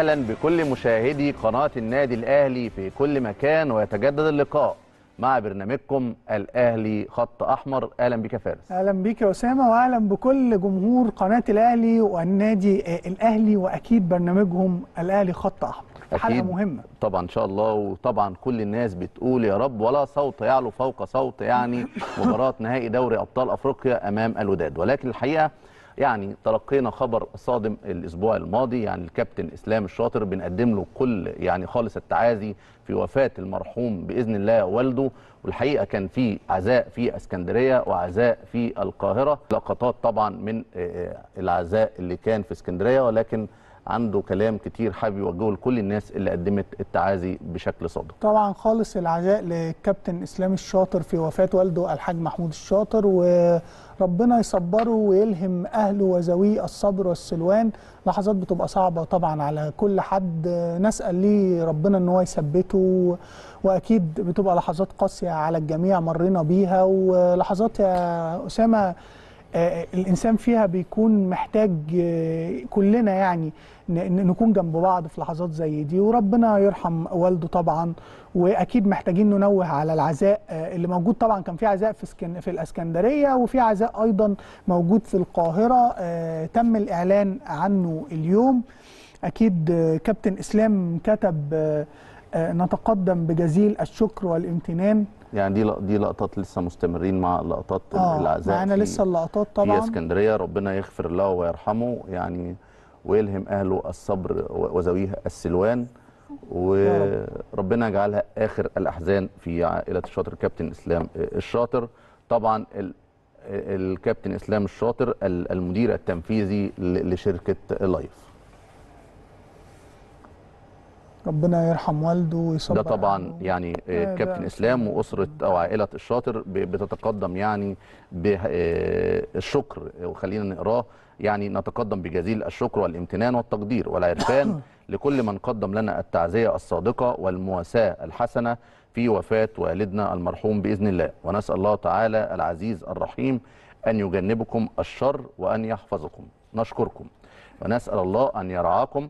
اهلا بكل مشاهدي قناه النادي الاهلي في كل مكان ويتجدد اللقاء مع برنامجكم الاهلي خط احمر اهلا بك يا فارس اهلا بيك يا اسامه واهلا بكل جمهور قناه الاهلي والنادي آه، الاهلي واكيد برنامجهم الاهلي خط احمر حلقه مهمه طبعا ان شاء الله وطبعا كل الناس بتقول يا رب ولا صوت يعلو فوق صوت يعني مباراه نهائي دوري ابطال افريقيا امام الوداد ولكن الحقيقه يعني تلقينا خبر صادم الاسبوع الماضي يعني الكابتن اسلام الشاطر بنقدم له كل يعني خالص التعازي في وفاه المرحوم باذن الله والده والحقيقه كان في عزاء في اسكندريه وعزاء في القاهره لقطات طبعا من آه، العزاء اللي كان في اسكندريه ولكن عنده كلام كتير حابب يوجهه لكل الناس اللي قدمت التعازي بشكل صادق طبعا خالص العزاء لكابتن اسلام الشاطر في وفاه والده الحاج محمود الشاطر وربنا يصبره ويلهم اهله وذويه الصبر والسلوان لحظات بتبقى صعبه طبعا على كل حد نسال ليه ربنا ان هو يثبته واكيد بتبقى لحظات قاسيه على الجميع مرينا بيها ولحظات يا اسامه آه، الانسان فيها بيكون محتاج آه، كلنا يعني ن- ن- نكون جنب بعض في لحظات زي دي وربنا يرحم والده طبعا واكيد محتاجين ننوه على العزاء آه، اللي موجود طبعا كان في عزاء في اسكن في الاسكندريه وفي عزاء ايضا موجود في القاهره آه، تم الاعلان عنه اليوم اكيد آه، كابتن اسلام كتب آه، آه، نتقدم بجزيل الشكر والامتنان يعني دي لق- دي لقطات لسه مستمرين مع لقطات اه العزاء معانا في- لسه اللقطات في طبعا اسكندريه ربنا يغفر له ويرحمه يعني ويلهم اهله الصبر و- وذويه السلوان وربنا يجعلها اخر الاحزان في عائله الشاطر كابتن اسلام الشاطر طبعا ال- الكابتن اسلام الشاطر ال- المدير التنفيذي ل- لشركه لايف ربنا يرحم والده ويصبر ده طبعا أهله. يعني آه، آه، ده كابتن اسلام واسره او عائله الشاطر ب- بتتقدم يعني بالشكر وخلينا نقراه يعني نتقدم بجزيل الشكر والامتنان والتقدير والعرفان لكل من قدم لنا التعزيه الصادقه والمواساه الحسنه في وفاه والدنا المرحوم باذن الله ونسال الله تعالى العزيز الرحيم ان يجنبكم الشر وان يحفظكم نشكركم ونسال الله ان يرعاكم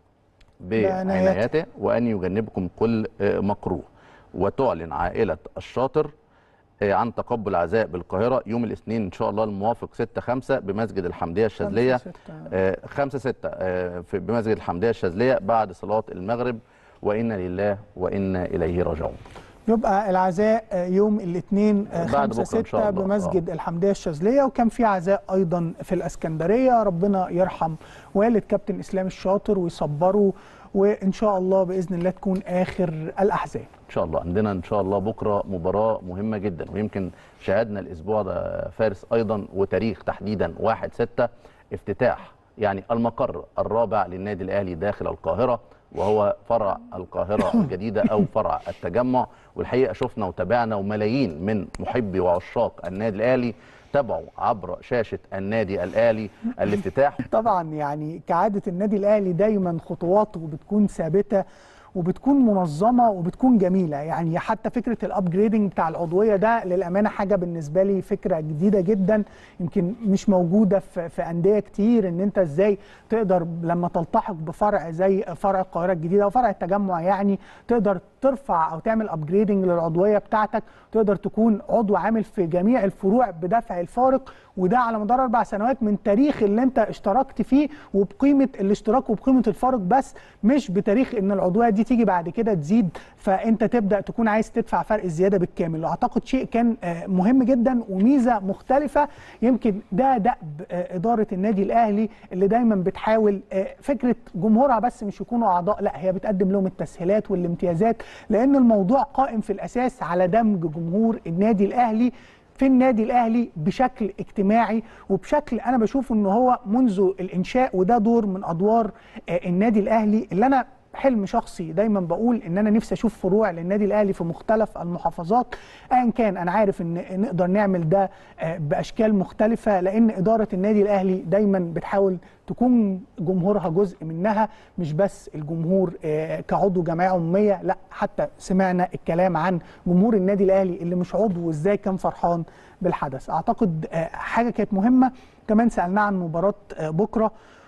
بعنايته. بعنايته وأن يجنبكم كل آه، مكروه وتعلن عائلة الشاطر آه، عن تقبل عزاء بالقاهرة يوم الاثنين إن شاء الله الموافق 6 5 بمسجد الحمدية الشاذلية خمسة ستة. 5 6 في بمسجد الحمدية الشاذلية بعد صلاة المغرب وإنا لله وإنا إليه راجعون يبقى العزاء آه، يوم الاثنين بعد 5 بكرة إن شاء 6 الله. بمسجد الحمديه الشاذليه وكان في عزاء ايضا في الاسكندريه ربنا يرحم والد كابتن اسلام الشاطر ويصبره وان شاء الله باذن الله تكون اخر الاحزان ان شاء الله عندنا ان شاء الله بكره مباراه مهمه جدا ويمكن شاهدنا الاسبوع ده فارس ايضا وتاريخ تحديدا 1 6 افتتاح يعني المقر الرابع للنادي الاهلي داخل القاهره وهو فرع القاهره الجديده او فرع التجمع والحقيقه شفنا وتابعنا وملايين من محبي وعشاق النادي الاهلي تابعوا عبر شاشه النادي الاهلي الافتتاح طبعا يعني كعاده النادي الاهلي دايما خطواته بتكون ثابته وبتكون منظمه وبتكون جميله يعني حتى فكره الابجريدنج بتاع العضويه ده للامانه حاجه بالنسبه لي فكره جديده جدا يمكن مش موجوده في, في انديه كتير ان انت ازاي تقدر لما تلتحق بفرع زي فرع القاهره الجديده او فرع التجمع يعني تقدر ترفع او تعمل ابجريدنج للعضويه بتاعتك تقدر تكون عضو عامل في جميع الفروع بدفع الفارق وده على مدار اربع سنوات من تاريخ اللي انت اشتركت فيه وبقيمه الاشتراك وبقيمه الفارق بس مش بتاريخ ان العضويه دي تيجي بعد كده تزيد فانت تبدا تكون عايز تدفع فرق الزياده بالكامل واعتقد شيء كان آه، مهم جدا وميزه مختلفه يمكن ده دأب آه، اداره النادي الاهلي اللي دايما بتحاول آه، فكره جمهورها بس مش يكونوا اعضاء لا هي بتقدم لهم التسهيلات والامتيازات لان الموضوع قائم في الاساس على دمج جمهور النادي الاهلي في النادي الاهلي بشكل اجتماعي وبشكل انا بشوف ان هو منذ الانشاء وده دور من ادوار آه، النادي الاهلي اللي انا حلم شخصي دايما بقول ان انا نفسي اشوف فروع للنادي الاهلي في مختلف المحافظات ايا كان انا عارف ان نقدر نعمل ده آه، باشكال مختلفه لان اداره النادي الاهلي دايما بتحاول تكون جمهورها جزء منها مش بس الجمهور آه، كعضو جمعيه عموميه لا حتى سمعنا الكلام عن جمهور النادي الاهلي اللي مش عضو وازاي كان فرحان بالحدث اعتقد آه، حاجه كانت مهمه كمان سالناه عن مباراه آه، بكره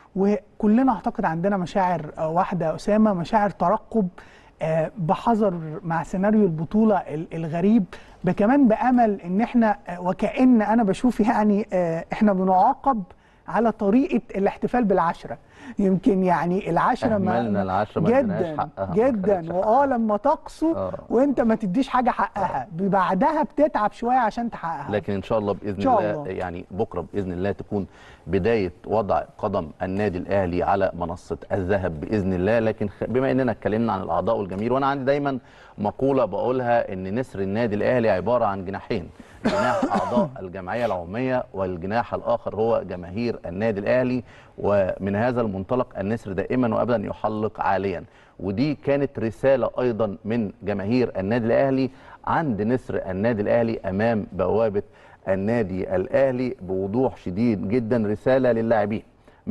وكلنا اعتقد عندنا مشاعر آه، واحده يا اسامه مشاعر ترقب آه، بحذر مع سيناريو البطوله ال- الغريب بكمان بامل ان احنا آه، وكأن انا بشوف يعني آه، احنا بنعاقب على طريقه الاحتفال بالعشره يمكن يعني العشره أهملنا العشرة، ما اديناهاش جدا حقها، ما خدتش جدا واه لما تقسو آه. وانت ما تديش حاجه حقها بعدها بتتعب شويه عشان تحققها لكن ان شاء الله باذن إن شاء الله, الله. يعني بكره باذن الله تكون بدايه وضع قدم النادي الاهلي على منصه الذهب باذن الله لكن خ- بما اننا اتكلمنا عن الاعضاء والجماهير وانا عندي دايما مقوله بقولها ان نسر النادي الاهلي عباره عن جناحين جناح اعضاء الجمعيه العموميه والجناح الاخر هو جماهير النادي الاهلي ومن هذا المنطلق النسر دائما وابدا يحلق عاليا ودي كانت رساله ايضا من جماهير النادي الاهلي عند نسر النادي الاهلي امام بوابه النادي الاهلي بوضوح شديد جدا رساله للاعبين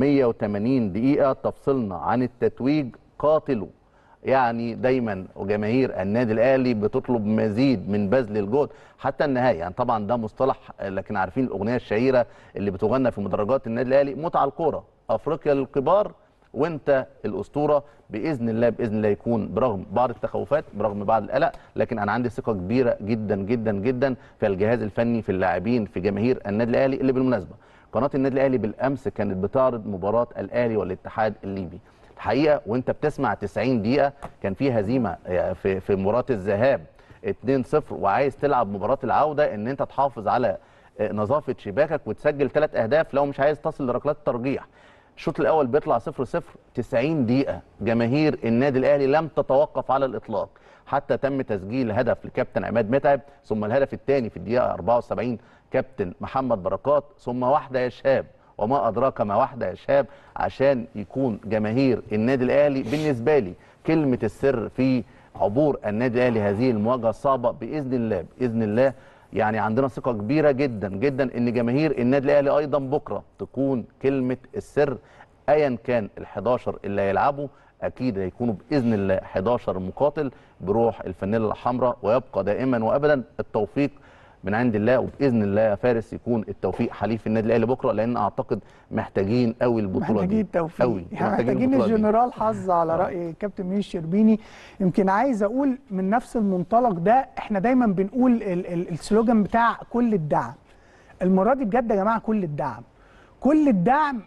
180 دقيقه تفصلنا عن التتويج قاتلوا يعني دايما وجماهير النادي الاهلي بتطلب مزيد من بذل الجهد حتى النهايه يعني طبعا ده مصطلح لكن عارفين الاغنيه الشهيره اللي بتغنى في مدرجات النادي الاهلي متعه الكوره افريقيا للكبار وانت الاسطوره باذن الله باذن الله يكون برغم بعض التخوفات برغم بعض القلق لكن انا عندي ثقه كبيره جدا جدا جدا في الجهاز الفني في اللاعبين في جماهير النادي الاهلي اللي بالمناسبه قناه النادي الاهلي بالامس كانت بتعرض مباراه الاهلي والاتحاد الليبي الحقيقه وانت بتسمع 90 دقيقه كان في هزيمه في في مباراه الذهاب 2-0 وعايز تلعب مباراه العوده ان انت تحافظ على نظافه شباكك وتسجل ثلاث اهداف لو مش عايز تصل لركلات الترجيح الشوط الاول بيطلع 0 0 90 دقيقه جماهير النادي الاهلي لم تتوقف على الاطلاق حتى تم تسجيل هدف لكابتن عماد متعب ثم الهدف الثاني في الدقيقه 74 كابتن محمد بركات ثم واحده يا شهاب وما ادراك ما واحده يا شهاب عشان يكون جماهير النادي الاهلي بالنسبه لي كلمه السر في عبور النادي الاهلي هذه المواجهه الصعبه باذن الله باذن الله يعني عندنا ثقه كبيره جدا جدا ان جماهير النادي الاهلي ايضا بكره تكون كلمه السر ايا كان ال11 اللي هيلعبوا اكيد هيكونوا باذن الله 11 مقاتل بروح الفانيلا الحمراء ويبقى دائما وابدا التوفيق من عند الله وباذن الله يا فارس يكون التوفيق حليف النادي الاهلي بكره لان اعتقد محتاجين قوي البطوله محتاجين دي التوفيق قوي يعني محتاجين الجنرال حظ على راي كابتن ميش الشربيني يمكن عايز اقول من نفس المنطلق ده احنا دايما بنقول ال ال السلوجان بتاع كل الدعم المره دي بجد يا جماعه كل الدعم كل الدعم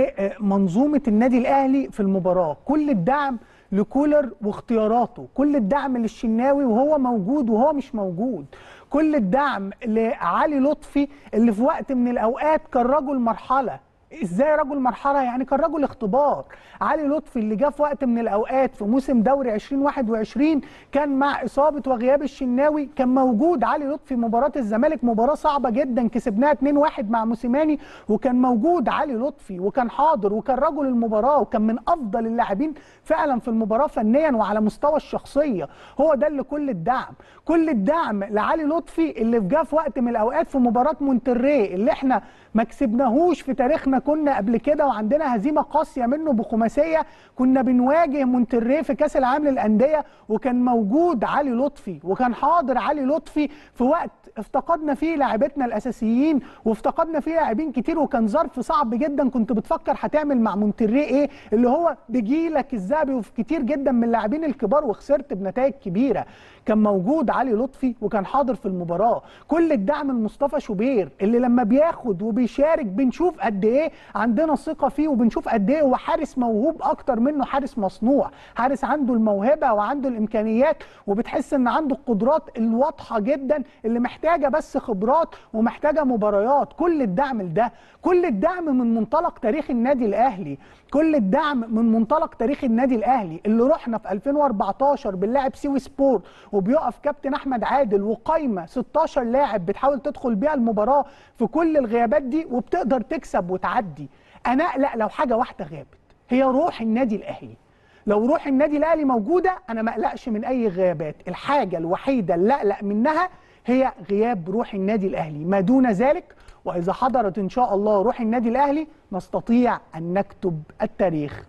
لمنظومه النادي الاهلي في المباراه كل الدعم لكولر واختياراته كل الدعم للشناوي وهو موجود وهو مش موجود كل الدعم لعلي لطفي اللي في وقت من الاوقات كان رجل مرحله ازاي رجل مرحله يعني كان رجل اختبار علي لطفي اللي جه في وقت من الاوقات في موسم دوري 2021 كان مع اصابه وغياب الشناوي كان موجود علي لطفي مباراه الزمالك مباراه صعبه جدا كسبناها 2-1 مع موسيماني وكان موجود علي لطفي وكان حاضر وكان رجل المباراه وكان من افضل اللاعبين فعلا في المباراه فنيا وعلى مستوى الشخصيه هو ده اللي كل الدعم كل الدعم لعلي لطفي اللي جه في وقت من الاوقات في مباراه مونتري اللي احنا ما كسبناهوش في تاريخنا كنا قبل كده وعندنا هزيمه قاسيه منه بخماسيه كنا بنواجه مونتري في كاس العالم للانديه وكان موجود علي لطفي وكان حاضر علي لطفي في وقت افتقدنا فيه لاعبتنا الاساسيين وافتقدنا فيه لاعبين كتير وكان ظرف صعب جدا كنت بتفكر هتعمل مع مونتري ايه اللي هو بجيلك الذهبي وفي كتير جدا من اللاعبين الكبار وخسرت بنتائج كبيره كان موجود علي لطفي وكان حاضر في المباراه كل الدعم لمصطفى شوبير اللي لما بياخد وبيشارك بنشوف قد ايه عندنا ثقه فيه وبنشوف قد ايه هو حارس موهوب اكتر منه حارس مصنوع حارس عنده الموهبه وعنده الامكانيات وبتحس ان عنده القدرات الواضحه جدا اللي محتاجه بس خبرات ومحتاجه مباريات كل الدعم لده كل الدعم من منطلق تاريخ النادي الاهلي كل الدعم من منطلق تاريخ النادي الاهلي اللي رحنا في 2014 باللاعب سيوي سبورت وبيقف كابتن احمد عادل وقايمه 16 لاعب بتحاول تدخل بيها المباراه في كل الغيابات دي وبتقدر تكسب وتعدي انا اقلق لو حاجه واحده غابت هي روح النادي الاهلي لو روح النادي الاهلي موجوده انا ما اقلقش من اي غيابات الحاجه الوحيده اللي اقلق منها هي غياب روح النادي الاهلي ما دون ذلك واذا حضرت ان شاء الله روح النادي الاهلي نستطيع ان نكتب التاريخ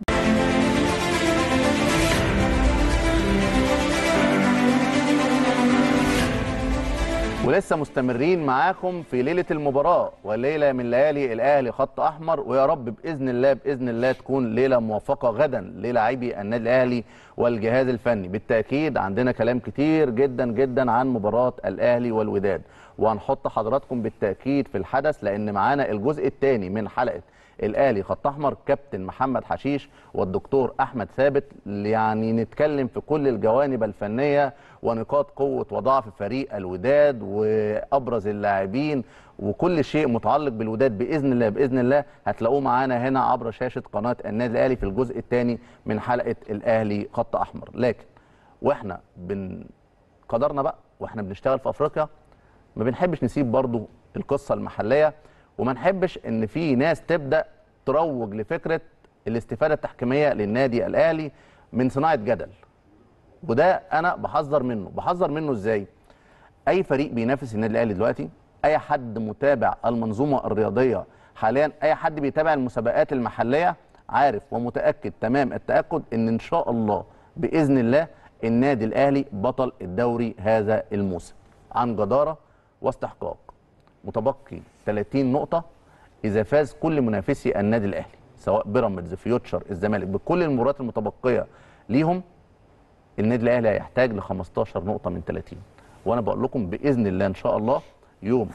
ولسه مستمرين معاكم في ليله المباراه وليله من ليالي الاهلي خط احمر ويا رب باذن الله باذن الله تكون ليله موفقه غدا للاعبي النادي الاهلي والجهاز الفني بالتاكيد عندنا كلام كتير جدا جدا عن مباراه الاهلي والوداد وهنحط حضراتكم بالتاكيد في الحدث لان معانا الجزء الثاني من حلقه الاهلي خط احمر كابتن محمد حشيش والدكتور احمد ثابت يعني نتكلم في كل الجوانب الفنيه ونقاط قوه وضعف فريق الوداد وابرز اللاعبين وكل شيء متعلق بالوداد باذن الله باذن الله هتلاقوه معانا هنا عبر شاشه قناه النادي الاهلي في الجزء الثاني من حلقه الاهلي خط احمر لكن واحنا بن قدرنا بقى واحنا بنشتغل في افريقيا ما بنحبش نسيب برضو القصه المحليه وما نحبش ان في ناس تبدا تروج لفكره الاستفاده التحكيميه للنادي الاهلي من صناعه جدل وده انا بحذر منه بحذر منه ازاي اي فريق بينافس النادي الاهلي دلوقتي اي حد متابع المنظومه الرياضيه حاليا اي حد بيتابع المسابقات المحليه عارف ومتاكد تمام التاكد ان ان شاء الله باذن الله النادي الاهلي بطل الدوري هذا الموسم عن جداره واستحقاق متبقي 30 نقطة إذا فاز كل منافسي النادي الأهلي سواء بيراميدز فيوتشر الزمالك بكل المباريات المتبقية ليهم النادي الأهلي هيحتاج ل 15 نقطة من 30 وأنا بقول لكم بإذن الله إن شاء الله يوم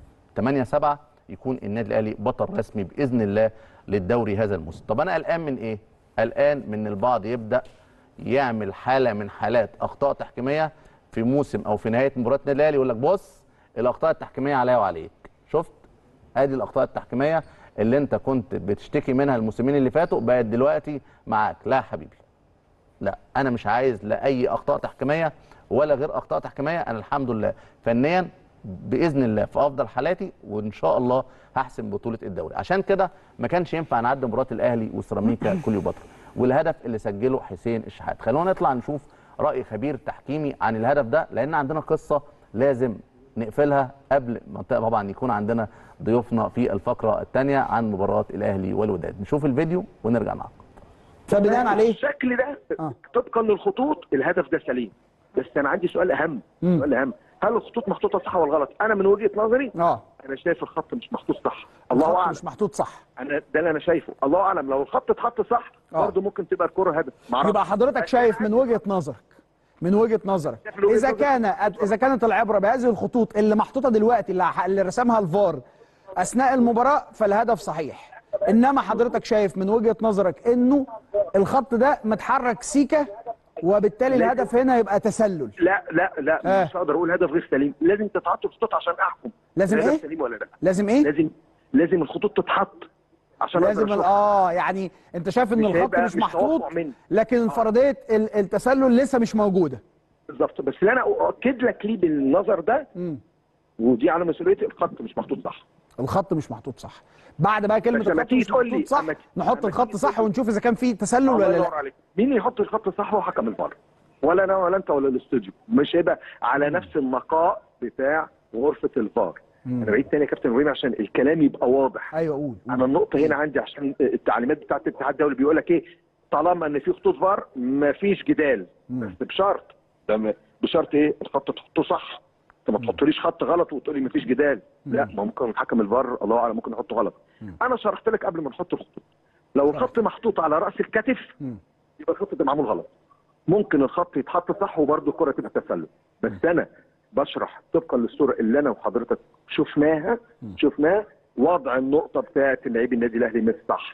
8 7 يكون النادي الأهلي بطل رسمي بإذن الله للدوري هذا الموسم طب أنا قلقان من إيه؟ قلقان من البعض يبدأ يعمل حالة من حالات أخطاء تحكيمية في موسم أو في نهاية مباراة النادي الأهلي يقول لك بص الاخطاء التحكيميه عليا وعليك شفت ادي الاخطاء التحكيميه اللي انت كنت بتشتكي منها الموسمين اللي فاتوا بقت دلوقتي معاك لا يا حبيبي لا انا مش عايز لا اي اخطاء تحكيميه ولا غير اخطاء تحكيميه انا الحمد لله فنيا باذن الله في افضل حالاتي وان شاء الله هحسم بطوله الدوري عشان كده ما كانش ينفع نعدي مباراه الاهلي وسيراميكا كليوباترا والهدف اللي سجله حسين الشحات خلونا نطلع نشوف راي خبير تحكيمي عن الهدف ده لان عندنا قصه لازم نقفلها قبل ما طبعا يكون عندنا ضيوفنا في الفقره الثانيه عن مباراه الاهلي والوداد نشوف الفيديو ونرجع معاكم فبناء عليه الشكل ده آه. طبقا للخطوط الهدف ده سليم بس انا عندي سؤال اهم مم. سؤال اهم هل الخطوط محطوطه صح ولا غلط انا من وجهه نظري اه انا شايف الخط مش محطوط صح الله الخط اعلم مش محطوط صح انا ده اللي انا شايفه الله اعلم لو الخط اتحط صح آه. برضه ممكن تبقى الكره هدف معرفش. يبقى حضرتك بس شايف أنا من وجهه نظرك من وجهه نظرك شايف من وجهة اذا نظري. كان اذا كانت العبره بهذه الخطوط اللي محطوطه دلوقتي اللي اللي رسمها الفار اثناء المباراه فالهدف صحيح انما حضرتك شايف من وجهه نظرك انه الخط ده متحرك سيكه وبالتالي لكن- الهدف هنا يبقى تسلل لا لا لا آه. مش هقدر اقول هدف غير سليم لازم تتحط الخطوط عشان احكم لازم الهدف إيه؟ سليم ولا لا لازم ايه لازم لازم الخطوط تتحط عشان أقدر لازم ال- أشوف. اه يعني انت شايف ان مش الخط هيبقى- مش مش محطوط توقع مني. لكن فرضيه ال- التسلل لسه مش موجوده بالظبط بس اللي انا اؤكد لك ليه بالنظر ده مم. ودي على مسؤوليتي الخط مش محطوط صح الخط مش محطوط صح بعد بقى كلمه بس لما الخط تيجي مش تقول محطوط لي- صح لما- نحط لما الخط تيجي صح تقول- ونشوف اذا كان في تسلل الله ولا ينور لا عليك مين يحط الخط صح هو حكم الفار ولا انا ولا انت ولا الاستوديو مش هيبقى على نفس النقاء بتاع غرفه الفار انا بعيد تاني يا كابتن ابراهيم عشان الكلام يبقى واضح ايوه قول انا النقطه هنا عندي عشان التعليمات بتاعت الاتحاد الدولي بيقول لك ايه طالما ان في خطوط فار مفيش جدال بس بشرط ده م- بشرط ايه الخط تحطه صح انت ما تحطليش خط غلط وتقول لي مفيش جدال لا ما ممكن حكم الفار الله اعلم ممكن يحطه غلط انا شرحت لك قبل ما نحط الخطوط لو الخط محطوط على راس الكتف يبقى الخط ده معمول غلط ممكن الخط يتحط صح وبرده الكره تبقى تسلل بس انا بشرح طبقا للصوره اللي انا وحضرتك شفناها شفناها وضع النقطه بتاعت لعيب النادي الاهلي مش صح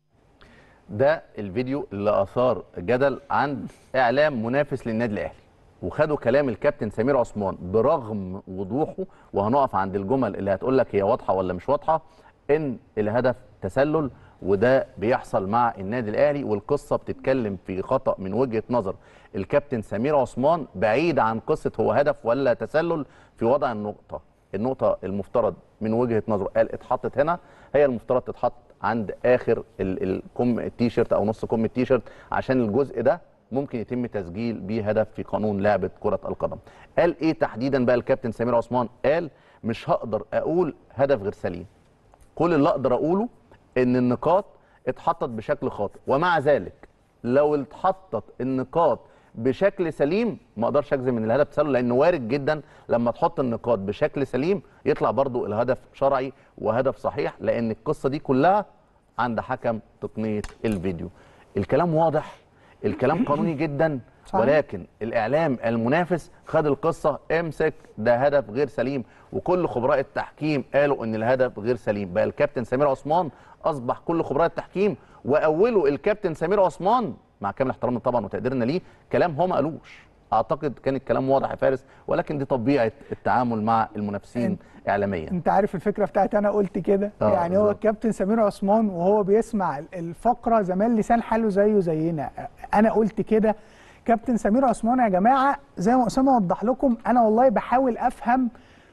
ده الفيديو اللي اثار جدل عند اعلام منافس للنادي الاهلي وخدوا كلام الكابتن سمير عثمان برغم وضوحه وهنقف عند الجمل اللي هتقول لك هي واضحه ولا مش واضحه ان الهدف تسلل وده بيحصل مع النادي الاهلي والقصه بتتكلم في خطا من وجهه نظر الكابتن سمير عثمان بعيد عن قصه هو هدف ولا تسلل في وضع النقطه النقطه المفترض من وجهه نظره قال اتحطت هنا هي المفترض تتحط عند اخر ال- الكم التيشيرت او نص كم التيشيرت عشان الجزء ده ممكن يتم تسجيل بيه هدف في قانون لعبه كره القدم قال ايه تحديدا بقى الكابتن سمير عثمان قال مش هقدر اقول هدف غير سليم كل اللي اقدر اقوله ان النقاط اتحطت بشكل خاطئ ومع ذلك لو اتحطت النقاط بشكل سليم ما اقدرش اجزم ان الهدف تسلل لانه وارد جدا لما تحط النقاط بشكل سليم يطلع برضو الهدف شرعي وهدف صحيح لان القصه دي كلها عند حكم تقنيه الفيديو الكلام واضح الكلام قانوني جدا صحيح. ولكن الاعلام المنافس خد القصه امسك ده هدف غير سليم وكل خبراء التحكيم قالوا ان الهدف غير سليم بقى الكابتن سمير عثمان اصبح كل خبراء التحكيم واوله الكابتن سمير عثمان مع كامل احترامنا طبعا وتقديرنا ليه كلام هو ما قالوش اعتقد كان الكلام واضح يا فارس ولكن دي طبيعه التعامل مع المنافسين اعلاميا انت عارف الفكره بتاعتي انا قلت كده آه، يعني هو بالظبط. الكابتن سمير عثمان وهو بيسمع الفقره زمان لسان حاله زيه زينا انا قلت كده كابتن سمير عثمان يا جماعه زي ما اسامه وضح لكم انا والله بحاول افهم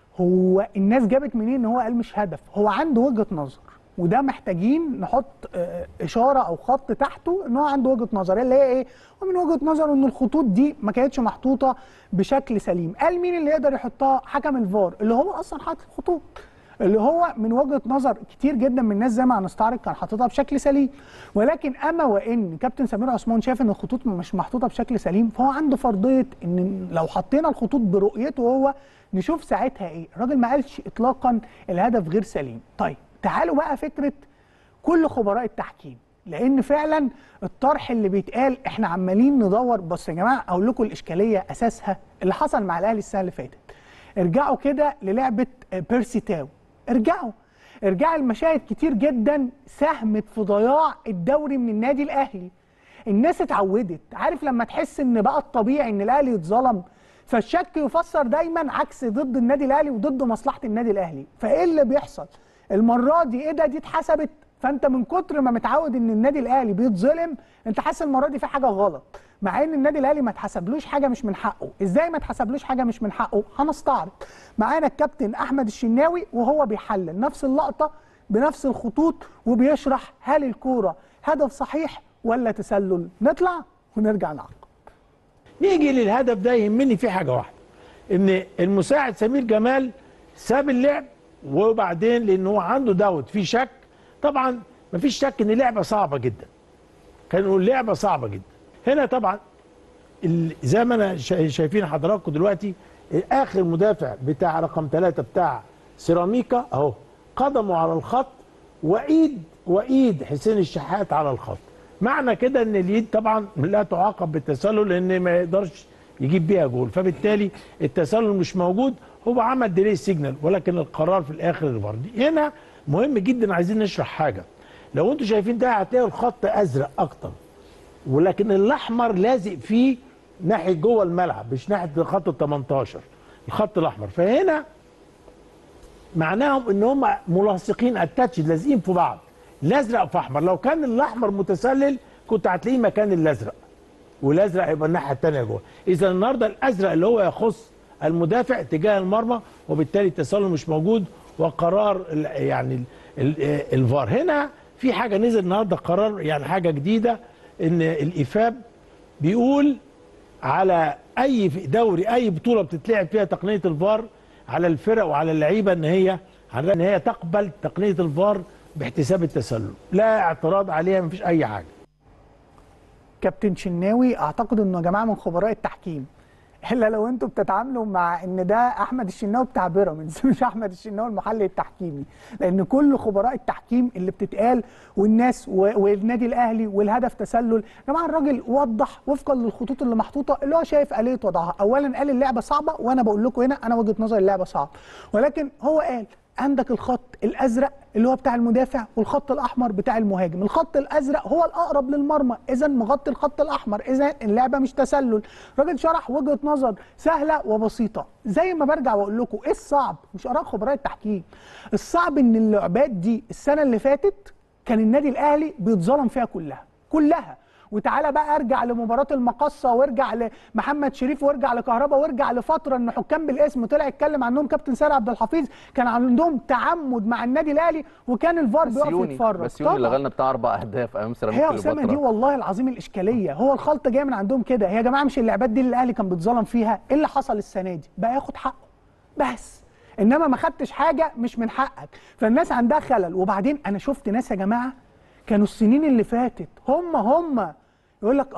هو الناس جابت منين ان هو قال مش هدف هو عنده وجهه نظر وده محتاجين نحط آه، اشاره او خط تحته ان هو عنده وجهه نظر اللي هي ايه ومن وجهه نظره ان الخطوط دي ما كانتش محطوطه بشكل سليم قال مين اللي يقدر يحطها حكم الفار اللي هو اصلا حاطط الخطوط اللي هو من وجهه نظر كتير جدا من الناس زي ما هنستعرض كان حاططها بشكل سليم ولكن اما وان كابتن سمير عثمان شايف ان الخطوط مش محطوطه بشكل سليم فهو عنده فرضيه ان لو حطينا الخطوط برؤيته هو نشوف ساعتها ايه الراجل ما قالش اطلاقا الهدف غير سليم طيب تعالوا بقى فكره كل خبراء التحكيم لان فعلا الطرح اللي بيتقال احنا عمالين ندور بص يا جماعه اقول لكم الاشكاليه اساسها اللي حصل مع الاهلي السنه اللي فاتت ارجعوا كده للعبه بيرسي تاو ارجعوا ارجعوا المشاهد كتير جدا ساهمت في ضياع الدوري من النادي الاهلي الناس اتعودت عارف لما تحس ان بقى الطبيعي ان الاهلي يتظلم فالشك يفسر دايما عكس ضد النادي الاهلي وضد مصلحه النادي الاهلي فايه اللي بيحصل المره دي ايه ده دي اتحسبت فانت من كتر ما متعود ان النادي الاهلي بيتظلم انت حاسس المره دي في حاجه غلط مع ان النادي الاهلي ما اتحسبلوش حاجه مش من حقه ازاي ما اتحسبلوش حاجه مش من حقه هنستعرض معانا الكابتن احمد الشناوي وهو بيحلل نفس اللقطه بنفس الخطوط وبيشرح هل الكوره هدف صحيح ولا تسلل نطلع ونرجع نعقب نيجي للهدف ده يهمني فيه حاجه واحده ان المساعد سمير جمال ساب اللعب وبعدين لان هو عنده دوت في شك طبعا مفيش شك ان لعبه صعبه جدا كانوا لعبه صعبه جدا هنا طبعا ال- زي ما انا شا- شايفين حضراتكم دلوقتي اخر مدافع بتاع رقم ثلاثة بتاع سيراميكا اهو قدمه على الخط وايد وايد حسين الشحات على الخط معنى كده ان اليد طبعا لا تعاقب بالتسلل لان ما يقدرش يجيب بيها جول فبالتالي التسلل مش موجود هو عمل ديلي سيجنال ولكن القرار في الاخر الفردي هنا مهم جدا عايزين نشرح حاجه لو انتوا شايفين ده هتلاقوا الخط ازرق اكتر ولكن الاحمر لازق فيه ناحيه جوه الملعب مش ناحيه خط ال 18 الخط الاحمر فهنا معناهم ان هم ملاصقين اتاتش لازقين في بعض الازرق في احمر لو كان الاحمر متسلل كنت هتلاقيه مكان الازرق والازرق هيبقى الناحيه الثانيه جوه اذا النهارده الازرق اللي هو يخص المدافع تجاه المرمى وبالتالي التسلل مش موجود وقرار ال- يعني ال- ال- الفار هنا في حاجه نزل النهارده قرار يعني حاجه جديده ان الافاب بيقول على اي دوري اي بطوله بتتلعب فيها تقنيه الفار على الفرق وعلى اللعيبه ان هي على ان هي تقبل تقنيه الفار باحتساب التسلل لا اعتراض عليها مفيش اي حاجه كابتن شناوي اعتقد انه يا جماعه من خبراء التحكيم الا لو انتوا بتتعاملوا مع ان ده احمد الشناوي بتاع بيراميدز مش احمد الشناوي المحلل التحكيمي لان كل خبراء التحكيم اللي بتتقال والناس و- والنادي الاهلي والهدف تسلل يا جماعه الراجل وضح وفقا للخطوط اللي محطوطه اللي هو شايف اليه وضعها اولا قال اللعبه صعبه وانا بقول لكم هنا انا وجهه نظري اللعبه صعبه ولكن هو قال عندك الخط الازرق اللي هو بتاع المدافع والخط الاحمر بتاع المهاجم الخط الازرق هو الاقرب للمرمى اذا مغطي الخط الاحمر اذا اللعبه مش تسلل راجل شرح وجهه نظر سهله وبسيطه زي ما برجع واقول لكم ايه الصعب مش اراء خبراء التحكيم الصعب ان اللعبات دي السنه اللي فاتت كان النادي الاهلي بيتظلم فيها كلها كلها وتعالى بقى ارجع لمباراه المقصه وارجع لمحمد شريف وارجع لكهربا وارجع لفتره ان حكام بالاسم طلع يتكلم عنهم كابتن ساري عبد الحفيظ كان عندهم تعمد مع النادي الاهلي وكان الفار بيقف بسيوني يتفرج بسيوني طبعاً. لغى لنا بتاع اربع اهداف امام سيراميكا هي يا اسامه دي كليوباترا. والله العظيم الاشكاليه هو الخلطه جايه من عندهم كده هي يا جماعه مش اللعبات دي اللي الاهلي كان بيتظلم فيها ايه اللي حصل السنه دي بقى ياخد حقه بس انما ما خدتش حاجه مش من حقك فالناس عندها خلل وبعدين انا شفت ناس يا جماعه كانوا السنين اللي فاتت هم هم يقول لك الله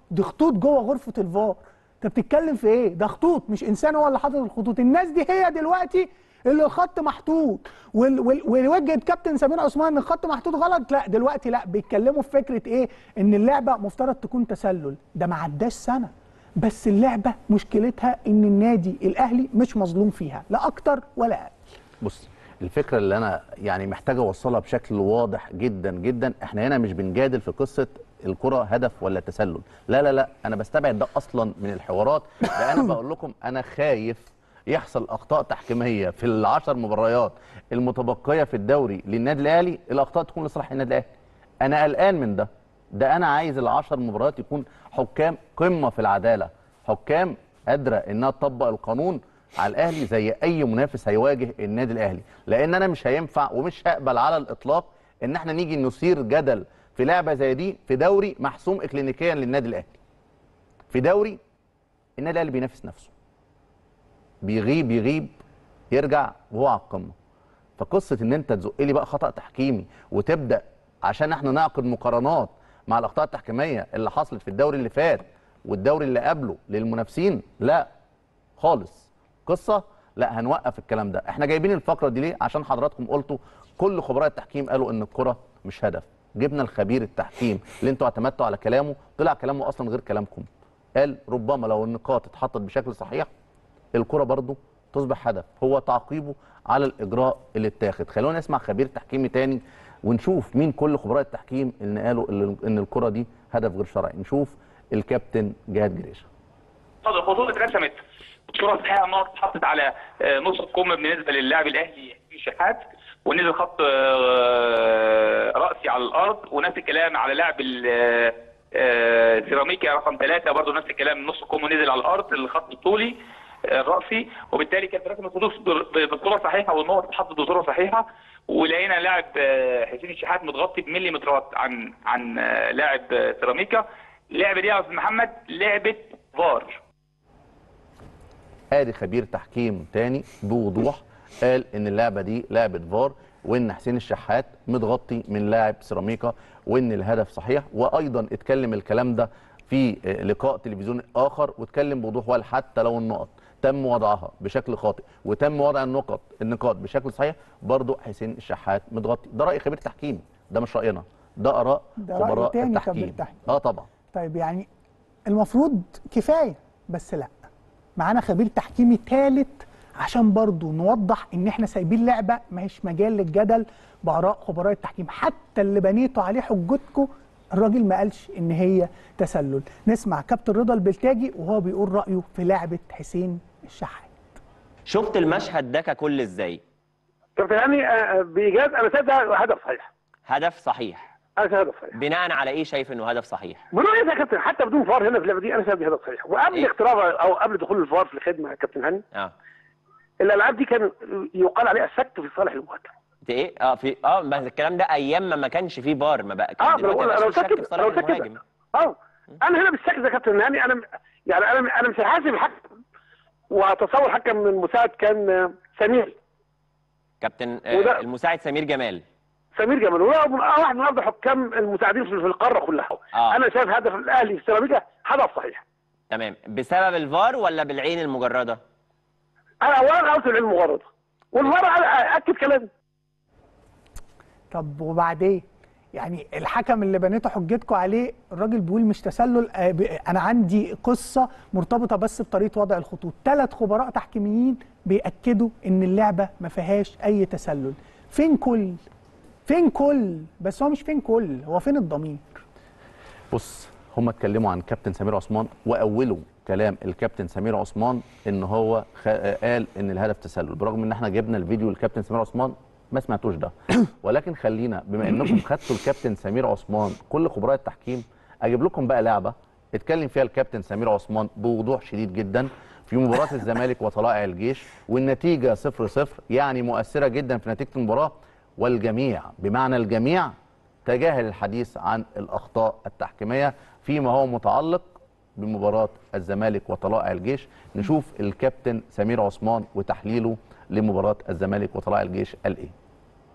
دي خطوط جوه غرفه الفار انت بتتكلم في ايه ده خطوط مش انسان هو اللي حاطط الخطوط الناس دي هي دلوقتي اللي الخط محطوط وال- وال- ووجهه كابتن سمير عثمان ان الخط محطوط غلط لا دلوقتي لا بيتكلموا في فكره ايه ان اللعبه مفترض تكون تسلل ده ما عداش سنه بس اللعبه مشكلتها ان النادي الاهلي مش مظلوم فيها لا اكتر ولا اقل بص الفكره اللي انا يعني محتاج اوصلها بشكل واضح جدا جدا احنا هنا مش بنجادل في قصه الكره هدف ولا تسلل لا لا لا انا بستبعد ده اصلا من الحوارات لان انا بقول لكم انا خايف يحصل اخطاء تحكيميه في العشر مباريات المتبقيه في الدوري للنادي الاهلي الاخطاء تكون لصالح النادي الاهلي انا قلقان من ده ده انا عايز العشر مباريات يكون حكام قمه في العداله حكام قادره انها تطبق القانون على الاهلي زي اي منافس هيواجه النادي الاهلي لان انا مش هينفع ومش هقبل على الاطلاق ان احنا نيجي نثير جدل في لعبه زي دي في دوري محسوم اكلينيكيا للنادي الاهلي في دوري النادي الاهلي بينافس نفسه بيغيب يغيب يرجع وهو على القمه فقصه ان انت تزق لي بقى خطا تحكيمي وتبدا عشان احنا نعقد مقارنات مع الاخطاء التحكيميه اللي حصلت في الدوري اللي فات والدوري اللي قبله للمنافسين لا خالص قصه لا هنوقف الكلام ده احنا جايبين الفقره دي ليه عشان حضراتكم قلتوا كل خبراء التحكيم قالوا ان الكره مش هدف جبنا الخبير التحكيم اللي انتوا اعتمدتوا على كلامه طلع كلامه اصلا غير كلامكم قال ربما لو النقاط اتحطت بشكل صحيح الكره برضو تصبح هدف هو تعقيبه على الاجراء اللي اتاخد خلونا نسمع خبير تحكيمي تاني ونشوف مين كل خبراء التحكيم اللي قالوا اللي- ان الكره دي هدف غير شرعي نشوف الكابتن جهاد جريشه طب الخطوط اترسمت بصوره صحيحه النقط اتحطت على آه، نص الكم بالنسبه للاعب الاهلي حسين شحات ونزل خط آه، راسي على الارض ونفس الكلام على لاعب ال- آه، آه، سيراميكا رقم ثلاثه برضه نفس الكلام نص الكم ونزل على الارض الخط الطولي آه، الراسي وبالتالي كانت رسم الخطوط ب- بصوره صحيحه والنقط اتحطت بصوره صحيحه ولقينا لاعب آه، حسين الشحات متغطي بمليمترات عن عن آه، لاعب آه، سيراميكا اللعبه دي يا استاذ محمد لعبه فار ادي خبير تحكيم تاني بوضوح قال ان اللعبه دي لعبه فار وان حسين الشحات متغطي من لاعب سيراميكا وان الهدف صحيح وايضا اتكلم الكلام ده في آه، لقاء تلفزيوني اخر واتكلم بوضوح وقال حتى لو النقط تم وضعها بشكل خاطئ وتم وضع النقط النقاط بشكل صحيح برضه حسين الشحات متغطي ده راي خبير تحكيم ده مش راينا ده اراء ده رأي خبراء تاني خبير التحكيم تحكيم. اه طبعا طيب يعني المفروض كفايه بس لا معانا خبير تحكيمي ثالث عشان برضو نوضح ان احنا سايبين لعبه ما هيش مجال للجدل باراء خبراء التحكيم حتى اللي بنيتوا عليه حجتكم الراجل ما قالش ان هي تسلل نسمع كابتن رضا البلتاجي وهو بيقول رايه في لعبه حسين الشحات شفت المشهد ده ككل ازاي كابتن هاني آه، بايجاز انا شايف ده هدف صحيح هدف صحيح انا شايف هدف صحيح بناء على ايه شايف انه هدف صحيح من رؤيتي يا كابتن حتى بدون فار هنا في اللعبه دي انا شايف دي هدف صحيح وقبل إيه؟ اقتراب او قبل دخول الفار في الخدمه يا كابتن هاني اه الالعاب دي كان يقال عليها السكت في صالح المهاجم انت ايه اه في اه بس الكلام ده ايام ما ما كانش فيه بار ما بقى كان اه دلوقتي لو ما بقاش لو فيه شك سكت في صالح لو سكت المهاجم اه انا هنا بالسكت يا كابتن هاني انا يعني انا انا مش هحاسب الحكم واتصور حكم من المساعد كان آه، سمير كابتن آه وده- المساعد سمير جمال سمير جمال وهو من- آه، واحد من افضل حكام المساعدين في في القاره كلها آه. انا شايف هدف الاهلي في سيراميكا هدف صحيح تمام بسبب الفار ولا بالعين المجرده انا اولا قلت العلم مجرد والفار اكد كلامي طب وبعدين يعني الحكم اللي بنيتوا حجتكم عليه الراجل بيقول مش تسلل آه، ب- انا عندي قصه مرتبطه بس بطريقه وضع الخطوط ثلاث خبراء تحكيميين بياكدوا ان اللعبه ما فيهاش اي تسلل فين كل فين كل بس هو مش فين كل هو فين الضمير بص هم اتكلموا عن كابتن سمير عثمان واولوا كلام الكابتن سمير عثمان ان هو خ... قال ان الهدف تسلل برغم ان احنا جبنا الفيديو للكابتن سمير عثمان ما سمعتوش ده ولكن خلينا بما انكم خدتوا الكابتن سمير عثمان كل خبراء التحكيم اجيب لكم بقى لعبه اتكلم فيها الكابتن سمير عثمان بوضوح شديد جدا في مباراه الزمالك وطلائع الجيش والنتيجه 0 0 يعني مؤثره جدا في نتيجه المباراه والجميع بمعنى الجميع تجاهل الحديث عن الاخطاء التحكيميه فيما هو متعلق بمباراه الزمالك وطلائع الجيش نشوف الكابتن سمير عثمان وتحليله لمباراه الزمالك وطلائع الجيش قال ايه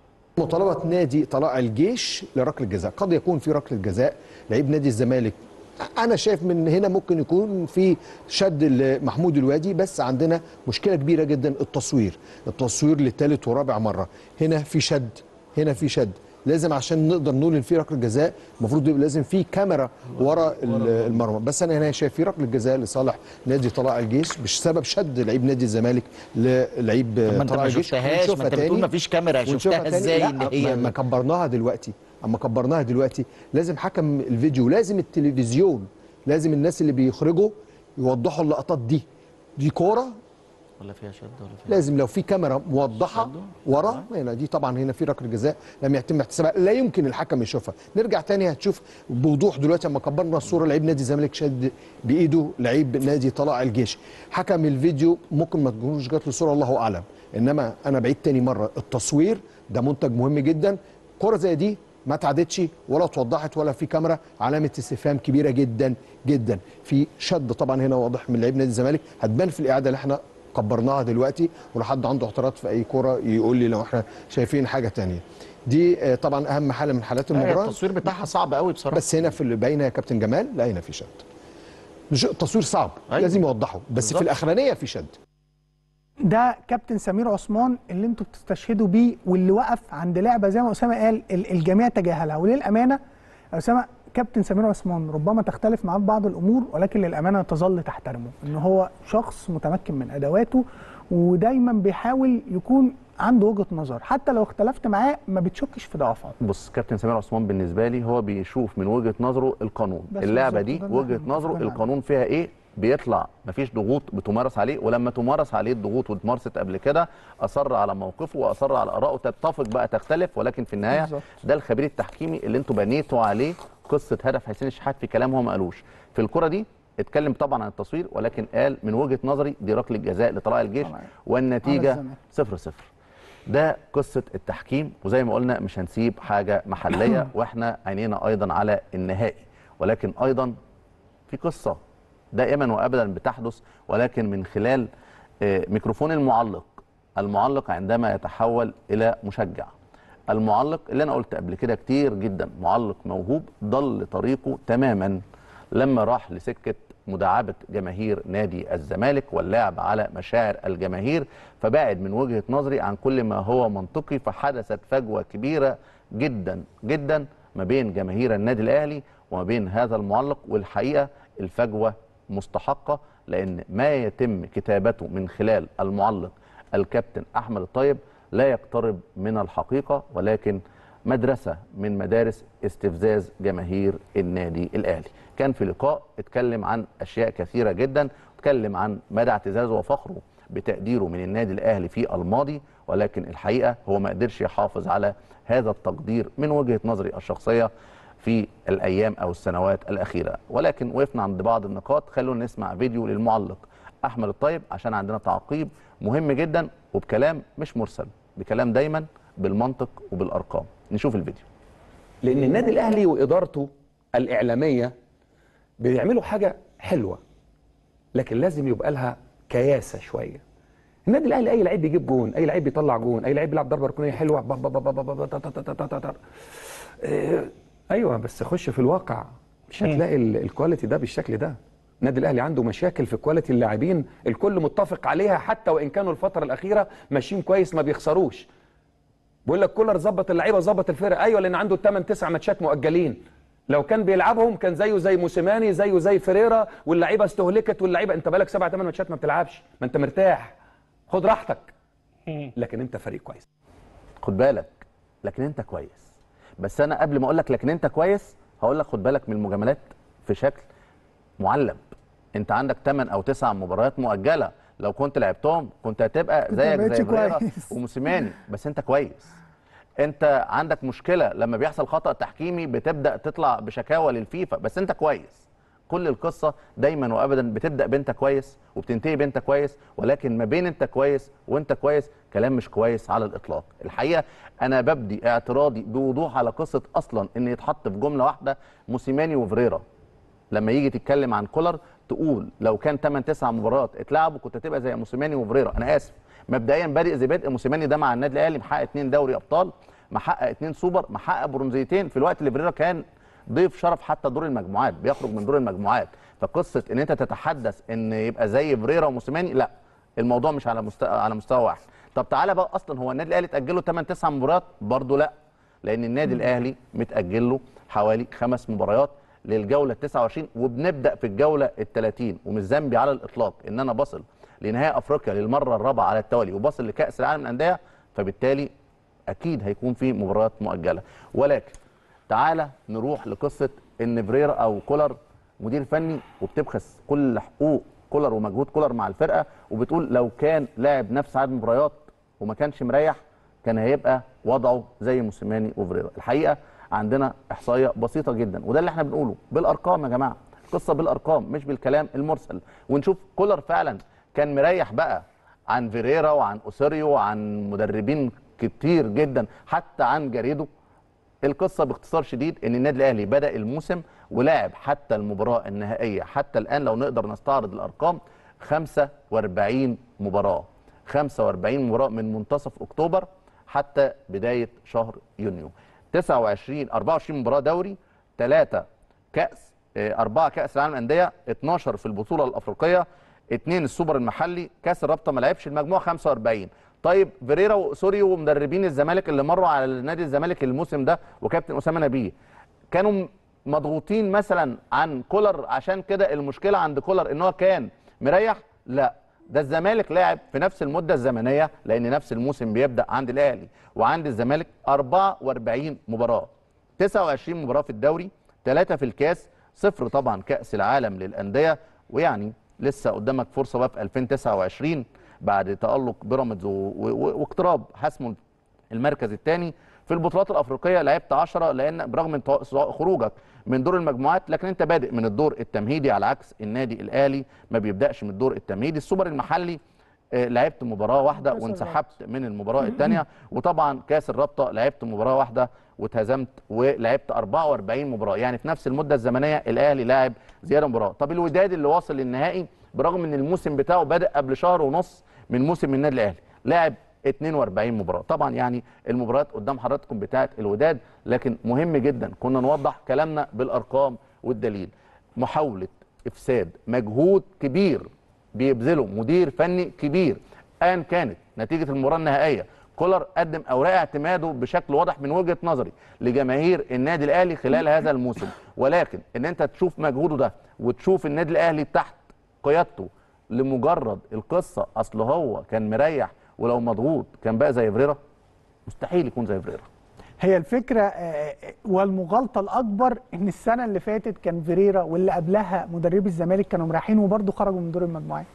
مطالبة نادي طلائع الجيش لركلة جزاء قد يكون في ركلة جزاء لعيب نادي الزمالك انا شايف من هنا ممكن يكون في شد محمود الوادي بس عندنا مشكله كبيره جدا التصوير التصوير لثالث ورابع مره هنا في شد هنا في شد لازم عشان نقدر نقول ان في ركله جزاء المفروض يبقى لازم في كاميرا ورا ال- المرمى بس انا هنا شايف في ركله جزاء لصالح نادي طلائع الجيش بسبب شد لعيب نادي الزمالك للعيب طب ما انت طلائع ما الجيش شفتهاش ونشوفها ما انت بتقول تاني. ما فيش كاميرا ونشوفها شفتها تاني. ازاي لا، ان هي ما- ما كبرناها دلوقتي اما كبرناها دلوقتي لازم حكم الفيديو لازم التلفزيون لازم الناس اللي بيخرجوا يوضحوا اللقطات دي دي كوره ولا فيها شد ولا فيها لازم لو في كاميرا موضحه ورا هنا دي طبعا هنا في ركله جزاء لم يتم احتسابها لا يمكن الحكم يشوفها نرجع تاني هتشوف بوضوح دلوقتي اما كبرنا الصوره لعيب نادي الزمالك شد بايده لعيب نادي طلائع الجيش حكم الفيديو ممكن ما تكونش جات له صوره الله اعلم انما انا بعيد تاني مره التصوير ده منتج مهم جدا كره زي دي ما اتعدتش ولا اتوضحت ولا في كاميرا علامه استفهام كبيره جدا جدا في شد طبعا هنا واضح من لعيب نادي الزمالك هتبان في الاعاده اللي احنا كبرناها دلوقتي ولو حد عنده اعتراض في اي كوره يقول لي لو احنا شايفين حاجه تانية دي آه، طبعا اهم حاله من حالات لا، المباراه التصوير بتاعها صعب قوي بصراحه بس هنا في اللي باينه يا كابتن جمال لا هنا في شد مش التصوير صعب أيوة. لازم يوضحه بس بالظبط. في الاخرانيه في شد ده كابتن سمير عثمان اللي انتوا بتستشهدوا بيه واللي وقف عند لعبه زي ما اسامه قال ال- الجميع تجاهلها وللامانه يا اسامه كابتن سمير عثمان ربما تختلف معاه في بعض الامور ولكن للامانه تظل تحترمه ان هو شخص متمكن من ادواته ودايما بيحاول يكون عنده وجهه نظر حتى لو اختلفت معاه ما بتشكش في ضعفه بص كابتن سمير عثمان بالنسبه لي هو بيشوف من وجهه نظره القانون بس اللعبه بالظبط دي ده اللي وجهه احنا نظره متفقين عليه. القانون فيها ايه بيطلع مفيش ضغوط بتمارس عليه ولما تمارس عليه الضغوط واتمارست قبل كده اصر على موقفه واصر على ارائه تتفق بقى تختلف ولكن في النهايه بالظبط. ده الخبير التحكيمي اللي انتوا بنيتوا عليه قصه هدف حسين الشحات في كلام هو ما قالوش في الكره دي اتكلم طبعا عن التصوير ولكن قال من وجهه نظري دي ركله جزاء لطلائع الجيش طبعاً. على والنتيجه الزمالك. صفر صفر ده قصة التحكيم وزي ما قلنا مش هنسيب حاجة محلية واحنا عينينا أيضا على النهائي ولكن أيضا في قصة دائما وأبدا بتحدث ولكن من خلال آه، ميكروفون المعلق المعلق عندما يتحول إلى مشجع المعلق اللي أنا قلت قبل كده كتير جدا معلق موهوب ضل طريقه تماما لما راح لسكة مداعبة جماهير نادي الزمالك واللعب على مشاعر الجماهير فبعد من وجهة نظري عن كل ما هو منطقي فحدثت فجوة كبيرة جدا جدا ما بين جماهير النادي الأهلي وما بين هذا المعلق والحقيقة الفجوة مستحقة لأن ما يتم كتابته من خلال المعلق الكابتن أحمد الطيب لا يقترب من الحقيقة ولكن مدرسة من مدارس استفزاز جماهير النادي الأهلي كان في لقاء اتكلم عن أشياء كثيرة جدا اتكلم عن مدى اعتزازه وفخره بتقديره من النادي الأهلي في الماضي ولكن الحقيقة هو ما قدرش يحافظ على هذا التقدير من وجهة نظري الشخصية في الأيام أو السنوات الأخيرة ولكن وقفنا عند بعض النقاط خلونا نسمع فيديو للمعلق أحمد الطيب عشان عندنا تعقيب مهم جدا وبكلام مش مرسل بكلام دايما بالمنطق وبالأرقام نشوف الفيديو لان النادي الاهلي وادارته الاعلاميه بيعملوا حاجه حلوه لكن لازم يبقى لها كياسه شويه النادي الاهلي اي لعيب بيجيب جون اي لعيب بيطلع جون اي لعيب بيلعب ضربه ركنيه حلوه با- با- با- با- با- با- با- تا- تا- تا- تا- تا- تا. إيه، ايوه بس خش في الواقع مش هتلاقي ال- الكواليتي ده بالشكل ده النادي الاهلي عنده مشاكل في كواليتي اللاعبين الكل متفق عليها حتى وان كانوا الفتره الاخيره ماشيين كويس ما بيخسروش بيقول لك كولر ظبط اللعيبه ظبط الفرقه ايوه لان عنده 8 9 ماتشات مؤجلين لو كان بيلعبهم كان زيه زي موسيماني زيه زي فيريرا واللعيبه استهلكت واللعيبه انت بالك 7 8 ماتشات ما بتلعبش ما انت مرتاح خد راحتك لكن انت فريق كويس خد بالك لكن انت كويس بس انا قبل ما اقول لك لكن انت كويس هقول لك خد بالك من المجاملات في شكل معلب انت عندك 8 او 9 مباريات مؤجله لو كنت لعبتهم كنت هتبقى كنت زيك بقيتش زي بريرا كويس. وموسيماني بس انت كويس انت عندك مشكله لما بيحصل خطا تحكيمي بتبدا تطلع بشكاوى للفيفا بس انت كويس كل القصه دايما وابدا بتبدا بانت كويس وبتنتهي بانت كويس ولكن ما بين انت كويس وانت كويس كلام مش كويس على الاطلاق الحقيقه انا ببدي اعتراضي بوضوح على قصه اصلا ان يتحط في جمله واحده موسيماني وفريرا لما يجي تتكلم عن كولر تقول لو كان 8 9 مباريات اتلعبوا كنت هتبقى زي موسيماني وفريرا انا اسف مبدئيا بادئ زي بدء موسيماني ده مع النادي الاهلي محقق اثنين دوري ابطال محقق اثنين سوبر محقق برونزيتين في الوقت اللي فريرا كان ضيف شرف حتى دور المجموعات بيخرج من دور المجموعات فقصه ان انت تتحدث ان يبقى زي فريرا وموسيماني لا الموضوع مش على مستوى على مستوى واحد طب تعالى بقى اصلا هو النادي الاهلي اتاجل له 8 9 مباريات برضه لا لان النادي الاهلي متاجل له حوالي خمس مباريات للجوله 29 وبنبدا في الجوله ال 30 ومش ذنبي على الاطلاق ان انا بصل لنهائي افريقيا للمره الرابعه على التوالي وبصل لكاس العالم للانديه فبالتالي اكيد هيكون في مباريات مؤجله ولكن تعالى نروح لقصه ان فريرا او كولر مدير فني وبتبخس كل حقوق كولر ومجهود كولر مع الفرقه وبتقول لو كان لاعب نفس عدد المباريات وما كانش مريح كان هيبقى وضعه زي موسيماني وفريرا الحقيقه عندنا احصائيه بسيطه جدا وده اللي احنا بنقوله بالارقام يا جماعه القصه بالارقام مش بالكلام المرسل ونشوف كولر فعلا كان مريح بقى عن فيريرا وعن اوسيريو وعن مدربين كتير جدا حتى عن جاريدو القصه باختصار شديد ان النادي الاهلي بدا الموسم ولعب حتى المباراه النهائيه حتى الان لو نقدر نستعرض الارقام 45 مباراه 45 مباراه من منتصف اكتوبر حتى بدايه شهر يونيو 29 24 مباراه دوري 3 كاس 4 كاس العالم للانديه 12 في البطوله الافريقيه 2 السوبر المحلي كاس الرابطه ما لعبش المجموع 45 طيب فيريرا وسوريو ومدربين الزمالك اللي مروا على نادي الزمالك الموسم ده وكابتن اسامه نبيه كانوا مضغوطين مثلا عن كولر عشان كده المشكله عند كولر ان هو كان مريح لا ده الزمالك لاعب في نفس المده الزمنيه لان نفس الموسم بيبدا عند الاهلي وعند الزمالك 44 مباراه 29 مباراه في الدوري ثلاثه في الكاس صفر طبعا كاس العالم للانديه ويعني لسه قدامك فرصه بقى في 2029 بعد تالق بيراميدز واقتراب حسم المركز الثاني في البطولات الافريقيه لعبت 10 لان برغم من خروجك من دور المجموعات لكن انت بادئ من الدور التمهيدي على عكس النادي الاهلي ما بيبداش من الدور التمهيدي السوبر المحلي آه، لعبت مباراه واحده وانسحبت من المباراه الثانيه وطبعا كاس الرابطه لعبت مباراه واحده واتهزمت ولعبت 44 مباراه يعني في نفس المده الزمنيه الاهلي لاعب زياده مباراه طب الوداد اللي واصل للنهائي برغم ان الموسم بتاعه بدا قبل شهر ونص من موسم النادي الاهلي لاعب 42 مباراه طبعا يعني المباريات قدام حضراتكم بتاعه الوداد لكن مهم جدا كنا نوضح كلامنا بالارقام والدليل محاوله افساد مجهود كبير بيبذله مدير فني كبير ايا كانت نتيجه المباراه النهائيه كولر قدم اوراق اعتماده بشكل واضح من وجهه نظري لجماهير النادي الاهلي خلال هذا الموسم ولكن ان انت تشوف مجهوده ده وتشوف النادي الاهلي تحت قيادته لمجرد القصه اصل هو كان مريح ولو مضغوط كان بقى زي فريرا مستحيل يكون زي فريرا هي الفكره آه، والمغالطه الاكبر ان السنه اللي فاتت كان فيريرا واللي قبلها مدربي الزمالك كانوا مريحين وبرضه خرجوا من دور المجموعات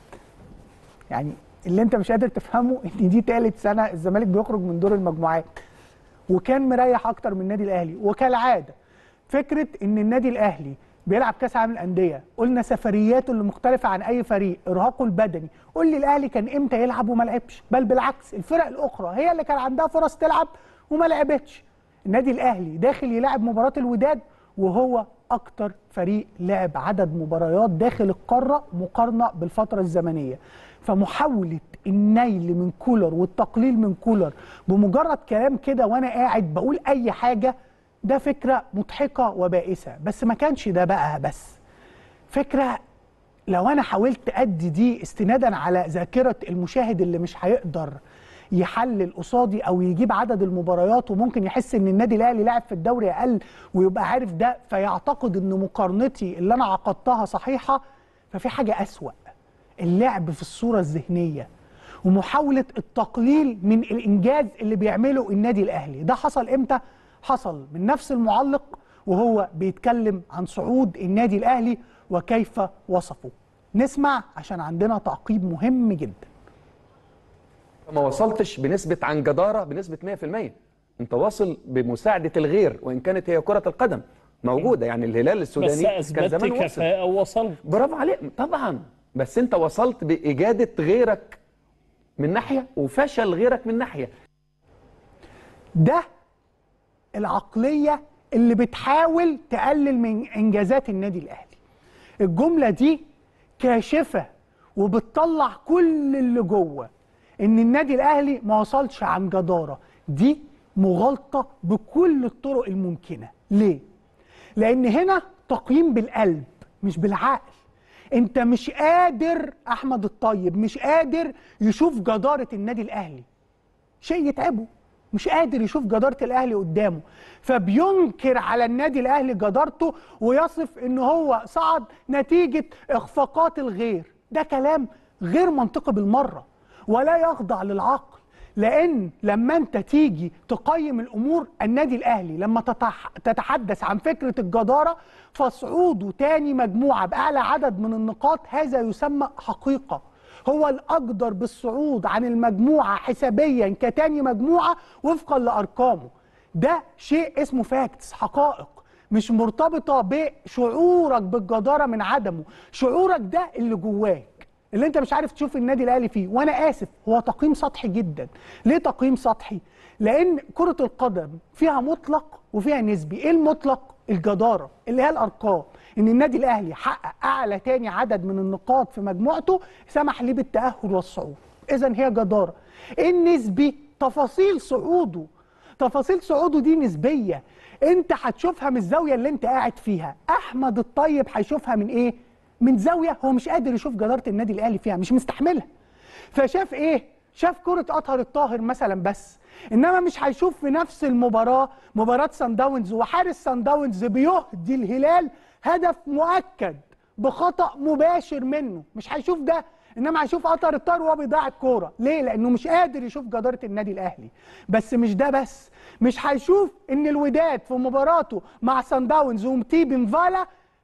يعني اللي انت مش قادر تفهمه ان دي ثالث سنه الزمالك بيخرج من دور المجموعات وكان مريح اكتر من النادي الاهلي وكالعاده فكره ان النادي الاهلي بيلعب كاس عالم الانديه قلنا سفرياته اللي مختلفه عن اي فريق ارهاقه البدني قول لي الاهلي كان امتى يلعب وما لعبش بل بالعكس الفرق الاخرى هي اللي كان عندها فرص تلعب وما لعبتش النادي الاهلي داخل يلعب مباراه الوداد وهو اكتر فريق لعب عدد مباريات داخل القاره مقارنه بالفتره الزمنيه فمحاوله النيل من كولر والتقليل من كولر بمجرد كلام كده وانا قاعد بقول اي حاجه ده فكره مضحكه وبائسه بس ما كانش ده بقى بس فكره لو انا حاولت ادي دي استنادا على ذاكره المشاهد اللي مش هيقدر يحلل قصادي او يجيب عدد المباريات وممكن يحس ان النادي الاهلي لعب في الدوري اقل ويبقى عارف ده فيعتقد ان مقارنتي اللي انا عقدتها صحيحه ففي حاجه اسوأ اللعب في الصوره الذهنيه ومحاوله التقليل من الانجاز اللي بيعمله النادي الاهلي ده حصل امتى حصل من نفس المعلق وهو بيتكلم عن صعود النادي الاهلي وكيف وصفه نسمع عشان عندنا تعقيب مهم جدا ما وصلتش بنسبة عن جدارة بنسبة 100% انت واصل بمساعدة الغير وان كانت هي كرة القدم موجودة يعني الهلال بس السوداني كان اثبتت زمان وصل كفاءه ووصلت برافو عليك طبعا بس انت وصلت بإجادة غيرك من ناحية وفشل غيرك من ناحية ده العقلية اللي بتحاول تقلل من إنجازات النادي الأهلي الجملة دي كاشفة وبتطلع كل اللي جوه إن النادي الأهلي ما وصلش عن جدارة دي مغالطة بكل الطرق الممكنة ليه؟ لان هنا تقييم بالقلب مش بالعقل انت مش قادر احمد الطيب مش قادر يشوف جداره النادي الاهلي شيء يتعبه مش قادر يشوف جدارة الأهلي قدامه فبينكر على النادي الأهلي جدارته ويصف إن هو صعد نتيجة إخفاقات الغير ده كلام غير منطقي بالمرة ولا يخضع للعقل لأن لما أنت تيجي تقيم الأمور النادي الأهلي لما تتح- تتحدث عن فكرة الجدارة فصعوده تاني مجموعة بأعلى عدد من النقاط هذا يسمى حقيقة هو الأقدر بالصعود عن المجموعة حسابيا كتاني مجموعة وفقا لأرقامه ده شيء اسمه فاكتس حقائق مش مرتبطة بشعورك بالجدارة من عدمه شعورك ده اللي جواك اللي انت مش عارف تشوف النادي الاهلي فيه وانا اسف هو تقييم سطحي جدا ليه تقييم سطحي لان كرة القدم فيها مطلق وفيها نسبي ايه المطلق الجدارة اللي هي الارقام ان النادي الاهلي حقق اعلى تاني عدد من النقاط في مجموعته سمح ليه بالتاهل والصعود اذا هي جدارة ايه النسبي تفاصيل صعوده تفاصيل صعوده دي نسبية انت هتشوفها من الزاوية اللي انت قاعد فيها احمد الطيب هيشوفها من ايه من زاوية هو مش قادر يشوف جدارة النادي الاهلي فيها مش مستحملها فشاف ايه شاف كرة اطهر الطاهر مثلا بس انما مش هيشوف في نفس المباراة مباراة سان داونز وحارس سان داونز بيهدي الهلال هدف مؤكد بخطأ مباشر منه مش هيشوف ده انما هيشوف اطهر الطاهر وهو بيضيع الكوره ليه لانه مش قادر يشوف جداره النادي الاهلي بس مش ده بس مش هيشوف ان الوداد في مباراته مع سان داونز ومتي بنفالا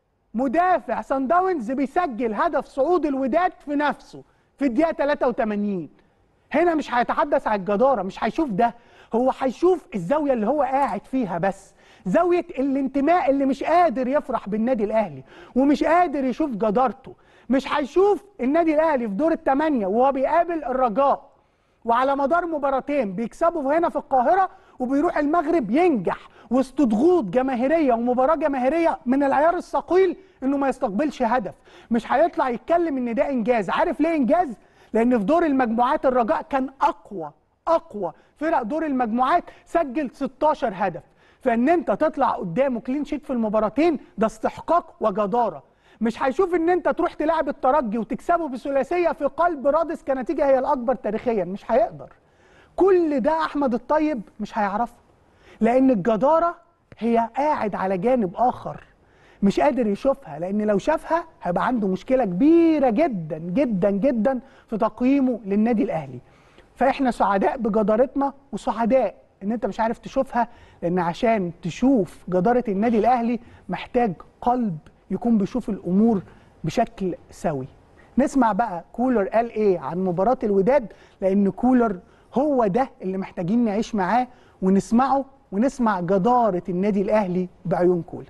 مدافع سان داونز بيسجل هدف صعود الوداد في نفسه في الدقيقه 83 هنا مش هيتحدث عن الجداره مش هيشوف ده هو هيشوف الزاويه اللي هو قاعد فيها بس زاويه الانتماء اللي مش قادر يفرح بالنادي الاهلي ومش قادر يشوف جدارته مش هيشوف النادي الاهلي في دور الثمانيه وهو بيقابل الرجاء وعلى مدار مباراتين بيكسبوا هنا في القاهره وبيروح المغرب ينجح وسط ضغوط جماهيريه ومباراه جماهيريه من العيار الثقيل انه ما يستقبلش هدف مش هيطلع يتكلم ان ده انجاز عارف ليه انجاز لان في دور المجموعات الرجاء كان اقوى اقوى فرق دور المجموعات سجل 16 هدف فان انت تطلع قدامه كلين شيت في المباراتين ده استحقاق وجداره مش هيشوف ان انت تروح تلعب الترجي وتكسبه بثلاثيه في قلب رادس كنتيجه هي الاكبر تاريخيا مش هيقدر كل ده احمد الطيب مش هيعرفه لان الجداره هي قاعد على جانب اخر مش قادر يشوفها لان لو شافها هيبقى عنده مشكله كبيره جدا جدا جدا في تقييمه للنادي الاهلي فاحنا سعداء بجدارتنا وسعداء ان انت مش عارف تشوفها لان عشان تشوف جداره النادي الاهلي محتاج قلب يكون بيشوف الامور بشكل سوي نسمع بقى كولر قال ايه عن مباراه الوداد لان كولر هو ده اللي محتاجين نعيش معاه ونسمعه ونسمع جداره النادي الاهلي بعيون كولر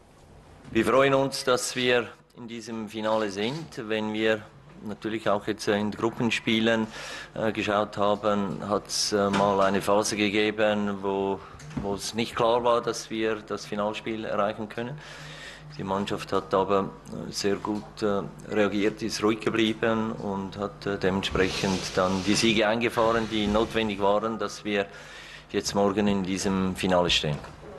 Wir freuen uns, dass wir in diesem Finale sind. Wenn wir natürlich auch jetzt äh, in Gruppenspielen äh, geschaut haben, hat es äh, mal eine Phase gegeben, wo, wo es nicht klar war, dass wir das Finalspiel erreichen können. Die Mannschaft hat aber äh, sehr gut äh, reagiert, ist ruhig geblieben und hat äh, dementsprechend dann die Siege eingefahren, die notwendig waren, dass wir jetzt morgen in diesem Finale stehen.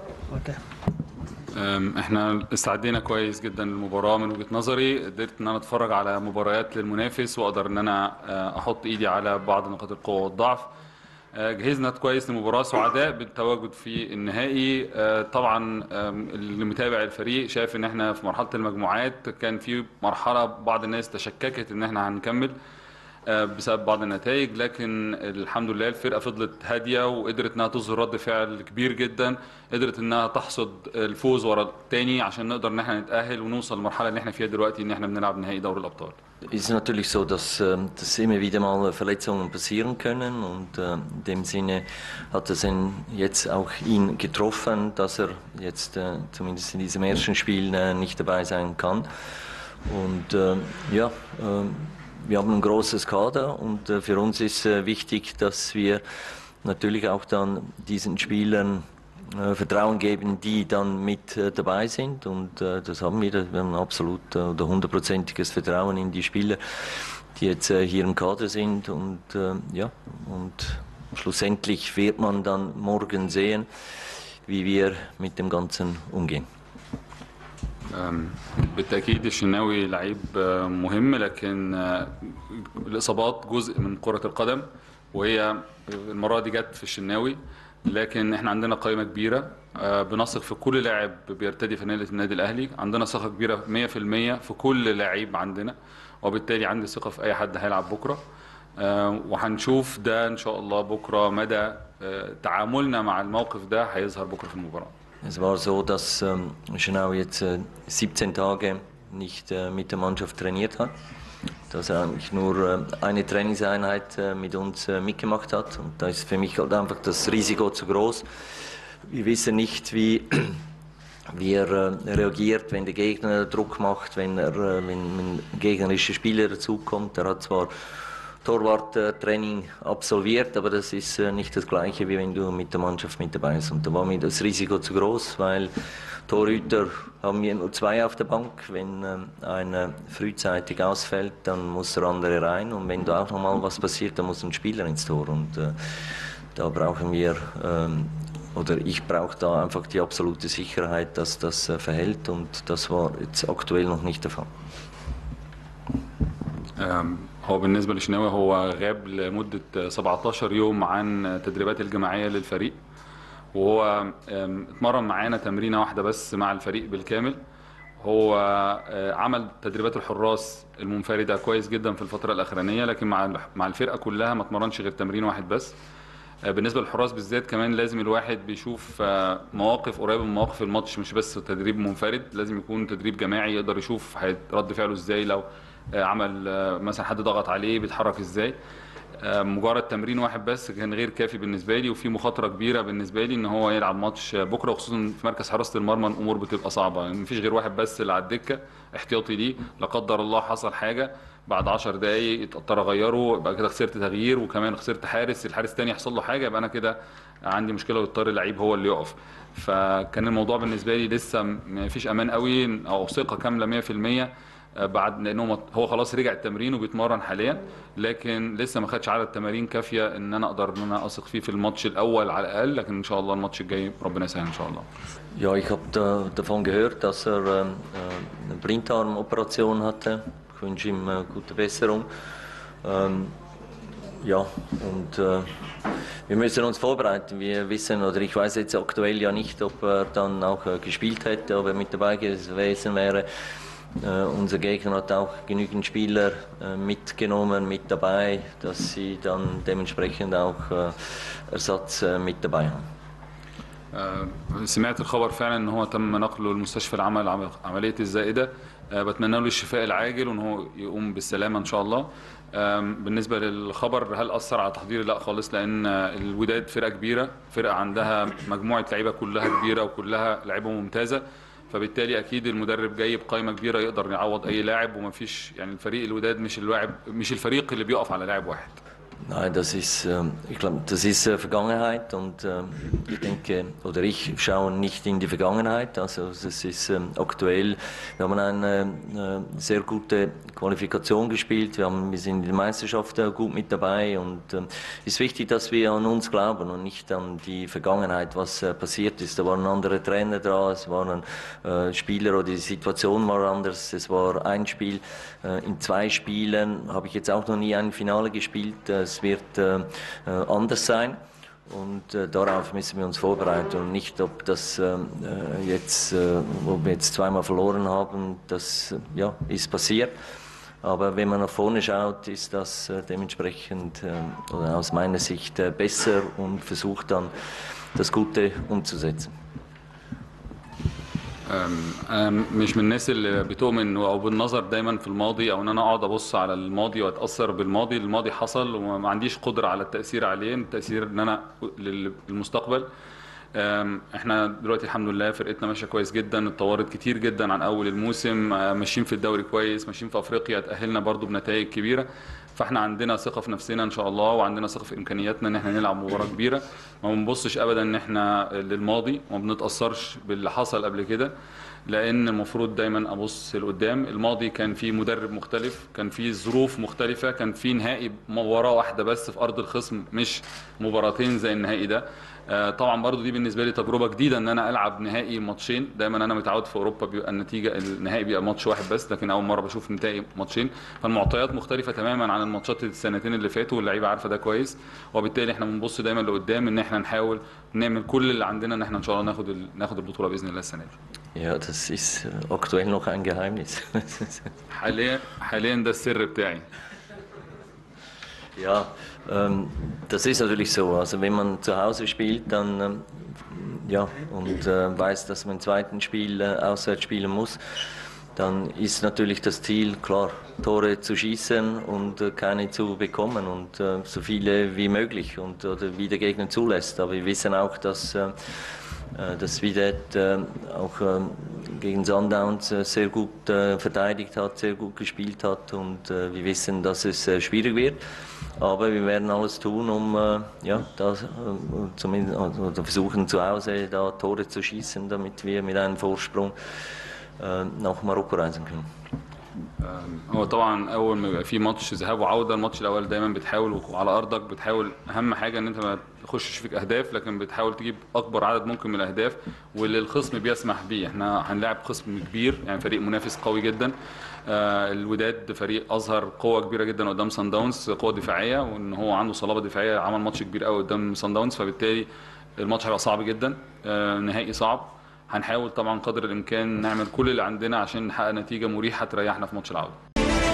أم، احنا استعدينا كويس جدا للمباراه من وجهه نظري قدرت ان انا اتفرج على مباريات للمنافس واقدر ان انا آه، احط ايدي على بعض نقاط القوه والضعف آه، جهزنا كويس للمباراه سعداء بالتواجد في النهائي آه، طبعا آم، اللي متابع الفريق شايف ان احنا في مرحله المجموعات كان في مرحله بعض الناس تشككت ان احنا هنكمل آه، بسبب بعض النتائج لكن الحمد لله الفرقه فضلت هاديه وقدرت انها تظهر رد فعل كبير جدا قدرت انها تحصد الفوز ورا التاني عشان نقدر ان احنا نتاهل ونوصل للمرحله اللي احنا فيها دلوقتي ان احنا بنلعب نهائي دوري الابطال Es ist natürlich so, dass, ähm, dass immer wieder mal Verletzungen passieren können und äh, in dem Sinne hat es ihn jetzt auch ihn getroffen, dass er jetzt äh, zumindest in diesem ersten Spiel äh, nicht dabei sein kann. Und äh, ja, äh, wir haben ein großes Kader und äh, für uns ist äh, wichtig, dass wir natürlich auch dann diesen Spielern äh, Vertrauen geben, die dann mit äh, dabei sind. Und äh, das haben wir. Wir haben absolut äh, oder hundertprozentiges Vertrauen in die Spieler, die jetzt äh, hier im Kader sind. Und äh, ja, und schlussendlich wird man dann morgen sehen, wie wir mit dem Ganzen umgehen. أم، بالتأكيد الشناوي لعيب آه، مهم لكن آه، الإصابات جزء من كرة القدم وهي المرة دي جت في الشناوي لكن احنا عندنا قائمة كبيرة آه، بنثق في كل لاعب بيرتدي فانيلة النادي الأهلي عندنا ثقة كبيرة 100% في كل لاعب عندنا وبالتالي عندي ثقة في أي حد هيلعب بكرة آه، وهنشوف ده إن شاء الله بكرة مدى آه، تعاملنا مع الموقف ده هيظهر بكرة في المباراة Es war so, dass ähm, Schnau jetzt äh, 17 Tage nicht äh, mit der Mannschaft trainiert hat. Dass er eigentlich nur äh, eine Trainingseinheit äh, mit uns äh, mitgemacht hat. Und da ist für mich halt einfach das Risiko zu groß. Wir wissen nicht, wie, wie er äh, reagiert, wenn der Gegner Druck macht, wenn, er, äh, wenn, wenn gegnerische Spieler dazukommt. Er hat zwar Torwarttraining absolviert, aber das ist äh, nicht das gleiche, wie wenn du mit der Mannschaft mit dabei bist. Und da war mir das Risiko zu groß, weil Torhüter haben wir nur zwei auf der Bank. Wenn ähm, einer frühzeitig ausfällt, dann muss der andere rein. Und wenn da auch nochmal was passiert, dann muss ein Spieler ins Tor. Und äh, da brauchen wir, ähm, oder ich brauche da einfach die absolute Sicherheit, dass das äh, verhält. Und das war jetzt aktuell noch nicht der Fall. آم، هو بالنسبة للشناوي هو غاب لمدة 17 يوم عن التدريبات الجماعية للفريق وهو آم، اتمرن معانا تمرينة واحدة بس مع الفريق بالكامل هو آه، عمل تدريبات الحراس المنفردة كويس جدا في الفترة الأخرانية لكن مع مع الفرقة كلها ما اتمرنش غير تمرين واحد بس آه، بالنسبة للحراس بالذات كمان لازم الواحد بيشوف آه، مواقف قريبة من مواقف الماتش مش بس تدريب منفرد لازم يكون تدريب جماعي يقدر يشوف هيت- رد فعله ازاي لو آه، عمل آه، مثلا حد ضغط عليه بيتحرك ازاي آه، مجرد تمرين واحد بس كان غير كافي بالنسبه لي وفي مخاطره كبيره بالنسبه لي ان هو يلعب ماتش بكره وخصوصا في مركز حراسه المرمى الامور بتبقى صعبه يعني مفيش غير واحد بس اللي على الدكه احتياطي ليه لا قدر الله حصل حاجه بعد 10 دقايق اضطر اغيره يبقى كده خسرت تغيير وكمان خسرت حارس الحارس التاني يحصل له حاجه يبقى انا كده عندي مشكله ويضطر اللعيب هو اللي يقف فكان الموضوع بالنسبه لي لسه ما فيش امان قوي او ثقه كامله 100% بعد لانه مط- هو خلاص رجع التمرين وبيتمرن حاليا لكن لسه ما خدش عدد تمارين كافيه ان انا اقدر ان انا اثق فيه في الماتش الاول على الاقل لكن ان شاء الله الماتش الجاي ربنا يسهل ان شاء الله Ja, ich habe da, davon gehört, dass er ähm, äh, eine Blinddarmoperation hatte. Ich wünsche ihm äh, gute Besserung. Ähm, ja, und äh, wir müssen uns vorbereiten. Wir wissen, oder ich weiß jetzt aktuell ja nicht, ob er dann auch äh, gespielt hätte, ob er mit dabei gewesen wäre. Äh, unser Gegner hat auch genügend Spieler äh, mitgenommen, mit dabei, dass sie dann dementsprechend auch äh, Ersatz äh, mit dabei haben. آه، سمعت الخبر فعلا ان هو تم نقله لمستشفى العمل عم- عمليه الزائده آه، بتمنى له الشفاء العاجل وان هو يقوم بالسلامه ان شاء الله آم، بالنسبه للخبر هل اثر على تحضيري لا خالص لان آه، الوداد فرقه كبيره فرقه عندها مجموعه لعيبه كلها كبيره وكلها لعيبه ممتازه فبالتالي اكيد المدرب جاي بقائمه كبيره يقدر يعوض اي لاعب ومفيش يعني الفريق الوداد مش اللاعب مش الفريق اللي بيقف على لاعب واحد Nein, das ist, ähm, ich glaube, das ist äh, Vergangenheit und ähm, ich denke, oder ich schaue nicht in die Vergangenheit. Also es ist ähm, aktuell. Wir haben eine äh, sehr gute Qualifikation gespielt. Wir, haben, wir sind in der Meisterschaft äh, gut mit dabei und ähm, es ist wichtig, dass wir an uns glauben und nicht an die Vergangenheit, was äh, passiert ist. Da waren andere Trainer da, es waren äh, Spieler oder die Situation war anders. Es war ein Spiel. Äh, in zwei Spielen habe ich jetzt auch noch nie ein Finale gespielt. Äh, Es wird äh, äh, anders sein. Und äh, darauf müssen wir uns vorbereiten und nicht, ob das ähm, äh, jetzt, äh, wo wir jetzt zweimal verloren haben, das äh, ja, ist passiert. Aber wenn man nach vorne schaut, ist das äh, dementsprechend äh, oder aus meiner Sicht äh, besser und versucht dann das Gute umzusetzen. أم- أنا مش من الناس اللي بتؤمن او بالنظر دايما في الماضي او ان انا اقعد ابص على الماضي واتاثر بالماضي الماضي حصل وما عنديش قدره على التاثير عليه التاثير ان انا لل- للمستقبل أم، احنا دلوقتي الحمد لله فرقتنا ماشيه كويس جدا اتطورت كتير جدا عن اول الموسم أه، ماشيين في الدوري كويس ماشيين في افريقيا تاهلنا برضو بنتائج كبيره فاحنا عندنا ثقه في نفسنا ان شاء الله وعندنا ثقه في امكانياتنا ان احنا نلعب مباراه كبيره ما بنبصش ابدا ان احنا للماضي وما بنتاثرش باللي حصل قبل كده لان المفروض دايما ابص لقدام الماضي كان فيه مدرب مختلف كان فيه ظروف مختلفه كان فيه نهائي مباراه واحده بس في ارض الخصم مش مباراتين زي النهائي ده آه، طبعا برضو دي بالنسبه لي تجربه جديده ان انا العب نهائي ماتشين دايما انا متعود في اوروبا بيبقى النتيجه النهائي بيبقى ماتش واحد بس لكن اول مره بشوف نتائج ماتشين فالمعطيات مختلفه تماما عن الماتشات السنتين اللي فاتوا واللعيبه عارفه ده كويس وبالتالي احنا بنبص دايما لقدام ان احنا نحاول نعمل كل اللي عندنا ان احنا ان شاء الله ناخد ال- ناخد البطوله باذن الله السنه دي Ja, das ist äh, aktuell noch ein Geheimnis. حاليا حاليا ده السر بتاعي Ja, ähm, das ist natürlich so. Also wenn man zu Hause spielt, dann ähm, ja und äh, weiß, dass man im zweiten Spiel äh, auswärts spielen muss, dann ist natürlich das Ziel klar, Tore zu schießen und äh, keine zu bekommen und äh, so viele wie möglich und oder wie der Gegner zulässt. Aber wir wissen auch, dass äh, äh, dass Videt äh, auch äh, gegen Sundowns äh, sehr gut äh, verteidigt hat, sehr gut gespielt hat und äh, wir wissen, dass es äh, schwierig wird. Aber wir werden alles tun, um äh, ja, das, äh, zumindest, oder versuchen zu Hause da Tore zu schießen, damit wir mit einem Vorsprung äh, nach Marokko reisen können. هو طبعا اول ما يبقى في ماتش ذهاب وعوده الماتش الاول دايما بتحاول وعلى ارضك بتحاول اهم حاجه ان انت ما تخشش فيك اهداف لكن بتحاول تجيب اكبر عدد ممكن من الاهداف واللي الخصم بيسمح بيه احنا هنلاعب خصم كبير يعني فريق منافس قوي جدا آه الوداد فريق اظهر قوه كبيره جدا قدام سان داونز قوه دفاعيه وان هو عنده صلابه دفاعيه عمل ماتش كبير قوي قدام سان داونز فبالتالي الماتش هيبقى صعب جدا آه نهائي صعب هنحاول طبعا قدر الامكان نعمل كل اللي عندنا عشان نحقق نتيجه مريحه تريحنا في ماتش العوده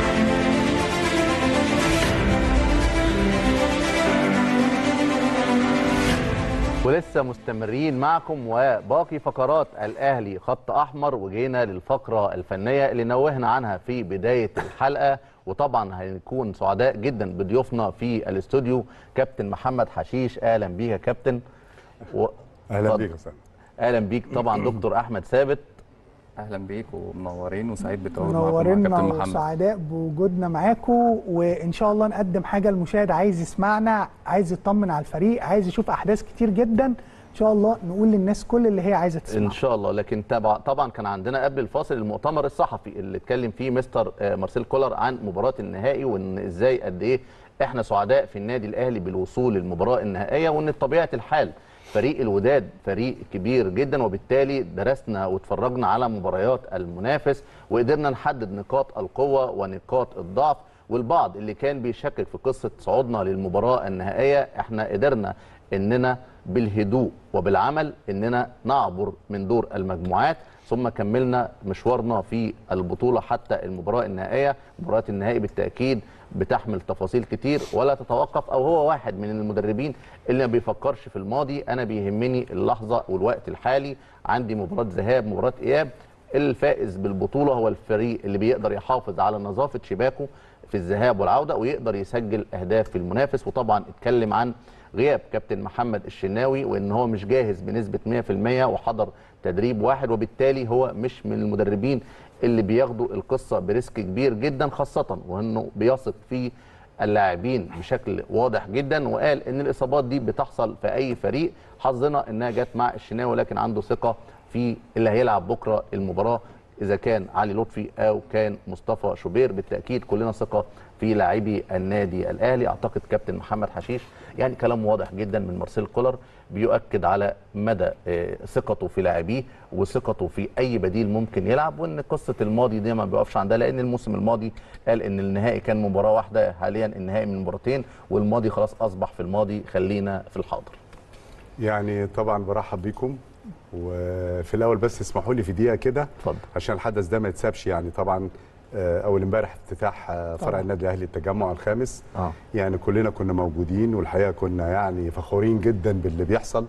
ولسه مستمرين معكم وباقي فقرات الاهلي خط احمر وجينا للفقره الفنيه اللي نوهنا عنها في بدايه الحلقه وطبعا هنكون سعداء جدا بضيوفنا في الاستوديو كابتن محمد حشيش اهلا بيك يا كابتن و... اهلا اتفضل. بيك يا استاذ اهلا بيك طبعا دكتور احمد ثابت اهلا بيك ومنورين وسعيد بالتواجد معاكم مع منورنا كابتن محمد وسعداء بوجودنا معاكم وان شاء الله نقدم حاجه المشاهد عايز يسمعنا عايز يطمن على الفريق عايز يشوف احداث كتير جدا ان شاء الله نقول للناس كل اللي هي عايزه تسمعه ان شاء الله لكن طبعا طبعا كان عندنا قبل الفاصل المؤتمر الصحفي اللي اتكلم فيه مستر آه، مارسيل كولر عن مباراه النهائي وان ازاي قد ايه احنا سعداء في النادي الاهلي بالوصول للمباراه النهائيه وان بطبيعه الحال فريق الوداد فريق كبير جدا وبالتالي درسنا واتفرجنا على مباريات المنافس وقدرنا نحدد نقاط القوه ونقاط الضعف والبعض اللي كان بيشكك في قصه صعودنا للمباراه النهائيه احنا قدرنا اننا بالهدوء وبالعمل اننا نعبر من دور المجموعات ثم كملنا مشوارنا في البطوله حتى المباراه النهائيه مباراه النهائي بالتاكيد بتحمل تفاصيل كتير ولا تتوقف او هو واحد من المدربين اللي ما بيفكرش في الماضي انا بيهمني اللحظه والوقت الحالي عندي مباراه ذهاب مباراه اياب الفائز بالبطوله هو الفريق اللي بيقدر يحافظ على نظافه شباكه في الذهاب والعوده ويقدر يسجل اهداف في المنافس وطبعا اتكلم عن غياب كابتن محمد الشناوي وان هو مش جاهز بنسبه 100% وحضر تدريب واحد وبالتالي هو مش من المدربين اللي بياخدوا القصه بريسك كبير جدا خاصه وانه بيثق في اللاعبين بشكل واضح جدا وقال ان الاصابات دي بتحصل في اي فريق حظنا انها جت مع الشناوي لكن عنده ثقه في اللي هيلعب بكره المباراه اذا كان علي لطفي او كان مصطفى شوبير بالتاكيد كلنا ثقه في لاعبي النادي الاهلي اعتقد كابتن محمد حشيش يعني كلام واضح جدا من مارسيل كولر بيؤكد على مدى آه، ثقته في لاعبيه وثقته في اي بديل ممكن يلعب وان قصه الماضي دي ما بيقفش عندها لان الموسم الماضي قال ان النهائي كان مباراه واحده حاليا النهائي من مباراتين والماضي خلاص اصبح في الماضي خلينا في الحاضر يعني طبعا برحب بيكم وفي الاول بس اسمحوا لي في دقيقه كده اتفضل عشان الحدث ده ما يتسابش يعني طبعا آه، اول امبارح افتتاح آه، فرع طبعاً. النادي الاهلي التجمع الخامس اه يعني كلنا كنا موجودين والحقيقه كنا يعني فخورين جدا باللي بيحصل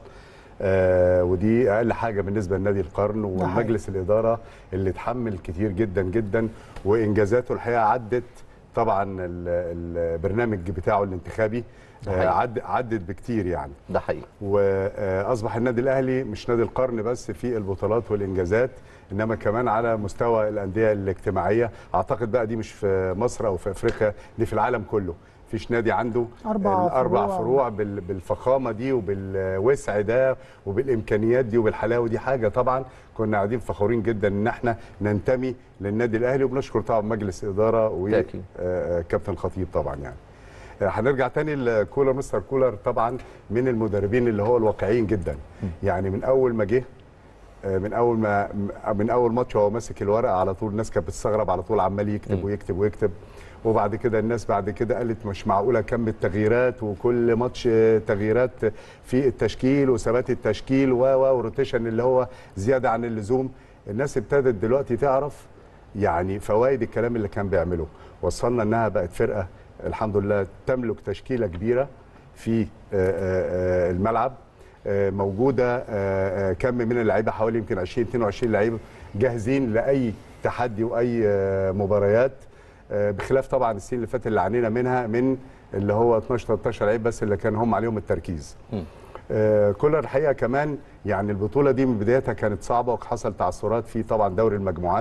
آه ودي اقل حاجه بالنسبه لنادي القرن والمجلس الاداره اللي اتحمل كتير جدا جدا وانجازاته الحقيقه عدت طبعا ال- البرنامج بتاعه الانتخابي ده آه حقيقي. عد عدت بكتير يعني ده حقيقي واصبح النادي الاهلي مش نادي القرن بس في البطولات والانجازات انما كمان على مستوى الانديه الاجتماعيه اعتقد بقى دي مش في مصر او في افريقيا دي في العالم كله مفيش نادي عنده أربع الاربع فروع. فروع بال- بالفخامه دي وبالوسع ده وبالامكانيات دي وبالحلاوه دي حاجه طبعا كنا قاعدين فخورين جدا ان احنا ننتمي للنادي الاهلي وبنشكر طبعا مجلس اداره تأكيد. وكابتن الخطيب طبعا يعني هنرجع تاني لكولر مستر كولر طبعا من المدربين اللي هو الواقعيين جدا يعني من اول ما جه آه، من اول ما من اول ماتش هو ماسك الورقه على طول الناس كانت بتستغرب على طول عمال يكتب ويكتب ويكتب وبعد كده الناس بعد كده قالت مش معقوله كم التغييرات وكل ماتش آه، تغييرات في التشكيل وثبات التشكيل و و وروتيشن اللي هو زياده عن اللزوم الناس ابتدت دلوقتي تعرف يعني فوائد الكلام اللي كان بيعمله وصلنا انها بقت فرقه الحمد لله تملك تشكيله كبيره في آه، آه، آه، الملعب آه، موجوده آه، آه، كم من اللعيبه حوالي يمكن 20 22 لعيب جاهزين لاي تحدي واي آه، مباريات آه، بخلاف طبعا السنين اللي فاتت اللي عانينا منها من اللي هو 12 13 لعيب بس اللي كان هم عليهم التركيز آه، كولر الحقيقه كمان يعني البطوله دي من بدايتها كانت صعبه وحصل تعثرات في طبعا دوري المجموعات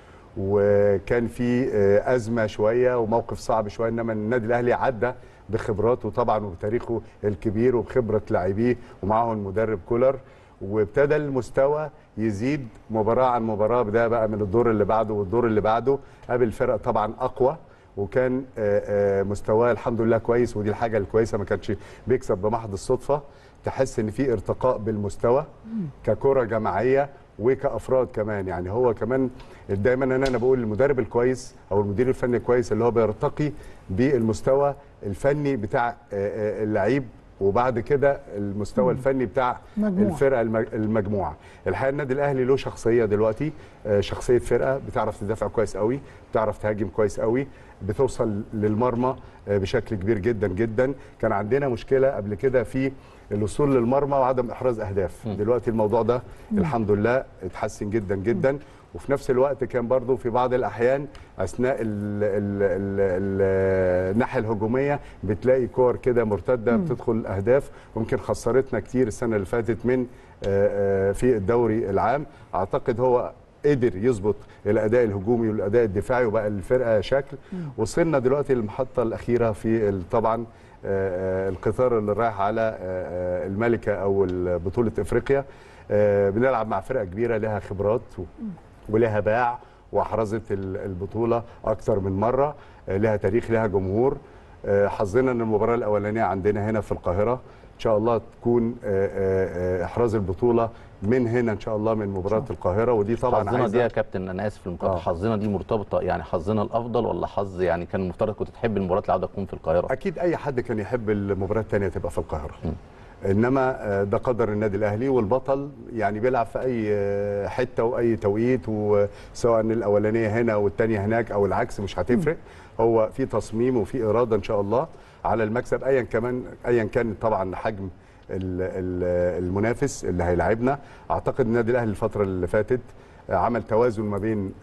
وكان في آه، ازمه شويه وموقف صعب شويه انما النادي الاهلي عدى بخبراته طبعا وبتاريخه الكبير وبخبره لاعبيه ومعه المدرب كولر وابتدى المستوى يزيد مباراه عن مباراه بدا بقى من الدور اللي بعده والدور اللي بعده قابل فرق طبعا اقوى وكان آه، آه، مستواه الحمد لله كويس ودي الحاجه الكويسه ما كانش بيكسب بمحض الصدفه تحس ان في ارتقاء بالمستوى ككره جماعيه وكافراد كمان يعني هو كمان دايما انا انا بقول المدرب الكويس او المدير الفني الكويس اللي هو بيرتقي بالمستوى الفني بتاع آه، آه، اللعيب وبعد كده المستوى مم. الفني بتاع مجموعة. الفرقه المج- المجموعه الحقيقه النادي الاهلي له شخصيه دلوقتي آه، شخصيه فرقه بتعرف تدافع كويس قوي بتعرف تهاجم كويس قوي بتوصل للمرمى آه، بشكل كبير جدا جدا كان عندنا مشكله قبل كده في الوصول للمرمى وعدم احراز اهداف دلوقتي الموضوع ده مم. الحمد لله اتحسن جدا جدا وفي نفس الوقت كان برضو في بعض الاحيان اثناء ال ال ال ال الناحيه الهجوميه بتلاقي كور كده مرتده مم. بتدخل اهداف ممكن خسرتنا كتير السنه اللي فاتت من آه، آه، في الدوري العام اعتقد هو قدر يظبط الاداء الهجومي والاداء الدفاعي وبقى الفرقه شكل وصلنا دلوقتي للمحطه الاخيره في ال- طبعا آه، آه، القطار اللي رايح على آه، آه، الملكه او بطوله افريقيا آه، بنلعب مع فرقه كبيره لها خبرات و- ولها باع واحرزت ال- البطوله اكتر من مره آه، لها تاريخ لها جمهور آه، حظنا ان المباراه الاولانيه عندنا هنا في القاهره ان شاء الله تكون آه، آه، آه، احراز البطوله من هنا ان شاء الله من مباراه القاهره ودي طبعا حظنا عايزة دي يا كابتن انا اسف في المقاطعه آه. حظنا دي مرتبطه يعني حظنا الافضل ولا حظ يعني كان المفترض كنت تحب المباراه اللي عاوزه تكون في القاهره اكيد اي حد كان يحب المباراه الثانيه تبقى في القاهره انما آه، ده قدر النادي الاهلي والبطل يعني بيلعب في اي آه، حته واي توقيت وسواء الاولانيه هنا والثانيه هناك او العكس مش هتفرق هو في تصميم وفي اراده ان شاء الله على المكسب ايا كمان ايا كان طبعا حجم ال- ال- المنافس اللي هيلاعبنا اعتقد النادي الاهلي الفتره اللي فاتت آه، عمل توازن ما بين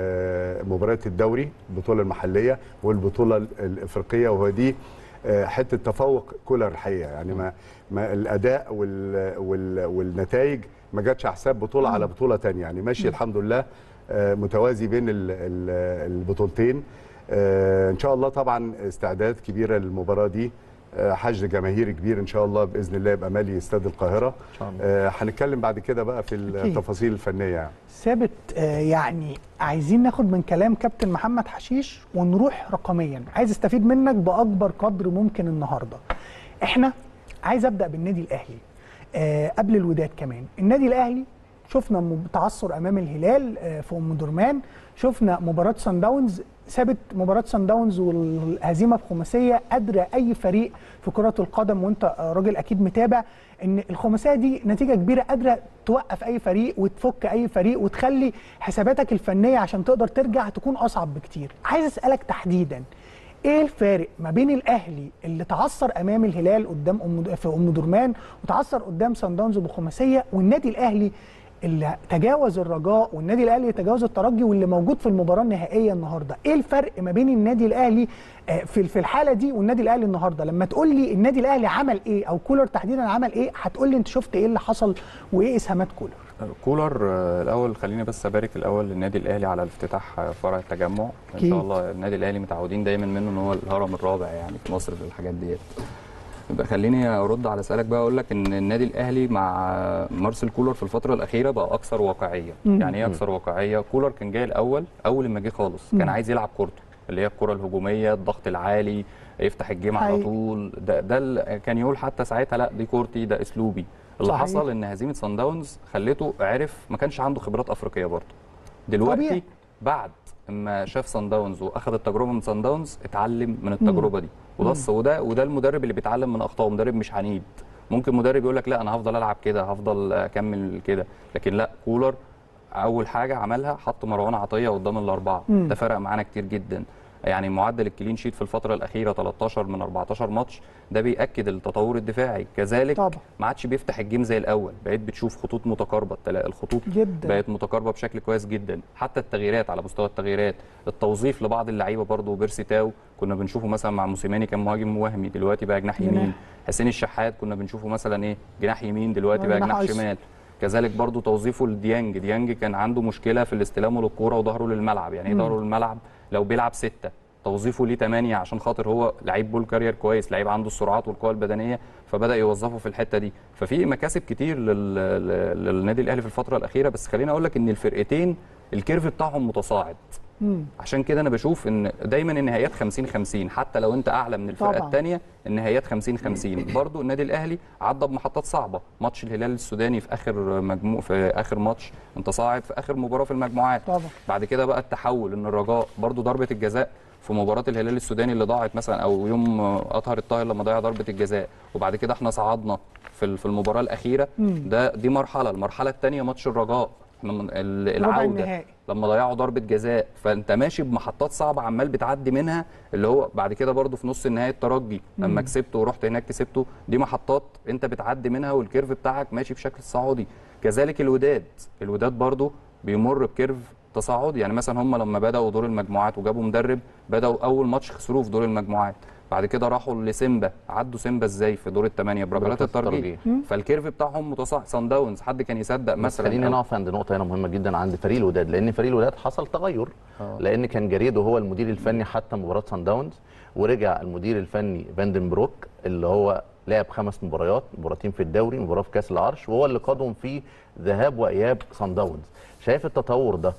آه، مباريات الدوري البطوله المحليه والبطوله ال- الافريقيه وهو دي آه، حته تفوق كولر الحقيقه يعني ما, ما الاداء وال وال والنتائج ما جاتش على حساب بطوله على بطوله تانية يعني ماشي الحمد لله آه، متوازي بين ال- ال- البطولتين آه، ان شاء الله طبعا استعدادات كبيره للمباراه دي آه، حشد جماهيري كبير ان شاء الله باذن الله يبقى مالي استاد القاهره ان شاء الله آه، هنتكلم بعد كده بقى في أكيد. التفاصيل الفنيه يعني ثابت آه، يعني عايزين ناخد من كلام كابتن محمد حشيش ونروح رقميا عايز استفيد منك باكبر قدر ممكن النهارده احنا عايز ابدا بالنادي الاهلي آه قبل الوداد كمان النادي الاهلي شفنا م- تعثر امام الهلال آه في ام درمان شفنا مباراه سان داونز ثابت مباراه سان داونز والهزيمه بخماسيه قادره اي فريق في كره القدم وانت آه، راجل اكيد متابع ان الخماسيه دي نتيجه كبيره قادره توقف اي فريق وتفك اي فريق وتخلي حساباتك الفنيه عشان تقدر ترجع تكون اصعب بكتير عايز اسالك تحديدا ايه الفارق ما بين الاهلي اللي تعثر امام الهلال قدام ام في ام درمان وتعثر قدام سان داونز بخماسيه والنادي الاهلي اللي تجاوز الرجاء والنادي الاهلي يتجاوز الترجي واللي موجود في المباراه النهائيه النهارده ايه الفرق ما بين النادي الاهلي آه، في في الحاله دي والنادي الاهلي النهارده لما تقول لي النادي الاهلي عمل ايه او كولر تحديدا عمل ايه هتقول لي انت شفت ايه اللي حصل وايه اسهامات كولر كولر آه، الاول خليني بس ابارك الاول للنادي الاهلي على الافتتاح آه، فرع التجمع ان أكيد. شاء الله النادي الاهلي متعودين دايما منه ان هو الهرم الرابع يعني في مصر في الحاجات ديت يبقى خليني ارد على سؤالك بقى اقول لك ان النادي الاهلي مع مارسيل كولر في الفتره الاخيره بقى اكثر واقعيه مم. يعني ايه اكثر واقعيه كولر كان جاي الاول اول ما جه خالص كان مم. عايز يلعب كورته اللي هي الكره الهجوميه الضغط العالي يفتح الجيم على حقيقي. طول ده ده ال- كان يقول حتى ساعتها لا دي كورتي ده اسلوبي اللي صحيح. حصل ان هزيمه سان داونز خليته عرف ما كانش عنده خبرات افريقيه برضه دلوقتي طبيعي. بعد اما شاف سان داونز واخد التجربه من سان داونز اتعلم من التجربه دي وده الص- وده وده المدرب اللي بيتعلم من اخطائه مدرب مش عنيد ممكن مدرب يقول لك لا انا هفضل العب كده هفضل اكمل كده لكن لا كولر اول حاجه عملها حط مروان عطيه قدام الاربعه مم. ده فرق معانا كتير جدا يعني معدل الكلين شيت في الفتره الاخيره 13 من 14 ماتش ده بياكد التطور الدفاعي كذلك طبعا. ما عادش بيفتح الجيم زي الاول بقيت بتشوف خطوط متقاربه تلاقي الخطوط جدا. بقت متقاربه بشكل كويس جدا حتى التغييرات على مستوى التغييرات التوظيف لبعض اللعيبه برضه بيرسي تاو كنا بنشوفه مثلا مع موسيماني كان مهاجم وهمي دلوقتي بقى جناح جناح. يمين حسين الشحات كنا بنشوفه مثلا ايه جناح يمين دلوقتي بقى جناح جناح أيسر. شمال كذلك برضو توظيفه لديانج ديانج كان عنده مشكله في الاستلام للكوره وظهره للملعب يعني ايه مم. ظهره للملعب لو بيلعب ستة توظيفه ليه 8 عشان خاطر هو لعيب بول كارير كويس لعيب عنده السرعات والقوه البدنيه فبدا يوظفه في الحته دي ففي مكاسب كتير لل... لل- للنادي الاهلي في الفتره الاخيره بس خليني اقول لك ان الفرقتين الكيرف بتاعهم متصاعد مم. عشان كده انا بشوف ان دايما النهايات 50 50 حتى لو انت اعلى من الفرقه طبعاً. الثانيه النهايات 50 50 برضو النادي الاهلي عدى بمحطات صعبه ماتش الهلال السوداني في اخر مجموع في اخر ماتش انت صاعد في اخر مباراه في المجموعات طبعا. بعد كده بقى التحول ان الرجاء برضو ضربه الجزاء في مباراه الهلال السوداني اللي ضاعت مثلا او يوم اطهر الطاهر لما ضيع ضربه الجزاء وبعد كده احنا صعدنا في ال- في المباراه الاخيره مم. ده دي مرحله المرحله الثانيه ماتش الرجاء احنا من- ال- ربع العوده النهائي. لما ضيعوا ضربه جزاء فانت ماشي بمحطات صعبه عمال بتعدي منها اللي هو بعد كده برضو في نص النهائي الترجي لما مم. كسبته ورحت هناك كسبته دي محطات انت بتعدي منها والكيرف بتاعك ماشي بشكل صاعدي كذلك الوداد الوداد برضو بيمر بكيرف تصاعدي يعني مثلا هم لما بداوا دور المجموعات وجابوا مدرب بداوا اول ماتش خسروه في دور المجموعات بعد كده راحوا لسيمبا عدوا سيمبا ازاي في دور الثمانيه بركلات بركلات الترجيح الترجيح. فالكيرف بتاعهم متصاعد سان داونز حد كان يصدق بس مثلا خلينا أو- نقف عند نقطه هنا مهمه جدا عند فريق الوداد لان فريق الوداد حصل تغير آه. لان كان جريدو هو المدير الفني حتى مباراه سان داونز ورجع المدير الفني فاندن بروك اللي هو لعب خمس مباريات مباراتين في الدوري مباراه في كاس العرش وهو اللي قادهم في ذهاب واياب سان داونز شايف التطور ده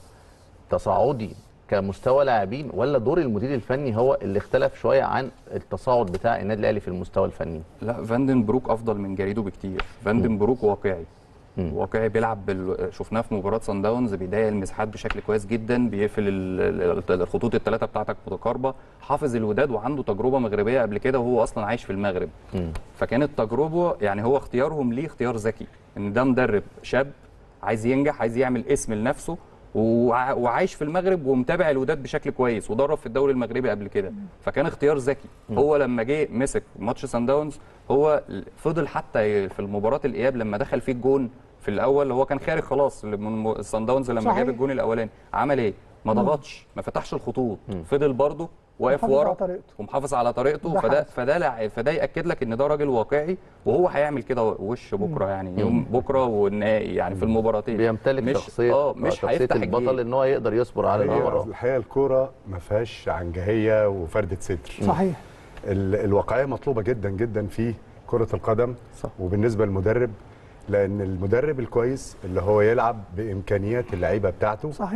تصاعدي كمستوى لاعبين ولا دور المدير الفني هو اللي اختلف شويه عن التصاعد بتاع النادي الاهلي في المستوى الفني لا فاندن بروك افضل من جريدو بكتير فاندن بروك واقعي مم. واقعي بيلعب بال... شفناه في مباراه سان داونز بيضيق المساحات بشكل كويس جدا بيقفل ال- ال- الخطوط الثلاثه بتاعتك متقاربه حافظ الوداد وعنده تجربه مغربيه قبل كده وهو اصلا عايش في المغرب مم. فكانت تجربه يعني هو اختيارهم ليه اختيار ذكي ان ده مدرب شاب عايز ينجح عايز يعمل اسم لنفسه وع- وعايش في المغرب ومتابع الوداد بشكل كويس ودرب في الدوري المغربي قبل كده فكان اختيار ذكي هو لما جه مسك ماتش سان داونز هو فضل حتى في المباراه الاياب لما دخل فيه الجون في الاول هو كان خارج خلاص من سان داونز لما صحيح. جاب الجون الاولاني عمل ايه ما ضغطش ما فتحش الخطوط فضل برضه واقف محافظ على ورا طريقته. ومحافظ على طريقته ده فده حقيقي. فده لع- فده ياكد لك ان ده راجل واقعي وهو هيعمل كده وش بكره يعني يوم بكره والنهائي يعني في المباراتين بيمتلك مش شخصيه اه مش شخصيه هيفتح البطل الجيم. ان هو يقدر يصبر على هي المباراه الحقيقه الكوره ما فيهاش عنجهيه وفرده صدر صحيح ال- الواقعيه مطلوبه جدا جدا في كره القدم صح. وبالنسبه للمدرب لان المدرب الكويس اللي هو يلعب بامكانيات اللعيبه بتاعته صحيح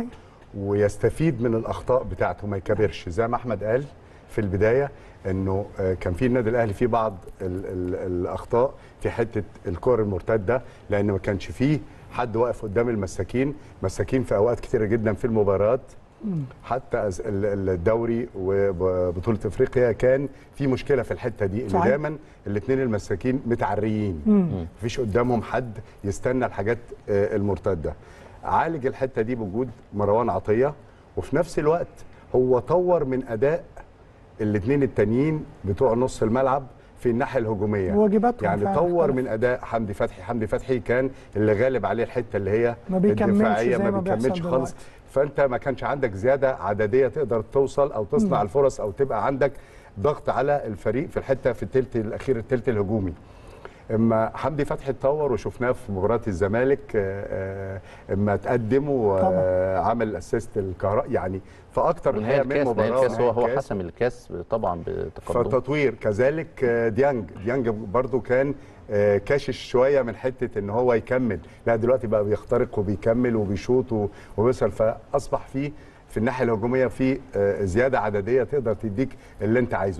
ويستفيد من الاخطاء بتاعته ما يكبرش زي ما احمد قال في البدايه انه آه، كان في النادي الاهلي في بعض ال ال الاخطاء في حته الكور المرتده لان ما كانش فيه حد واقف قدام المساكين مساكين في اوقات كتيره جدا في المباريات حتى أز- ال- ال- الدوري وبطوله افريقيا كان في مشكله في الحته دي ان صحيح. دايما الاثنين المساكين متعريين مم. مفيش قدامهم حد يستنى الحاجات آه، المرتده عالج الحته دي بوجود مروان عطيه وفي نفس الوقت هو طور من اداء الاثنين التانيين بتوع نص الملعب في الناحيه الهجوميه واجباتهم يعني فعلا طور اختلفت. من اداء حمدي فتحي حمدي فتحي كان اللي غالب عليه الحته اللي هي ما بيكملش الدفاعيه زي ما ما بيحصل بيكملش خالص دلوقتي. فانت ما كانش عندك زياده عدديه تقدر توصل او تصنع مم. الفرص او تبقى عندك ضغط على الفريق في الحته في الثلث الاخير الثلث الهجومي اما حمدي فتحي اتطور وشفناه في مباراه الزمالك آه، آه، اما تقدم وعمل اسيست الكهرباء يعني في اكتر ونهايه الحقيقه من الكاس نهايه مباراه الكاس هو هو ونهاية الكاس. حسم الكاس طبعا بتقدم فتطوير كذلك آه، ديانج ديانج برضو كان آه، كاشش شويه من حته ان هو يكمل لا دلوقتي بقى بيخترق وبيكمل وبيشوط و- وبيوصل فاصبح فيه في الناحيه الهجوميه في آه، زياده عدديه تقدر تديك اللي انت عايزه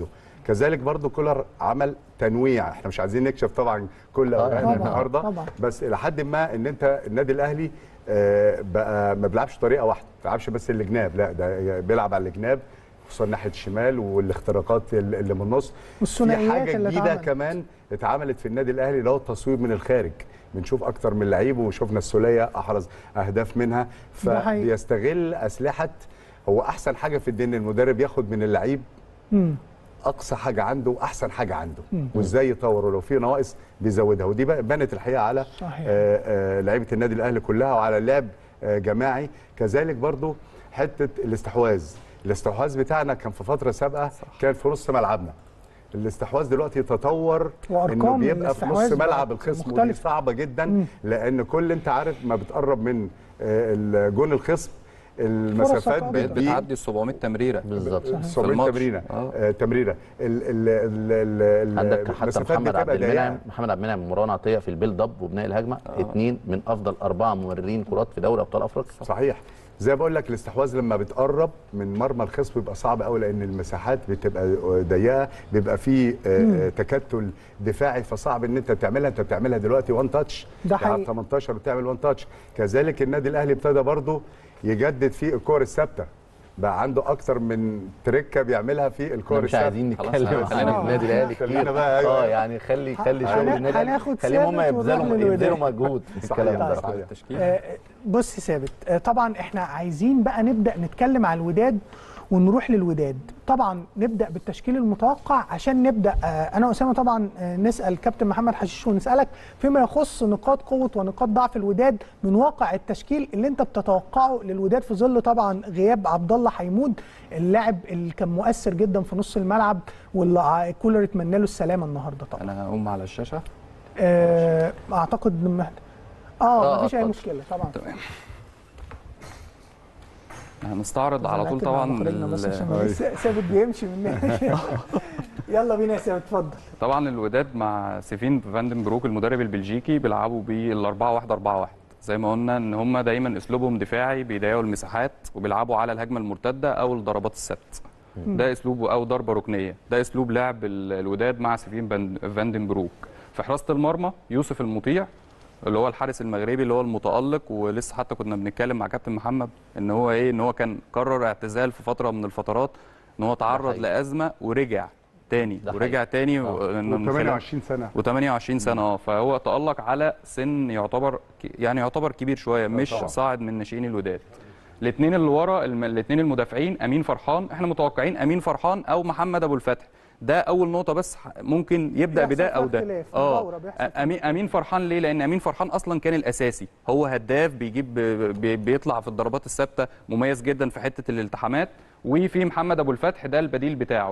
كذلك برضو كولر عمل تنويع احنا مش عايزين نكشف طبعا كل اوراقنا طبعاً، النهارده طبعاً. بس الى حد ما ان انت النادي الاهلي آه، بقى ما بيلعبش طريقه واحده ما بيلعبش بس الجناب لا ده بيلعب على الجناب خصوصا ناحيه الشمال والاختراقات اللي اللي من النص في والثنائيات حاجه اللي جديده اتعملت. كمان اتعملت في النادي الاهلي اللي هو التصويب من الخارج بنشوف اكتر من لعيب وشفنا السوليه احرز اهداف منها ده حقيقي. فبيستغل اسلحه هو احسن حاجه في الدنيا المدرب ياخد من اللعيب مم. اقصى حاجه عنده واحسن حاجه عنده مم. وازاي يطور ولو في نواقص بيزودها ودي بقى بانت الحقيقه على صحيح. آه، آه، لعيبه النادي الاهلي كلها وعلى اللعب آه، جماعي كذلك برضو حته الاستحواذ الاستحواذ بتاعنا كان في فتره سابقه كان في نص ملعبنا الاستحواذ دلوقتي تطور وأرقام انه بيبقى في نص الاستحواذ ملعب بقت الخصم ودي مختلفة. صعبه جدا لان كل انت عارف ما بتقرب من آه، الجون الخصم المسافات بقت بتزيد. بتعدي ال 700 تمريره بالظبط 700 تمريره آه، تمريره ال ال ال ال عندك حتى المسافات محمد عبد بتبقى ضيقة. المنعم محمد عبد المنعم ومروان عطيه في البيلد اب وبناء الهجمه اثنين من افضل اربعه ممررين كرات في دوري ابطال افريقيا صحيح زي ما بقول لك الاستحواذ لما بتقرب من مرمى الخصم بيبقى صعب قوي لان المساحات بتبقى ضيقه بيبقى فيه آه، مم. آه، تكتل دفاعي فصعب ان انت تعملها انت بتعملها دلوقتي وان تاتش ده حقيقي. على 18 وتعمل وان تاتش كذلك النادي الاهلي ابتدى برضه يجدد في الكور الثابته بقى عنده اكتر من تركه بيعملها في الكور احنا مش الثابته عايزين نتكلم خلاص، خلينا في آه. النادي الاهلي خلينا كتير بقى أيوة. اه يعني خلي خلي شغل هن- النادي الأهلي. هناخد خليهم هم ثابت ونروح يبذلوا للوداد. يبذلوا مجهود في صحيح، الكلام صحيح. ده آه، بص ثابت آه، طبعا احنا عايزين بقى نبدا نتكلم على الوداد ونروح للوداد طبعا نبدا بالتشكيل المتوقع عشان نبدا آه، انا واسامه طبعا آه، نسال كابتن محمد حشيش ونسالك فيما يخص نقاط قوه ونقاط ضعف الوداد من واقع التشكيل اللي انت بتتوقعه للوداد في ظل طبعا غياب عبد الله حيمود اللاعب اللي كان مؤثر جدا في نص الملعب واللي ع- كولر اتمنى له السلامه النهارده طبعا انا هقوم على الشاشه آه، اعتقد إن مهد... اه آه، مفيش اي اتفضل. مشكله طبعا تمام هنستعرض على طول ركز مع طبعا مخرجنا بس ال- عشان س- ثابت بيمشي مننا يلا بينا يا ثابت اتفضل طبعا الوداد مع سيفين فاندن بروك المدرب البلجيكي بيلعبوا بال 4 1 4 1 زي ما قلنا ان هم دايما اسلوبهم دفاعي بيضيقوا المساحات وبيلعبوا على الهجمه المرتده او الضربات الثابته مم. ده اسلوبه او ضربه ركنيه ده اسلوب لعب ال- الوداد مع سيفين فان- فاندن بروك في حراسه المرمى يوسف المطيع اللي هو الحارس المغربي اللي هو المتالق ولسه حتى كنا بنتكلم مع كابتن محمد ان هو ايه ان هو كان قرر اعتزال في فتره من الفترات ان هو تعرض لازمه ورجع تاني ورجع تاني و- إنه من خلال- و28 سنه و28 سنه اه فهو تألق على سن يعتبر ك- يعني يعتبر كبير شويه مش طبعاً. صاعد من ناشئين الوداد الاثنين اللي ورا الاثنين المدافعين امين فرحان احنا متوقعين امين فرحان او محمد ابو الفتح ده اول نقطه بس ح- ممكن يبدا بيحصل بده او فيها ده اختلاف، في اه الدورة بيحصل أ- امين امين فرحان ليه لان امين فرحان اصلا كان الاساسي هو هداف بيجيب بي- بيطلع في الضربات الثابته مميز جدا في حته الالتحامات وفي محمد ابو الفتح ده البديل بتاعه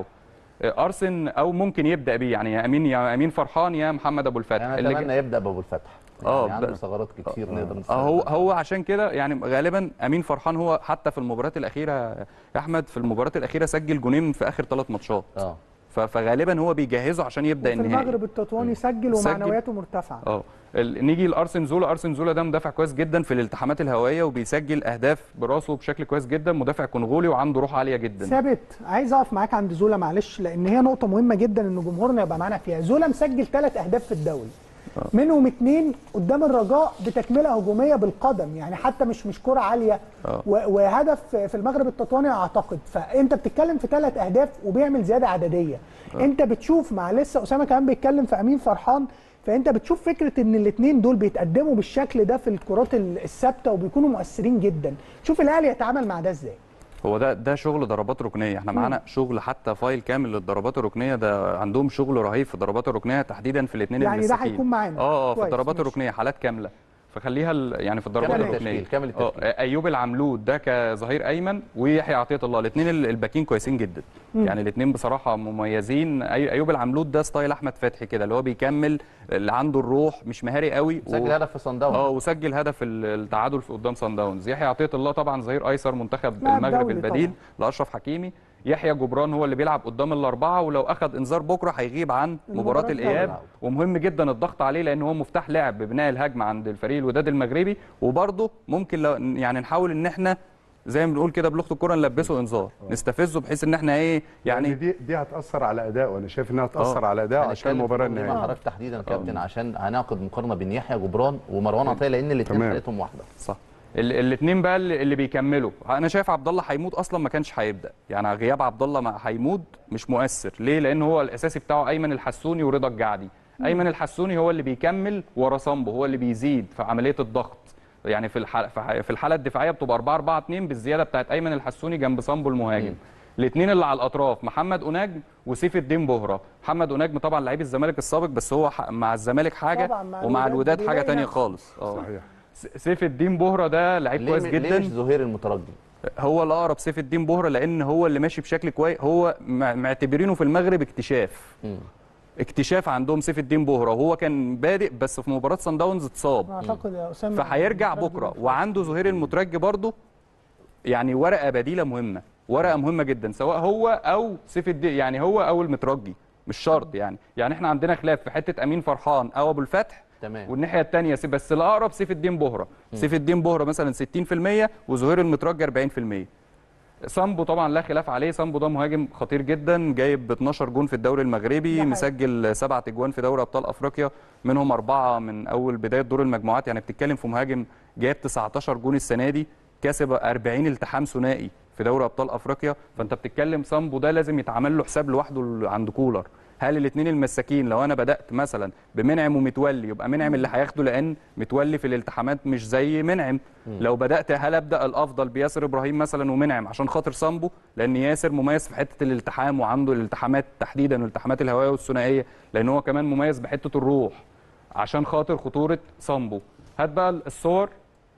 ارسن او ممكن يبدا بيه يعني يا امين يا امين فرحان يا محمد ابو الفتح انا اللي ج- اتمنى يبدا بابو الفتح اه يعني عنده ب- ثغرات كتير نقدر اه هو هو عشان كده يعني غالبا امين فرحان هو حتى في المباريات الاخيره يا احمد في المباريات الاخيره سجل جونين في اخر ثلاث ماتشات اه ف- فغالبا هو بيجهزه عشان يبدا في النهائي المغرب التطواني سجل سجل. ومعنوياته مرتفعه اه ال- نيجي لارسن زولا ارسن زولا ده مدافع كويس جدا في الالتحامات الهوائيه وبيسجل اهداف براسه بشكل كويس جدا مدافع كونغولي وعنده روح عاليه جدا ثابت عايز اقف معاك عند زولا معلش لان هي نقطه مهمه جدا ان جمهورنا يبقى معانا فيها زولا مسجل ثلاث اهداف في الدوري منهم اثنين قدام الرجاء بتكمله هجوميه بالقدم يعني حتى مش مش كره عاليه آه. و- وهدف في المغرب التطواني اعتقد فانت بتتكلم في ثلاث اهداف وبيعمل زياده عدديه آه. انت بتشوف مع لسه اسامه كمان بيتكلم في امين فرحان فانت بتشوف فكره ان الاثنين دول بيتقدموا بالشكل ده في الكرات ال- الثابته وبيكونوا مؤثرين جدا شوف الاهلي يتعامل مع ده ازاي هو ده ده شغل ضربات ركنيه احنا مم. معانا شغل حتى فايل كامل للضربات الركنيه ده عندهم شغل رهيب في الضربات الركنيه تحديدا في الاثنين يعني ده المساكين هيكون معانا. اه اه في كويس، الضربات ماشي. الركنيه حالات كامله فخليها ال- يعني في الضربات كامل الركنيه التشكيل، كامل اه التشكيل. ايوب العملود ده كظهير ايمن ويحيى عطيه الله الاثنين الباكين كويسين جدا مم. يعني الاثنين بصراحه مميزين أي- ايوب العملود ده ستايل احمد فتحي كده اللي هو بيكمل اللي عنده الروح مش مهاري قوي سجل هدف في صن داونز. اه وسجل هدف ال- التعادل في قدام صن داونز يحيى عطيه الله طبعا ظهير ايسر منتخب لاعب المغرب دولي البديل لاشرف حكيمي يحيى جبران هو اللي بيلعب قدام الاربعه ولو اخذ انذار بكره هيغيب عن المباراة مباراه الاياب الأولى. ومهم جدا الضغط عليه لان هو مفتاح لعب ببناء الهجمه عند الفريق الوداد المغربي وبرضه ممكن لو يعني نحاول ان احنا زي ما بنقول كده بلغه الكوره نلبسه انذار نستفزه بحيث ان احنا ايه يعني يعني دي دي هتاثر على ادائه انا شايف انها هتاثر آه. على ادائه عشان هنتكلم المباراه في النقطة دي مع النهائيه حضرتك تحديدا يا كابتن عشان هناخد مقارنه بين يحيى جبران ومروان عطيه لان الاثنين تمام. حالتهم واحده صح الاثنين بقى اللي اللي بيكملوا انا شايف عبد الله حيمود اصلا ما كانش هيبدا يعني غياب عبد الله مع حيمود مش مؤثر ليه لان هو الاساسي بتاعه ايمن الحسوني ورضا الجعدي ايمن الحسوني هو اللي بيكمل ورا صامبو هو اللي بيزيد في عمليه الضغط يعني في الحاله في الحاله الدفاعيه بتبقى 4 4 2 بالزياده بتاعت ايمن الحسوني جنب صامبو المهاجم الاثنين اللي على الاطراف محمد اوناجم وسيف الدين بهره محمد اوناجم طبعا لعيب الزمالك السابق بس هو ح- مع الزمالك حاجه طبعاً مع ومع الوداد الوداد حاجه بيلاقي تانية نفسه. خالص اه صحيح س- سيف الدين بهره ده لعيب ليه كويس م- جدا ليه مش زهير المترجي هو الاقرب سيف الدين بهره لان هو اللي ماشي بشكل كويس هو مع- معتبرينه في المغرب اكتشاف اكتشاف عندهم سيف الدين بهره وهو كان بادئ بس في مباراه سان داونز اتصاب اعتقد يا اسامه فهيرجع بكره وعنده زهير المترجي برضه يعني ورقه بديله مهمه ورقه مهمه جدا سواء هو او سيف الدين يعني هو او المترجي مش شرط يعني يعني احنا عندنا خلاف في حته امين فرحان او ابو الفتح تمام والناحيه الثانيه بس الاقرب سيف الدين بهره سيف الدين بهره مثلا 60% وزهير المترجي 40% سامبو طبعا لا خلاف عليه سامبو ده مهاجم خطير جدا جايب 12 جون في الدوري المغربي مسجل سبعة اجوان في دوري ابطال افريقيا منهم اربعه من اول بدايه دور المجموعات يعني بتتكلم في مهاجم جايب 19 جون السنه دي كسب 40 التحام ثنائي في دوري ابطال افريقيا فانت بتتكلم سامبو ده لازم يتعمل له حساب لوحده عند كولر هل الاثنين المساكين لو انا بدات مثلا بمنعم ومتولي يبقى منعم اللي هياخده لان متولي في الالتحامات مش زي منعم مم. لو بدات هل ابدا الافضل بياسر ابراهيم مثلا ومنعم عشان خاطر سامبو لان ياسر مميز في حته الالتحام وعنده الالتحامات تحديدا والالتحامات الهوائيه والثنائيه لان هو كمان مميز بحته الروح عشان خاطر خطوره سامبو هات بقى الصور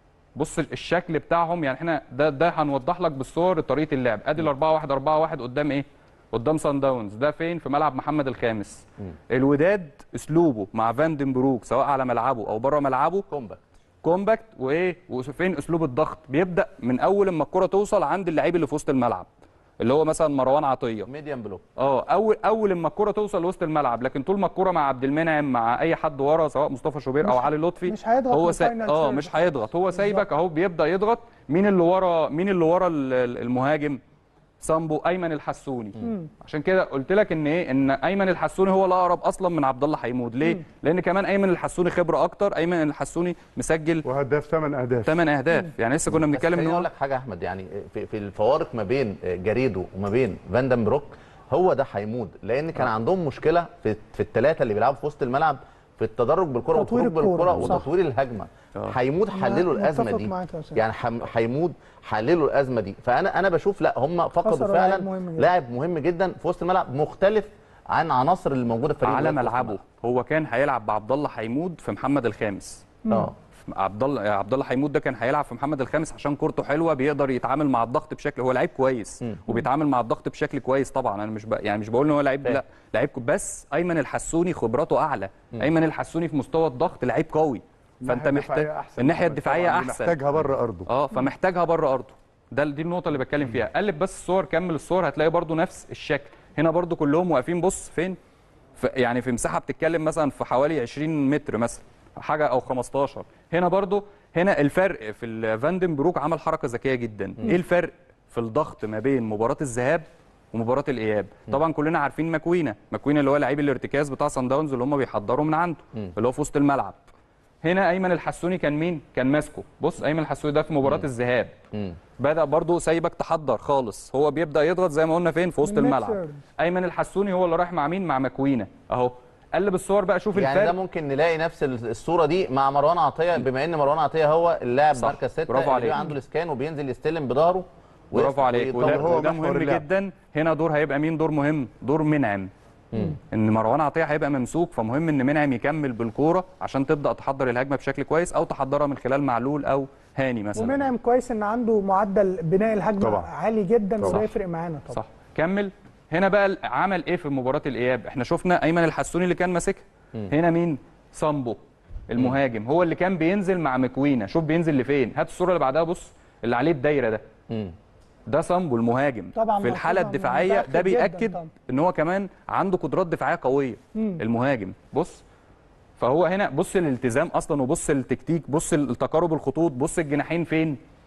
بص الشكل بتاعهم يعني احنا ده ده هنوضح لك بالصور طريقه اللعب ادي ال 4 1 4 1 قدام ايه قدام سان داونز ده فين في ملعب محمد الخامس الوداد اسلوبه مع فاندن بروك سواء على ملعبه او بره ملعبه كومباكت كومباكت وايه وفين اسلوب الضغط بيبدا من اول ما الكره توصل عند اللعيب اللي في وسط الملعب اللي هو مثلا مروان عطيه ميديان بلوك اه اول اول ما الكره توصل لوسط الملعب لكن طول ما الكره مع عبد المنعم مع اي حد ورا سواء مصطفى شوبير او مش- علي لطفي مش هيضغط هو من سا... final اه third. مش هيضغط هو سايبك اهو بيبدا يضغط مين اللي ورا مين اللي ورا ال- ال- المهاجم سامبو ايمن الحسوني مم. عشان كده قلت لك ان ايه ان ايمن الحسوني هو الاقرب اصلا من عبد الله حيمود ليه مم. لان كمان ايمن الحسوني خبره اكتر ايمن الحسوني مسجل وهداف 8 اهداف 8 اهداف يعني لسه كنا بنتكلم خليني ان اقول هو لك حاجه يا احمد يعني في, في الفوارق ما بين جاريدو وما بين فاندن بروك هو ده حيمود لان كان عندهم مشكله في في الثلاثه اللي بيلعبوا في وسط الملعب في التدرج بالكره تطوير والخروج الكرة، بالكره صح. وتطوير الهجمه حيمود أنا حللوا الازمه متفق دي معاك يا أستاذ. يعني حم- حيمود حللوا الازمه دي فانا انا بشوف لا هم فقدوا خسروا لاعب فعلا مهم جدا. لاعب مهم جدا في وسط الملعب مختلف عن عناصر اللي موجوده في فريق على الوداد في وسط ملعبه هو كان هيلعب بعبد الله حيمود في محمد الخامس اه عبد الله عبد الله حيمود ده كان هيلعب في محمد الخامس عشان كورته حلوه بيقدر يتعامل مع الضغط بشكل هو لعيب كويس وبيتعامل مع الضغط بشكل كويس طبعا انا مش ب... يعني مش بقول ان هو لعيب لا لعيب كو- بس ايمن الحسوني خبراته اعلى مم. ايمن الحسوني في مستوى الضغط لعيب قوي فانت الناحية محتاج الدفاعية أحسن الناحيه طبعاً. الدفاعيه طبعاً احسن محتاجها بره أرضه. اه فمحتاجها بره ارضه ده دي النقطه اللي بتكلم فيها قلب بس الصور كمل الصور هتلاقي برضو نفس الشكل هنا برضو كلهم واقفين بص فين في يعني في مساحه بتتكلم مثلا في حوالي 20 متر مثلا حاجه او 15 هنا برضو هنا الفرق في الفاندن بروك عمل حركه ذكيه جدا ايه الفرق في الضغط ما بين مباراه الذهاب ومباراه الاياب طبعا كلنا عارفين ماكوينا ماكوينا اللي هو لعيب الارتكاز بتاع سان داونز اللي هم بيحضروا من عنده اللي هو في وسط الملعب هنا ايمن الحسوني كان مين كان ماسكه بص ايمن الحسوني ده في مباراه الذهاب بدا برضو سايبك تحضر خالص هو بيبدا يضغط زي ما قلنا فين في وسط من الملعب ميدفيلد. ايمن الحسوني هو اللي رايح مع مين مع ماكوينا اهو قلب الصور بقى شوف يعني الفرق ده ممكن نلاقي نفس الصوره دي مع مروان عطيه بما ان مروان عطيه هو اللاعب صح. مركز سته برافو اللي عليك. بيبقى عنده الاسكان وبينزل يستلم بظهره برافو ويفتح عليك ويطور. وده, وده مهم جدا هنا دور هيبقى مين دور مهم دور منعم ان مروان عطيه هيبقى ممسوك فمهم ان منعم يكمل بالكوره عشان تبدا تحضر الهجمه بشكل كويس او تحضرها من خلال معلول او هاني مثلا ومنعم كويس ان عنده معدل بناء الهجمه طبعا. عالي جدا طبعا. وده يفرق معانا طبعا صح كمل هنا بقى ال- عمل ايه في مباراه الاياب احنا شفنا ايمن الحسوني اللي كان ماسكها هنا مين سامبو المهاجم هو اللي كان بينزل مع مكوينا شوف بينزل لفين هات الصوره اللي بعدها بص اللي عليه الدايره ده ده سامبو المهاجم طبعا في الحاله طبعاً الدفاعيه متأكد ده جداً بياكد طبعاً. ان هو كمان عنده قدرات دفاعيه قويه مم. المهاجم بص فهو هنا بص الالتزام اصلا وبص التكتيك بص التقارب الخطوط بص الجناحين فين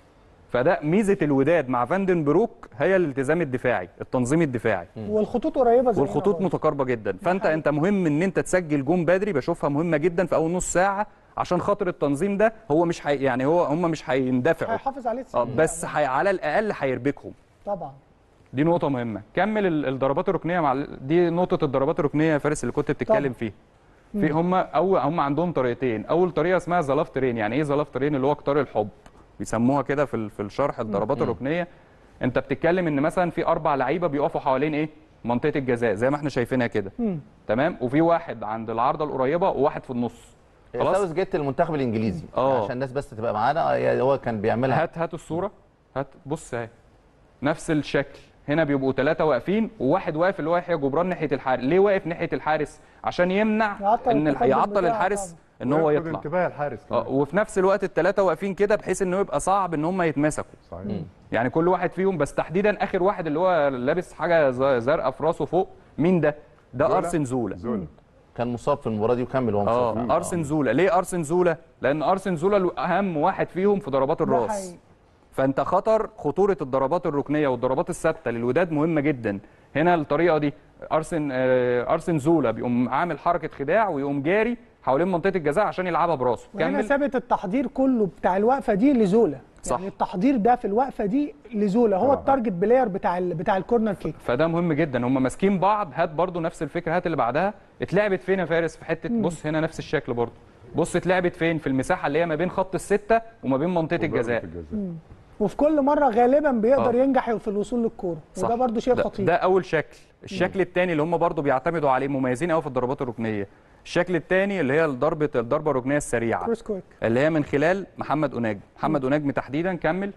فده ميزه الوداد مع فاندن بروك هي الالتزام الدفاعي التنظيم الدفاعي والخطوط قريبه زي والخطوط متقاربه جدا فانت انت مهم ان انت تسجل جون بدري بشوفها مهمه جدا في اول نص ساعه عشان خاطر التنظيم ده هو مش حي... يعني هو هم مش هيندفعوا هيحافظ عليه اه بس حي... على الاقل هيربكهم طبعا دي نقطه مهمه كمل ال- الضربات الركنيه مع ال- دي نقطه الضربات الركنيه يا فارس اللي كنت بتتكلم طبعا. فيها في هم او هم عندهم طريقتين اول طريقه اسمها زلاف ترين يعني ايه زلاف ترين اللي هو قطار الحب بيسموها كده في ال- في الشرح الضربات مم. الركنيه انت بتتكلم ان مثلا في اربع لعيبه بيقفوا حوالين ايه منطقه الجزاء زي ما احنا شايفينها كده تمام وفي واحد عند العارضه القريبه وواحد في النص خلاص ساوث جيت المنتخب الانجليزي اه. عشان الناس بس تبقى معانا آه، هو كان بيعملها هات هات الصوره هات بص اهي نفس الشكل هنا بيبقوا ثلاثه واقفين وواحد واقف اللي هو يحيى جبران ناحيه الحارس ليه واقف ناحيه الحارس عشان يمنع يعطل ان الح- التقدم يعطل بتاعه الحارس ان هو وياخد يطلع انتباه الحارس اه وفي نفس الوقت الثلاثه واقفين كده بحيث انه يبقى صعب ان هم يتمسكوا صحيح يعني كل واحد فيهم بس تحديدا اخر واحد اللي هو لابس حاجه ز- زرقاء في راسه فوق مين ده ده زولا؟ ارسن زولا زولا. كان مصاب في المباراه دي وكمل وهو مصاب اه ارسن زولا ليه ارسن زولا لان ارسن زولا اهم واحد فيهم في ضربات الراس حقيقي. فانت خطر خطوره الضربات الركنيه والضربات الثابته للوداد مهمه جدا هنا الطريقه دي ارسن آه، ارسن زولا بيقوم عامل حركه خداع ويقوم جاري حوالين منطقه الجزاء عشان يلعبها براسه وهنا كمل ثابت التحضير كله بتاع الوقفه دي لزولا صح. يعني التحضير ده في الوقفه دي لزولا هو التارجت بلاير بتاع ال بتاع الكورنر كيك فده مهم جدا هم ماسكين بعض هات برضو نفس الفكره هات اللي بعدها اتلعبت فين يا فارس في حته مم. بص هنا نفس الشكل برضو بص اتلعبت فين في المساحه اللي هي ما بين خط السته وما بين منطقه الجزاء مم. وفي كل مره غالبا بيقدر آه. ينجح في الوصول للكوره صح. وده برضو شيء ده- خطير ده اول شكل الشكل الثاني اللي هم برضو بيعتمدوا عليه مميزين قوي في الضربات الركنيه الشكل الثاني اللي هي ضربه الضربه الركنيه السريعه كروس كويك اللي هي من خلال محمد أناج محمد أناجم تحديدا كمل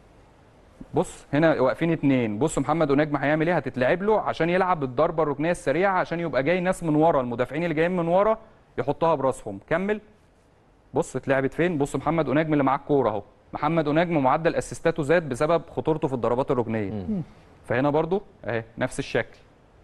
بص هنا واقفين اتنين بص محمد أناجم هيعمل ايه هتتلعب له عشان يلعب بالضربه الركنيه السريعه عشان يبقى جاي ناس من ورا المدافعين اللي جايين من ورا يحطها براسهم كمل بص اتلعبت فين بص محمد أناجم اللي معاه الكوره اهو محمد أناجم معدل اسيستاته زاد بسبب خطورته في الضربات الركنيه فهنا برضو اهي نفس الشكل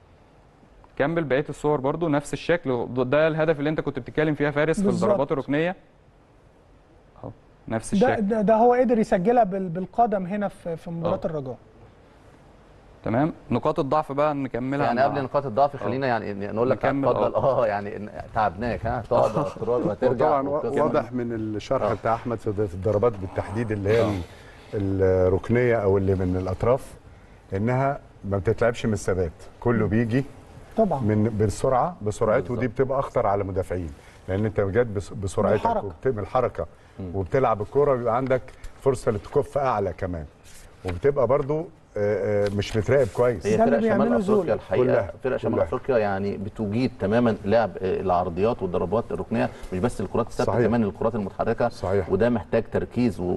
كمل بقيه الصور برضو نفس الشكل ده الهدف اللي انت كنت بتتكلم فيها فارس في بالظبط. الضربات الركنيه اهو نفس ده, الشكل ده, ده هو قدر يسجلها بال- بالقدم هنا في في مباراه آه. الرجاء تمام نقاط الضعف بقى نكملها يعني مع- قبل نقاط الضعف خلينا يعني نقول لك نكمل، اتفضل آه. اه يعني إن- تعبناك ها تقعد على التراب وترجع طبعا وتكمل. واضح من الشرح بتاع احمد في في الضربات بالتحديد اللي هي ال- الركنيه او اللي من الاطراف انها ما بتتلعبش من الثبات كله بيجي طبعا من بالسرعه بسرعته ودي بتبقى اخطر على المدافعين لان انت جات بس- بسرعتك بالحركة. وبتعمل الحركه وبتلعب الكوره بيبقى عندك فرصه للتكف اعلى كمان وبتبقى برضو آه، آه، مش متراقب كويس هي فرق شمال افريقيا الحقيقه كلها فرق شمال كلها. افريقيا يعني بتجيد تماما لعب آه، العرضيات والضربات الركنيه مش بس الكرات الثابته صحيح. كمان الكرات المتحركه صحيح. وده محتاج تركيز و...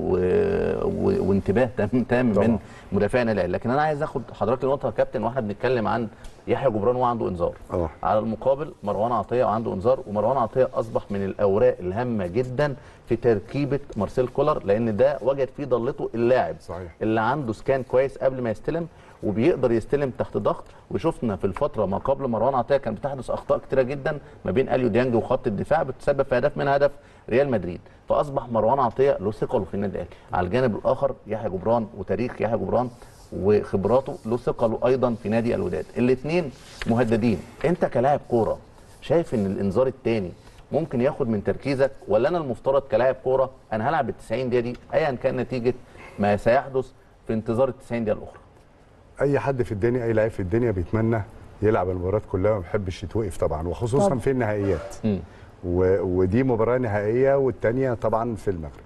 و... وانتباه تام تام من مدافعنا الاهلي لكن انا عايز اخد حضرتك لنقطه يا كابتن واحنا بنتكلم عن يحيى جبران وعنده انذار اه على المقابل مروان عطيه وعنده انذار ومروان عطيه اصبح من الاوراق الهامه جدا في تركيبه مارسيل كولر لان ده وجد فيه ضلته اللاعب صحيح. اللي عنده سكان كويس قبل ما يستلم وبيقدر يستلم تحت ضغط وشفنا في الفتره ما قبل مروان عطيه كانت بتحدث اخطاء كتيره جدا ما بين اليو ديانج وخط الدفاع بتسبب في هدف من هدف ريال مدريد فاصبح مروان عطيه له ثقله في النادي الاهلي على الجانب الاخر يحيى جبران وتاريخ يحيى جبران وخبراته له ثقله ايضا في نادي الوداد الاثنين مهددين انت كلاعب كوره شايف ان الانذار الثاني ممكن ياخد من تركيزك ولا انا المفترض كلاعب كوره انا هلعب ال 90 دقيقه دي ايا كان نتيجه ما سيحدث في انتظار ال 90 دقيقه الاخرى اي حد في الدنيا اي لعيب في الدنيا بيتمنى يلعب المباريات كلها وما بيحبش يتوقف طبعا وخصوصا طبعا. في النهائيات و... ودي مباراه نهائيه والثانيه طبعا في المغرب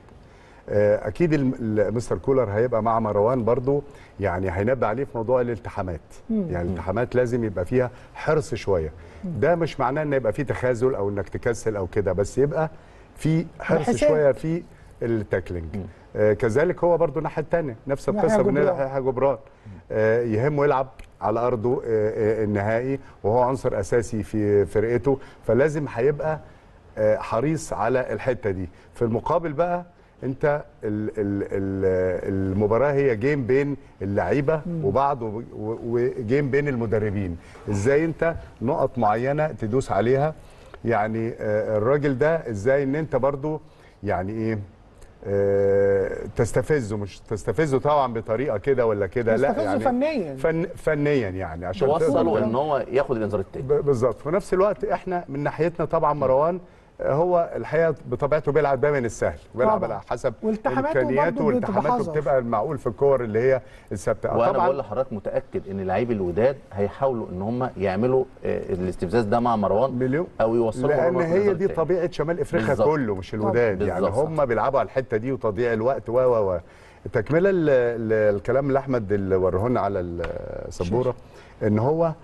آه، اكيد الم- ال- مستر كولر هيبقى مع مروان برضو يعني هينبه عليه في موضوع الالتحامات مم. يعني الالتحامات لازم يبقى فيها حرص شويه ده مش معناه ان يبقى فيه تخاذل او انك تكسل او كده بس يبقى في حرص بحساب. شويه في التاكلينج آه كذلك هو برضو الناحيه الثانيه نفس يحيى القصه بالنسبه جبران. ليحيى جبران آه يهمه يلعب على ارضه آه آه النهائي وهو عنصر اساسي في فرقته فلازم هيبقى آه، حريص على الحته دي في المقابل بقى انت ال ال ال المباراه هي جيم بين اللعيبه وبعض و- و- وجيم بين المدربين ازاي انت نقط معينه تدوس عليها يعني آه، الراجل ده ازاي ان انت برضو يعني ايه آه، تستفزه مش تستفزه طبعا بطريقه كده ولا كده لا تستفزه يعني فنيا. فن فنيا يعني عشان توصله تقدر- ان هو ياخد الانذار التاني ب- بالظبط في نفس الوقت احنا من ناحيتنا طبعا مروان آه، هو الحقيقه بطبيعته بيلعب دايما السهل بيلعب طبعاً. على حسب والتحاماته امكانياته برضه بتبقى والتحاماته حذر. بتبقى المعقول في الكور اللي هي الثابته آه، وانا طبعا بقول لحضرتك متاكد ان لعيب الوداد هيحاولوا ان هم يعملوا آه، الاستفزاز ده مع مروان مليون او يوصلوا لان مروان هي للإنذار دي التاني. طبيعه شمال افريقيا بالظبط. كله مش الوداد يعني بالظبط. هم بيلعبوا على الحته دي وتضييع الوقت و و و تكمله ال- ال- الكلام اللي احمد اللي وراه لنا على السبوره ان هو آه،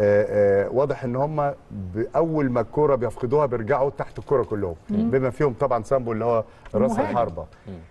آه، واضح ان هم اول ما الكوره بيفقدوها بيرجعوا تحت الكوره كلهم مم. بما فيهم طبعا سامبو اللي هو راس المهاجم. الحربه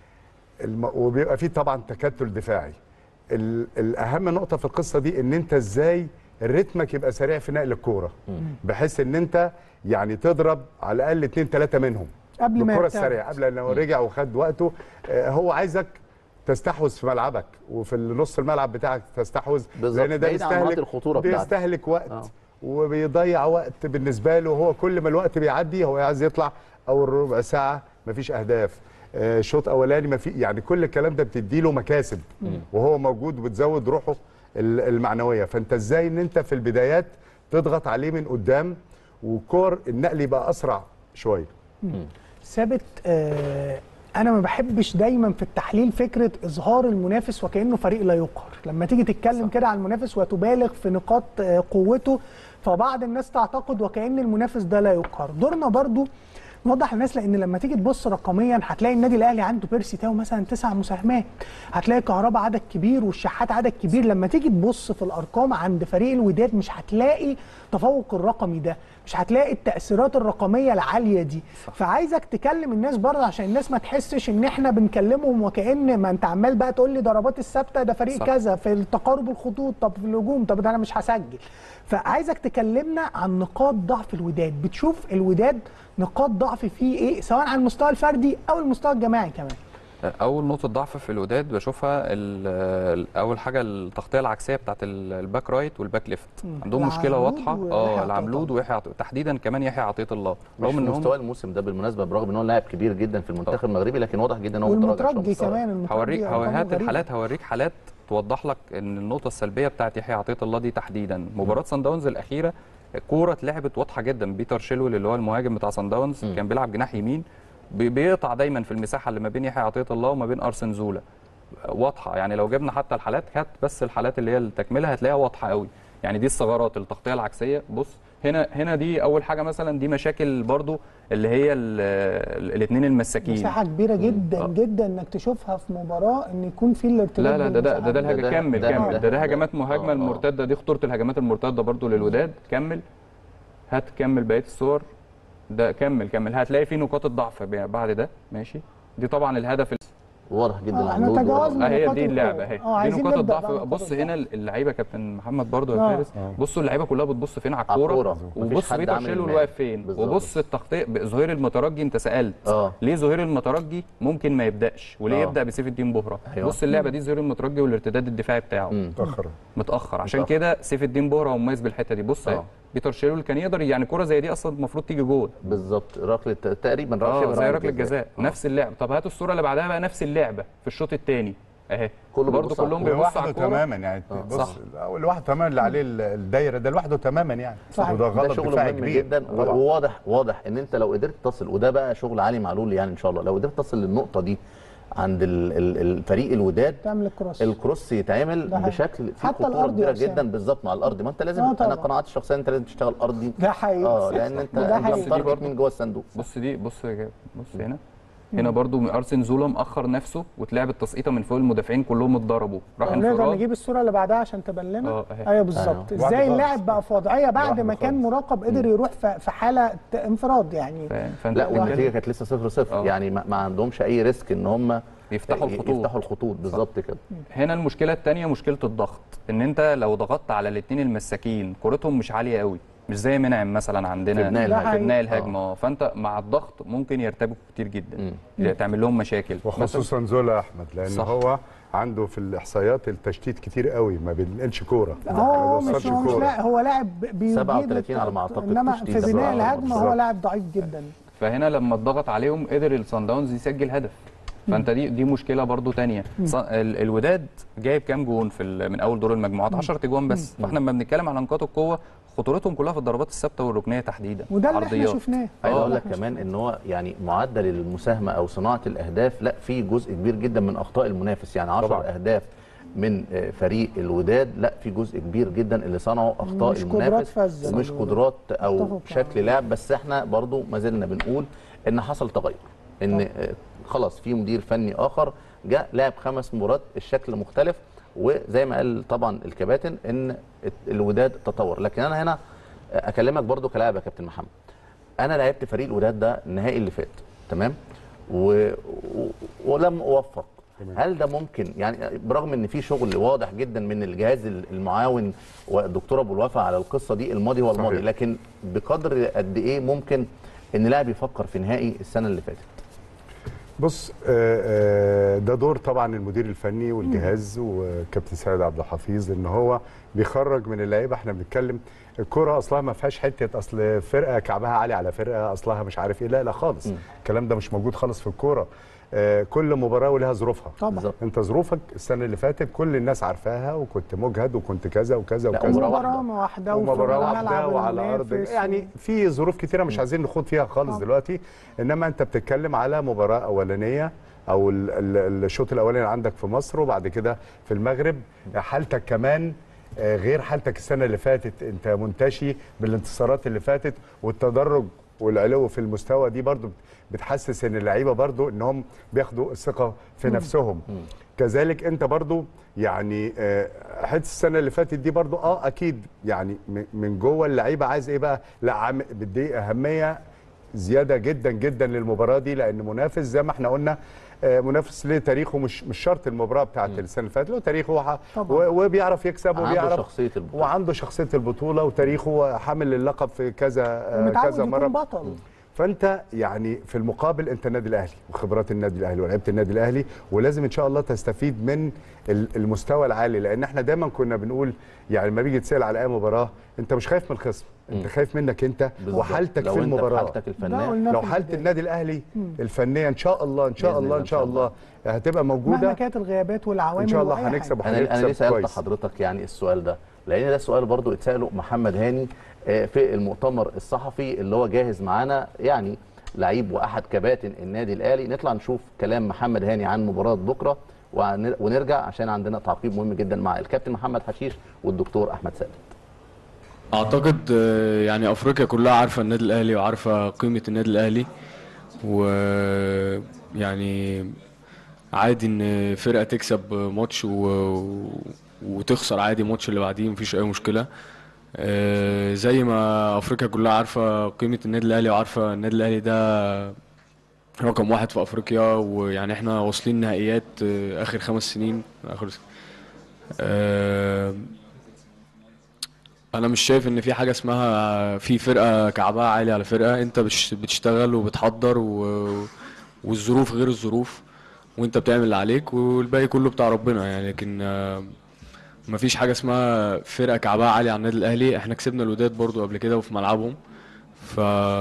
الم... وبيبقى فيه طبعا تكتل دفاعي ال... الاهم نقطه في القصه دي ان انت ازاي رتمك يبقى سريع في نقل الكوره بحيث ان انت يعني تضرب على الاقل اتنين تلاته منهم قبل ما بالكره يرتد. السريعه قبل لو رجع وخد وقته آه، هو عايزك تستحوذ في ملعبك وفي نص الملعب بتاعك تستحوذ بالظبط، لان ده بعيد عن مناطق بيستهلك الخطورة بتاعته. بيستهلك وقت آه. وبيضيع وقت بالنسبه له هو كل ما الوقت بيعدي هو عايز يطلع اول ربع ساعه مفيش اهداف آه، شوط اولاني ما في يعني كل الكلام ده بتدي له مكاسب مم. وهو موجود وبتزود روحه ال- المعنويه فانت ازاي ان انت في البدايات تضغط عليه من قدام وكور النقل يبقى اسرع شويه ثابت آه انا ما بحبش دايما في التحليل فكره اظهار المنافس وكانه فريق لا يقهر لما تيجي تتكلم كده عن المنافس وتبالغ في نقاط آه قوته فبعض الناس تعتقد وكان المنافس ده لا يقهر دورنا برضو نوضح للناس لان لما تيجي تبص رقميا هتلاقي النادي الاهلي عنده بيرسي تاو مثلا تسع مساهمات هتلاقي كهربا عدد كبير والشحات عدد كبير لما تيجي تبص في الارقام عند فريق الوداد مش هتلاقي تفوق الرقمي ده مش هتلاقي التاثيرات الرقميه العاليه دي صح. فعايزك تكلم الناس برضه عشان الناس ما تحسش ان احنا بنكلمهم وكان ما انت عمال بقى تقول لي ضربات الثابته ده فريق صح. كذا في التقارب الخطوط طب في الهجوم طب ده انا مش هسجل فعايزك تكلمنا عن نقاط ضعف الوداد بتشوف الوداد نقاط ضعف فيه ايه سواء على المستوى الفردي او المستوى الجماعي كمان اول نقطه ضعف في الوداد بشوفها ال- اول حاجه التغطيه العكسيه بتاعت ال- الباك رايت والباك ليفت مم. عندهم مشكله العملود واضحه ويحيى اه عطية العملود ويحيى عطية- تحديدا كمان يحيى عطيه الله مش في إن هم- مستوى الموسم ده بالمناسبه برغم ان هو لاعب كبير جدا في المنتخب المغربي لكن واضح جدا ان هو متراجع شوية والمترجي مستواه. كمان المترجي هوريك هو- أرقامه هات غريبة. الحالات هوريك حالات توضح لك ان النقطه السلبيه بتاعت يحيى عطيه الله دي تحديدا مباراه سان داونز الاخيره كوره اتلعبت واضحه جدا بيتر شيلول اللي هو المهاجم بتاع سان داونز كان بيلعب جناح يمين بي- بيقطع دايما في المساحه اللي ما بين يحيى عطيه الله وما بين ارسن زولا واضحه يعني لو جبنا حتى الحالات هات بس الحالات اللي هي التكمله هتلاقيها واضحه قوي يعني دي الثغرات التغطيه العكسيه بص هنا هنا دي اول حاجه مثلا دي مشاكل برضو اللي هي الاثنين المساكين مساحه كبيره جدا جدا انك تشوفها في مباراه ان يكون في الارتباط لا لا ده ده ده, ده بالمساحات. الهجمه كمل ده- كمل ده- ده ده هجمات مهاجمه المرتده دي خطوره الهجمات المرتده برضو للوداد كمل هات كمل بقيه الصور ده كمل كمل هتلاقي في نقاط الضعف بعد ده ماشي دي طبعا الهدف واضح جدا آه، احنا العمود تجاوزنا هي نقاط دي القوة. اللعبه اهي آه، دي عايزين نقاط نبدأ الضعف بقى نقاط بص هنا اللعيبه كابتن محمد برضو يا آه. فارس آه. بصوا اللعيبه كلها بتبص فين على على الكوره الكورة. مفيش وبص حد بيتر عامل شيلول المال. واقف فين بالظبط. وبص التغطيه ظهير المترجي انت سالت آه. ليه ظهير المترجي ممكن ما يبداش وليه آه. يبدا بسيف الدين بهره أيوة. بص اللعبه دي ظهير المترجي والارتداد الدفاعي بتاعه متاخر متاخر عشان متأخر. كده سيف الدين بهره هو مميز بالحته دي بص اهي آه. بيتر شيلول كان يقدر يعني كوره زي دي اصلا المفروض تيجي جول بالظبط ركله تقريبا اه شبه زي ركلة ركله جزاء نفس اللعبه طب هاتوا الصوره اللي بعدها بقى نفس اللعبه في الشوط الثاني اهي كله برضه بيبص على كلهم الكورة. بيبصوا على لوحده الكوره تماما يعني آه، بص صح. لوحده تماما اللي عليه ال- الدايره ده لوحده تماما يعني صحيح. وده ده غلط شغل دفاعي مهم كبير جدا طبعاً. وواضح واضح ان انت لو قدرت تصل وده بقى شغل علي معلول يعني ان شاء الله لو قدرت تصل للنقطه دي عند ال- ال- الفريق الوداد تعمل الكروس الكروس يتعمل ده حقيقي. بشكل فيه حتى خطوره الأرض يا كبيره أسامة. جدا بالظبط مع الارض ما انت لازم آه طبعاً. انا قناعتي الشخصيه انت لازم تشتغل ارضي ده حقيقي اه لان انت ده انت حقيقي. متارجت مين جوه الصندوق بص دي بص يا جاب بص هنا هنا برضو ارسن زولا مأخر نفسه واتلعبت تسقيطه من فوق المدافعين كلهم اتضربوا راح نقدر انفراد نجيب الصوره اللي بعدها عشان تبان لنا اه اهي ايوه بالظبط أيوة. ازاي لوحده اللاعب خالص. بقى في وضعيه بعد لوحده ما كان خالص. مراقب قدر يروح في في حاله انفراد يعني فاهم؟ فانت لا بتتكلم- والنتيجه كانت لسه 0 0 آه. يعني ما, ما عندهمش اي ريسك ان هم يفتحوا الخطوط يفتحوا الخطوط بالظبط كده هنا المشكله الثانيه مشكله الضغط ان انت لو ضغطت على الاثنين المساكين كورتهم مش عاليه قوي مش زي منعم مثلا عندنا في بناء الهجمة. في بناء ده الهجمه اه فانت مع الضغط ممكن يرتبكوا كتير جدا تعمل لهم مشاكل مثلاً- وخصوصا زولا احمد لان صح. هو عنده في الاحصائيات التشتيت كتير قوي ما بينقلش كوره هو ما مش بيوصلش هو مش كورة. لا هو لاعب بيجيد 37 على ما أعتقد انما تشتيت في بناء بالظبط. الهجمه هو بالظبط. لاعب ضعيف جدا فهنا لما اتضغط عليهم قدر الصن داونز يسجل هدف فانت دي دي مشكله برضو تانية مم. ص- ال- الوداد جايب كام جون في ال- من اول دور المجموعات 10 اجوان بس فاحنا لما بنتكلم على نقاط القوه خطورتهم كلها في الضربات الثابته والركنيه تحديدا وده اللي احنا عرضيات. شفناه عايز آه. اقول لك كمان ان هو يعني معدل المساهمه او صناعه الاهداف لا في جزء كبير جدا من اخطاء المنافس يعني 10 طبعاً. اهداف من آه، فريق الوداد لا في جزء كبير جدا اللي صنعوا اخطاء مش قدرات المنافس فذة. ومش قدرات او اتفق شكل لعب بس احنا برضو ما زلنا بنقول ان حصل تغير ان آه، خلاص في مدير فني اخر جاء لعب خمس مباريات الشكل مختلف وزي ما قال طبعا الكباتن ان الوداد تطور لكن انا هنا اكلمك برضو كلاعب يا كابتن محمد انا لعبت فريق الوداد ده النهائي اللي فات تمام و... و... ولم اوفق هل ده ممكن يعني برغم ان في شغل واضح جدا من الجهاز المعاون والدكتور ابو الوفا على القصه دي الماضي هو الماضي صحيح. لكن بقدر قد ايه ممكن ان لاعب يفكر في نهائي السنه اللي فاتت بص آه، آه، ده دور طبعا المدير الفني والجهاز وكابتن سيد عبد الحفيظ ان هو بيخرج من اللعيبه احنا بنتكلم الكره اصلها ما فيهاش حته اصل فرقه كعبها عالي على فرقه اصلها مش عارف ايه لا لا خالص الكلام ده مش موجود خالص في الكوره آه، كل مباراه ولها ظروفها طبعا انت ظروفك السنه اللي فاتت كل الناس عارفاها وكنت مجهد وكنت كذا وكذا لا، وكذا مباراة واحدة ومباراه وفي واحده الملعب وعلى ارض المنافس يعني في ظروف كتيره مش عايزين نخوض فيها خالص دلوقتي انما انت بتتكلم على مباراه اولانيه او ال- ال- الشوط الاولاني عندك في مصر وبعد كده في المغرب حالتك كمان آه، غير حالتك السنه اللي فاتت انت منتشي بالانتصارات اللي فاتت والتدرج والعلو في المستوى دي برضو بتحسس ان اللعيبه برضو انهم بياخدوا الثقه في نفسهم كذلك انت برضو يعني آه، حته السنه اللي فاتت دي برضو اه اكيد يعني م- من جوه اللعيبه عايز ايه بقى لا عم بدي اهميه زياده جدا جدا للمباراه دي لان منافس زي ما احنا قلنا آه، منافس ليه تاريخه مش مش شرط المباراه بتاعت السنه اللي فاتت له تاريخه وح- طبعاً. و- وبيعرف يكسب عنده وبيعرف شخصيه البطوله وعنده شخصيه البطوله وتاريخه حامل اللقب في كذا آه، ومتعود كذا يكون مره بطل فانت يعني في المقابل انت النادي الاهلي وخبرات النادي الاهلي ولعيبه النادي الاهلي ولازم ان شاء الله تستفيد من ال- المستوى العالي لان احنا دايما كنا بنقول يعني لما بيجي تسال على اي مباراه انت مش خايف من الخصم انت خايف منك انت بالظبط. وحالتك لو في انت في المباراه حالتك الفنيه لو حاله النادي الاهلي الفنيه ان شاء الله ان شاء بإذن الله ان شاء الله هتبقى مهما موجوده كانت الغيابات والعوامل ان شاء الله وأي هنكسب حاجة. انا انا ليه وهنكسب سالت كويس حضرتك يعني السؤال ده لان ده سؤال برضو اتساله محمد هاني آه، في المؤتمر الصحفي اللي هو جاهز معانا يعني لعيب واحد كباتن النادي الاهلي نطلع نشوف كلام محمد هاني عن مباراه بكره وهن- ونرجع عشان عندنا تعقيب مهم جدا مع الكابتن محمد حشيش والدكتور احمد سالم اعتقد آه، يعني افريقيا كلها عارفه النادي الاهلي وعارفه قيمه النادي الاهلي ويعني عادي ان فرقه تكسب ماتش و... وتخسر عادي الماتش اللي بعديه مفيش اي مشكله آه، زي ما افريقيا كلها عارفه قيمه النادي الاهلي وعارفه النادي الاهلي ده رقم واحد في افريقيا ويعني احنا واصلين نهائيات آه، اخر خمس سنين اخر آه، انا مش شايف ان في حاجه اسمها في فرقه كعبها عالي على فرقه انت بتش- بتشتغل وبتحضر و... والظروف غير الظروف وانت بتعمل اللي عليك والباقي كله بتاع ربنا يعني لكن آه، مفيش حاجه اسمها فرقه كعبها عالي على النادي الاهلي احنا كسبنا الوداد برضو قبل كده وفي ملعبهم ف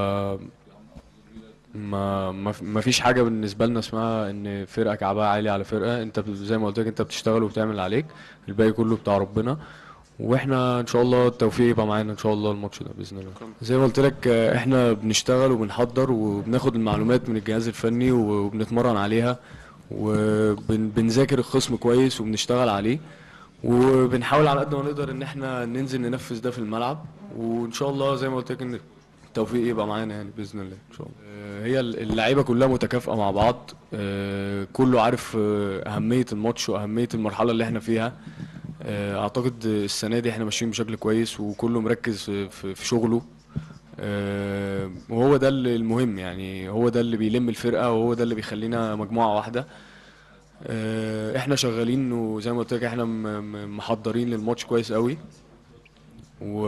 ما ما ما فيش حاجه بالنسبه لنا اسمها ان فرقه كعبها عالي على فرقه انت ب- زي ما قلت لك انت بتشتغل وبتعمل اللي عليك الباقي كله بتاع ربنا واحنا ان شاء الله التوفيق يبقى معانا ان شاء الله الماتش ده باذن الله زي ما قلت لك آه، احنا بنشتغل وبنحضر وبناخد المعلومات من الجهاز الفني وبنتمرن عليها وبنذاكر الخصم كويس وبنشتغل عليه وبنحاول على قد ما نقدر ان احنا ننزل ننفذ ده في الملعب وان شاء الله زي ما قلت لك ان التوفيق يبقى معانا يعني باذن الله ان شاء الله آه، هي اللعيبه كلها متكافئه مع بعض آه، كله عارف آه، اهميه الماتش واهميه المرحله اللي احنا فيها آه، اعتقد السنه دي احنا ماشيين بشكل كويس وكله مركز في- في في شغله آه، وهو ده اللي المهم يعني هو ده اللي بيلم الفرقه وهو ده اللي بيخلينا مجموعه واحده آه، احنا شغالين وزي ما قلت لك احنا م- م- محضرين للماتش كويس قوي و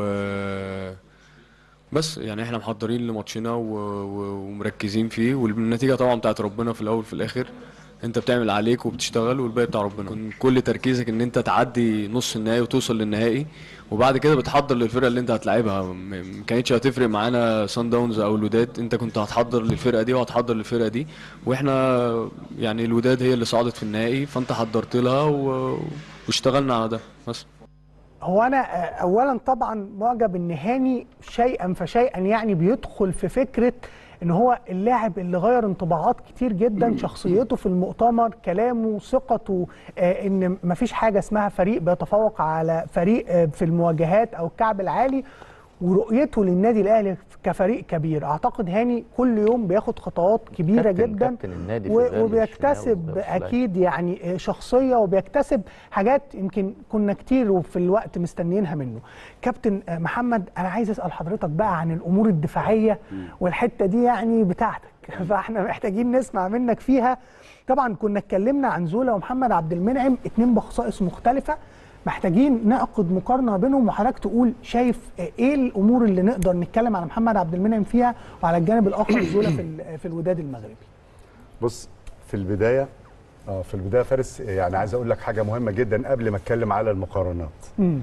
بس يعني احنا محضرين لماتشنا و... و... ومركزين فيه والنتيجه طبعا بتاعت ربنا في الاول وفي الاخر انت بتعمل عليك وبتشتغل والباقي بتاع ربنا كن كل تركيزك ان انت تعدي نص النهائي وتوصل للنهائي وبعد كده بتحضر للفرقه اللي انت هتلعبها م- ما كانتش هتفرق معانا سان داونز او الوداد انت كنت هتحضر للفرقه دي وهتحضر للفرقه دي واحنا يعني الوداد هي اللي صعدت في النهائي فانت حضرت لها و... واشتغلنا على ده بس هو انا آه، اولا طبعا معجب ان هاني شيئا فشيئا يعني بيدخل في فكره ان هو اللاعب اللي غير انطباعات كتير جدا شخصيته في المؤتمر كلامه ثقته آه، ان مفيش حاجه اسمها فريق بيتفوق على فريق آه، في المواجهات او الكعب العالي ورؤيته للنادي الاهلي كفريق كبير اعتقد هاني كل يوم بياخد خطوات كبيره كابتن- جدا كابتن النادي في و- الغالب وبيكتسب الشناوي ده اكيد يعني شخصيه وبيكتسب حاجات يمكن كنا كتير وفي الوقت مستنيينها منه كابتن محمد انا عايز اسال حضرتك بقى عن الامور الدفاعيه والحته دي يعني بتاعتك فاحنا محتاجين نسمع منك فيها طبعا كنا اتكلمنا عن زولا ومحمد عبد المنعم اتنين بخصائص مختلفه محتاجين نعقد مقارنه بينهم وحضرتك تقول شايف ايه الامور اللي نقدر نتكلم على محمد عبد المنعم فيها وعلى الجانب الاخر زولا في ال- في الوداد المغربي بص في البدايه اه في البدايه فارس يعني عايز اقول لك حاجه مهمه جدا قبل ما اتكلم على المقارنات مم.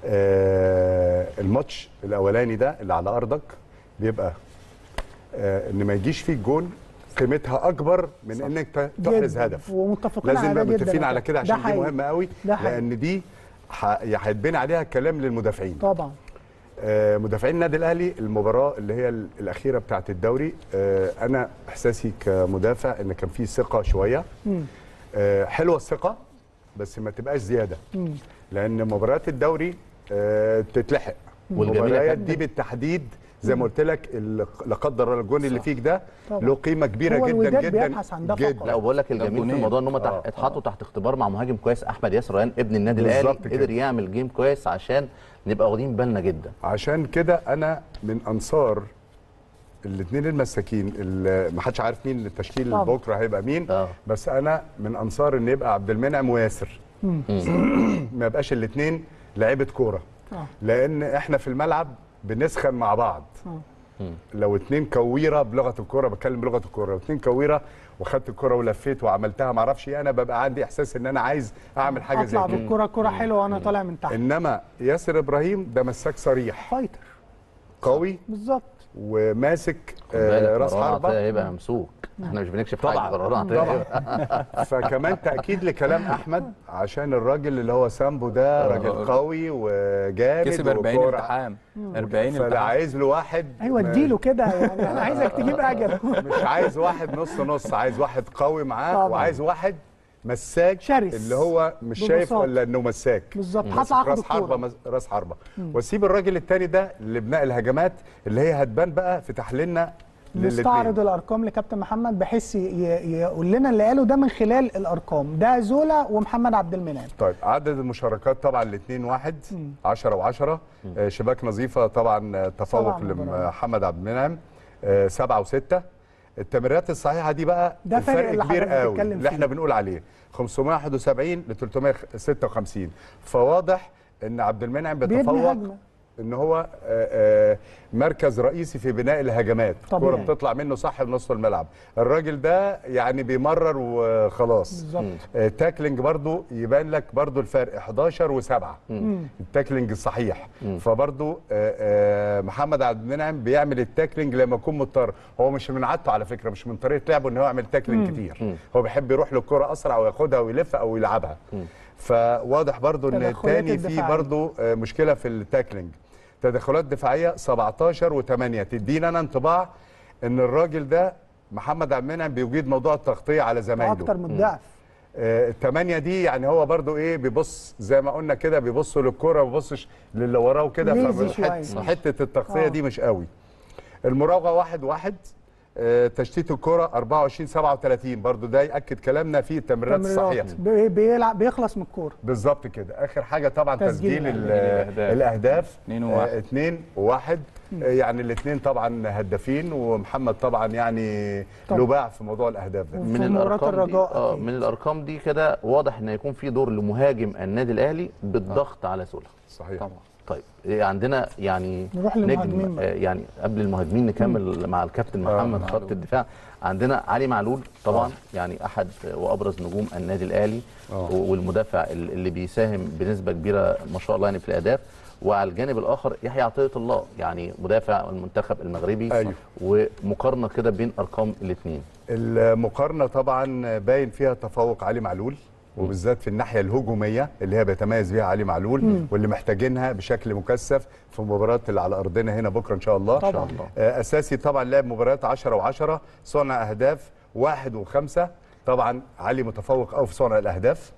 آه الماتش الاولاني ده اللي على ارضك بيبقى آه ان ما يجيش فيك جون قيمتها اكبر من صح. انك ت- تحرز جداً. هدف ومتفقين لازم على نبقى ده جداً متفقين يا على كابتن. كده ده عشان دي حقيقي. مهمه قوي ده حقيقي. لان دي ح- هيتبني عليها الكلام للمدافعين طبعا آه، مدافعين النادي الاهلي المباراه اللي هي ال- الاخيره بتاعه الدوري آه، انا احساسي كمدافع ان كان في ثقه شويه مم. آه، حلوه الثقه بس ما تبقاش زياده مم. لان مباريات الدوري آه، تتلحق والجميل يا المباريات كابتن. دي بالتحديد زي ما قلت لك ال- لا قدر الله الجون اللي فيك ده طبعا. له قيمه كبيره هو جدا الوداد جدا بيبحث عن ده جدا فقط. لا وبقول لك الجميل في جونين. الموضوع ان هم آه، اتحطوا تحت اختبار مع مهاجم كويس احمد ياسر ريان ابن النادي الاهلي بالظبط كده. قدر يعمل جيم كويس عشان نبقى واخدين بالنا جدا عشان كده انا من انصار الاثنين المساكين اللي ما حدش عارف مين التشكيل طبعا. بكره هيبقى مين آه. بس انا من انصار ان يبقى عبد المنعم وياسر مم. ما يبقاش الاثنين لعيبه كوره آه. لان احنا في الملعب بنسخن مع بعض آه. لو اتنين كويره بلغه الكوره بتكلم بلغه الكوره لو اتنين كويره وخدت الكوره ولفيت وعملتها ما اعرفش ايه انا ببقى عندي احساس ان انا عايز اعمل حاجه زي اطلع كده بالكره كره حلوه وانا طالع من تحت انما ياسر ابراهيم ده مساك صريح فايتر قوي بالظبط وماسك خد بالك آه راس مروان حربه عطية هيبقى ممسوك احنا مش بنكشف طبعا حاجه مروان عطية طبعا هيبقى- فكمان تاكيد لكلام احمد عشان الراجل اللي هو سامبو ده راجل قوي وجامد كسب 40 وكورة- التحام 40 فانا التحام عايز له واحد ايوه ما- اديله كده يعني انا عايزك تجيب اجل مش عايز واحد نص نص عايز واحد قوي معاه طبعا. وعايز واحد مساك شرس. اللي هو مش شايف ببساطة. الا انه مساك بالظبط. ماسك هطلع آخد راس الكورة. حربه مس- راس حربه واسيب الراجل التاني ده لبناء الهجمات اللي هي هتبان بقى في تحليلنا نستعرض للاثنين الارقام لكابتن محمد بحيث ي- ي- يقول لنا اللي قاله ده من خلال الارقام ده زولا ومحمد عبد المنعم طيب عدد المشاركات طبعا الاثنين واحد 10 و10 شباك نظيفه طبعا آه، تفوق سبع مباريات. لمحمد عبد المنعم آه، سبعة وستة التمريرات الصحيحه دي بقى ده فرق الفرق اللي كبير حضرتك قوي بتتكلم اللي احنا فيه. بنقول عليه 571 ل 356 فواضح ان عبد المنعم بيبني بيتفوق هجمة. ان هو آه، آه، مركز رئيسي في بناء الهجمات طبيعي. الكوره بتطلع منه صح بنص الملعب الراجل ده يعني بيمرر وخلاص بالظبط آه، تاكلينج برضو يبان لك برضو الفرق 11 و7 مم. التاكلينج الصحيح فبرضو آه، آه، محمد عبد المنعم بيعمل التاكلينج لما يكون مضطر هو مش من عادته على فكره مش من طريقه لعبه ان هو يعمل تاكلينج كتير هو بيحب يروح للكره اسرع وياخدها ويلف او يلعبها فواضح برضو ان تدخلات التاني فيه الدفاعية. برضو آه، مشكله في التاكلينج تدخلات دفاعيه 17 و8 تدينا انا انطباع ان الراجل ده محمد عبد المنعم بيجيد موضوع التغطيه على زمايله اكتر من ضعف آه، التمانية دي يعني هو برضو ايه بيبص زي ما قلنا كده بيبص للكرة ما بيبصش للي وراه وكده ليزي فحت- شوية. حتة التغطية آه. دي مش قوي المراوغة واحد واحد آه، تشتيت الكرة 24 37 برضو ده يأكد كلامنا في التمريرات الصحيحة تمريرات بي- بيلعب بيخلص من الكوره بالظبط كده اخر حاجه طبعا تسجيل تسجيل, ال- الأهداف. الاهداف اتنين وواحد. آه، اتنين وواحد آه، يعني الاثنين طبعا هدافين ومحمد طبعا يعني طبعا. له باع في موضوع الاهداف ده وفي من مباراة الارقام دي الرجاء اه أكيد. من الارقام دي كده واضح ان هيكون في دور لمهاجم النادي الاهلي بالضغط على سوله صحيح طبعا طيب إيه عندنا يعني نروح للمهاجمين بقى. آه، يعني قبل المهاجمين نكمل مع الكابتن محمد خط الدفاع عندنا علي معلول طبعا يعني احد وابرز نجوم النادي الاهلي آه. والمدافع ال- اللي بيساهم بنسبه كبيره ما شاء الله يعني في الاهداف وعلى الجانب الاخر يحيى عطيه الله يعني مدافع المنتخب المغربي أيوه. ومقارنه كده بين ارقام الاثنين المقارنه طبعا باين فيها تفوق علي معلول وبالذات في الناحيه الهجوميه اللي هي بيتميز بيها علي معلول مم. واللي محتاجينها بشكل مكثف في مباراه اللي على ارضنا هنا بكره ان شاء الله إن شاء الله. آه، اساسي طبعا لعب مباريات 10 و10 صنع اهداف واحد وخمسه طبعا علي متفوق قوي في صنع الاهداف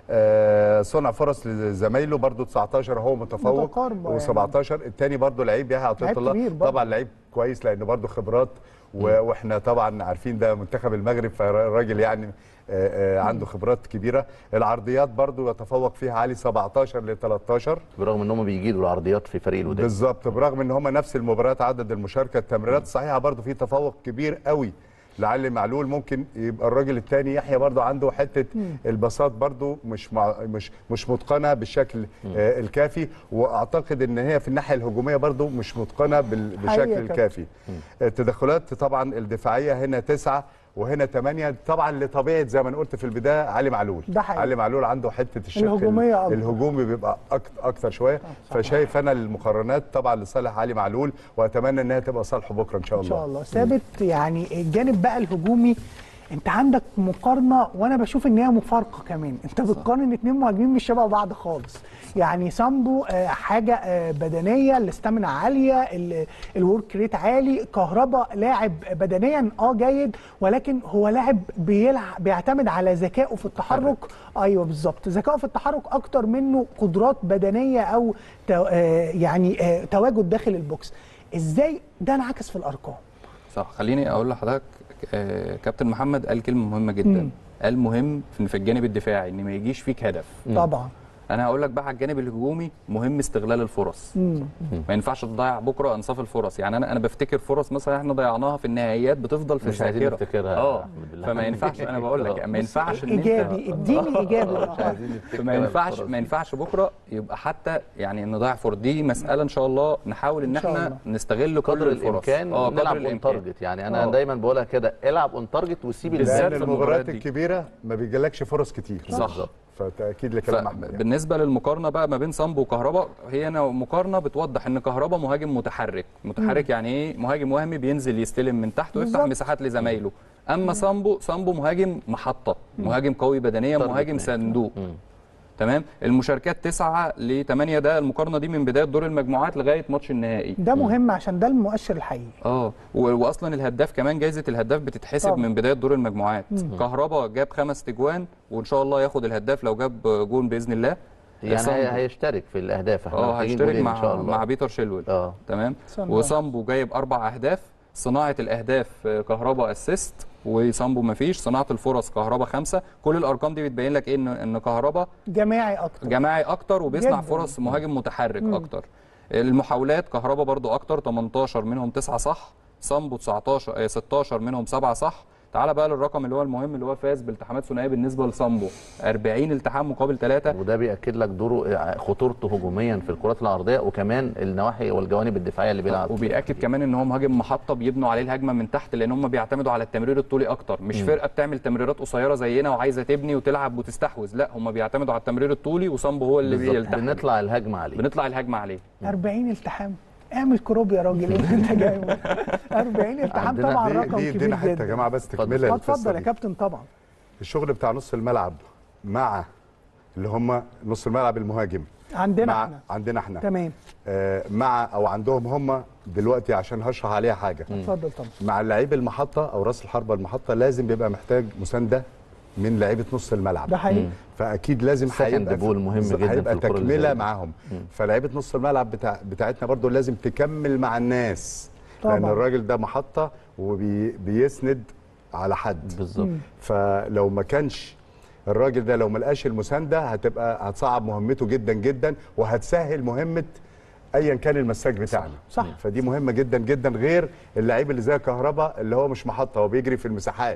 آه، صنع فرص لزمايله برضو 19 هو متفوق متقاربة يعني. و17 الثاني برضو لعيب يحيى عطيه لعيب الله كبير برضو. طبعا لعيب كويس لانه برضو خبرات و- واحنا طبعا عارفين ده منتخب المغرب فالراجل يعني آه، آه، عنده خبرات كبيره العرضيات برضو يتفوق فيها علي 17 ل 13 برغم ان هم بيجيدوا العرضيات في فريق الوداد بالظبط برغم ان هم نفس المباريات عدد المشاركه التمريرات الصحيحه برضو في تفوق كبير قوي لعلي معلول ممكن يبقى الراجل الثاني يحيى برضو عنده حته مم. البساط برضو مش مع مش مش متقنه بالشكل آه الكافي واعتقد ان هي في الناحيه الهجوميه برضو مش متقنه بال- حقيقة بالشكل كابتن. الكافي التدخلات طبعا الدفاعيه هنا تسعه وهنا ثمانية طبعا لطبيعه زي ما أنا قلت في البدايه علي معلول ده حقيقي. علي معلول عنده حته الشق الهجومية أكتر. الهجومي بيبقى أكتر, اكتر شويه فشايف انا المقارنات طبعا لصالح علي معلول واتمنى انها تبقى صالحه بكره ان شاء ان الله شاء الله ثابت يعني الجانب بقى الهجومي انت عندك مقارنه وانا بشوف ان هي مفارقه كمان انت بتقارن اتنين مهاجمين مش شبه بعض خالص يعني سامبو آه، حاجه آه، بدنيه الاستامينا عاليه ال- الورك ريت عالي كهربا لاعب بدنيا اه جيد ولكن هو لاعب بيلعب بيعتمد على ذكائه في التحرك ايوه بالظبط ذكائه في التحرك اكتر منه قدرات بدنيه او تو- آه، يعني آه، تواجد داخل البوكس ازاي ده انعكس في الارقام صح خليني اقول لحضرتك آه، كابتن محمد قال كلمه مهمه جدا مم. قال مهم في في الجانب الدفاعي ان ما يجيش فيك هدف طبعا انا هقول لك بقى على الجانب الهجومي مهم استغلال الفرص مم. ما ينفعش تضيع بكره انصاف الفرص يعني انا انا بفتكر فرص مثلا احنا ضيعناها في النهائيات بتفضل في مش عايزين الذاكره نفتكرها يا اه أحمد بالله. فما ينفعش انا بقول لك ما ينفعش ان انت ايجابي اديني ايجابي مش عايزين نفتكر فما ينفعش الفرص ما ينفعش بكره يبقى حتى يعني نضيع فرص دي مساله ان شاء الله نحاول ان إن شاء احنا الله. نستغل كل قدر الفرص الامكان اه نلعب قدر اون الامكان تارجت يعني انا آه. دايما بقولها كده العب اون تارجت وسيب بالذات لان في المباريات المباريات دي. الكبيره ما بيجيلكش فرص كتير صح. فتاكيد لكلام احمد يعني. بالنسبه للمقارنه بقى ما بين سامبو وكهربا هي أنا مقارنه بتوضح ان كهربا مهاجم متحرك متحرك يعني ايه مهاجم وهمي بينزل يستلم من تحت ويفتح بالظبط. مساحات لزمايله اما سامبو سامبو مهاجم محطه مهاجم قوي بدنيا تارجت مهاجم مان. صندوق تمام المشاركات تسعة ل 8 ده المقارنه دي من بدايه دور المجموعات لغايه ماتش النهائي ده مهم عشان ده المؤشر الحقيقي اه و- واصلا الهداف كمان جائزه الهداف بتتحسب طبعا. من بدايه دور المجموعات مم. كهربا جاب خمس تجوان وان شاء الله ياخد الهداف لو جاب جون باذن الله يعني سامبو. هي- هيشترك في الاهداف احنا اه محتاجين هيشترك جولين مع ان شاء الله مع بيتر شيلويل اه تمام سامبو. وسامبو جايب اربع اهداف صناعه الاهداف آه، كهربا اسيست وسامبو مفيش صناعه الفرص كهربا خمسه كل الارقام دي بتبين لك ايه ان ان كهربا جماعي اكتر جماعي اكتر وبيصنع جداً. فرص مهاجم متحرك مم. اكتر المحاولات كهربا برضو اكتر 18 منهم 9 صح سامبو 19 آه، 16 منهم 7 صح تعال بقى للرقم اللي هو المهم اللي هو فاز بالتحامات ثنائيه بالنسبه لسامبو 40 التحام مقابل 3 وده بياكد لك دوره خطورته هجوميا في الكرات العرضيه وكمان النواحي والجوانب الدفاعيه اللي بيلعب وبيأكد كمان ان هو مهاجم محطه بيبنوا عليه الهجمه من تحت لان هم بيعتمدوا على التمرير الطولي اكتر مش مم. فرقه بتعمل تمريرات قصيره زينا وعايزه تبني وتلعب وتستحوذ لا هم بيعتمدوا على التمرير الطولي وسامبو هو اللي بالظبط. بيلتحم بنطلع الهجمه عليه بنطلع الهجمه عليه 40 التحام اعمل كروب يا راجل اللي انت جايبه 40 التحام عندنا طبعا دي- رقم دي- كبير دينا حته جدا يا جماعه بس تكمله اه للقصة اتفضل يا دي. كابتن طبعا الشغل بتاع نص الملعب مع اللي هم نص الملعب المهاجم عندنا مع احنا عندنا احنا تمام آه مع او عندهم هم دلوقتي عشان هشرح عليها حاجه اتفضل طبعا مع لعيب المحطه او راس الحربه المحطه لازم بيبقى محتاج مسانده من لعيبه نص الملعب ده حقيقي. مم. فاكيد لازم Second هيبقى ball مهم بالظبط، جدا هيبقى في الكرة اللي تكمله زي دي. معاهم مم. فلعيبه نص الملعب بتاع بتاعتنا برضو لازم تكمل مع الناس طبعاً. لان الراجل ده محطه وبيسند على حد بالظبط فلو ما كانش الراجل ده لو ما لقاش المسانده هتبقى هتصعب مهمته جدا جدا وهتسهل مهمه ايا كان المساك بتاعنا صح. فدي مهمه جدا جدا غير اللعيب اللي زي كهربا اللي هو مش محطه هو بيجري في المساحات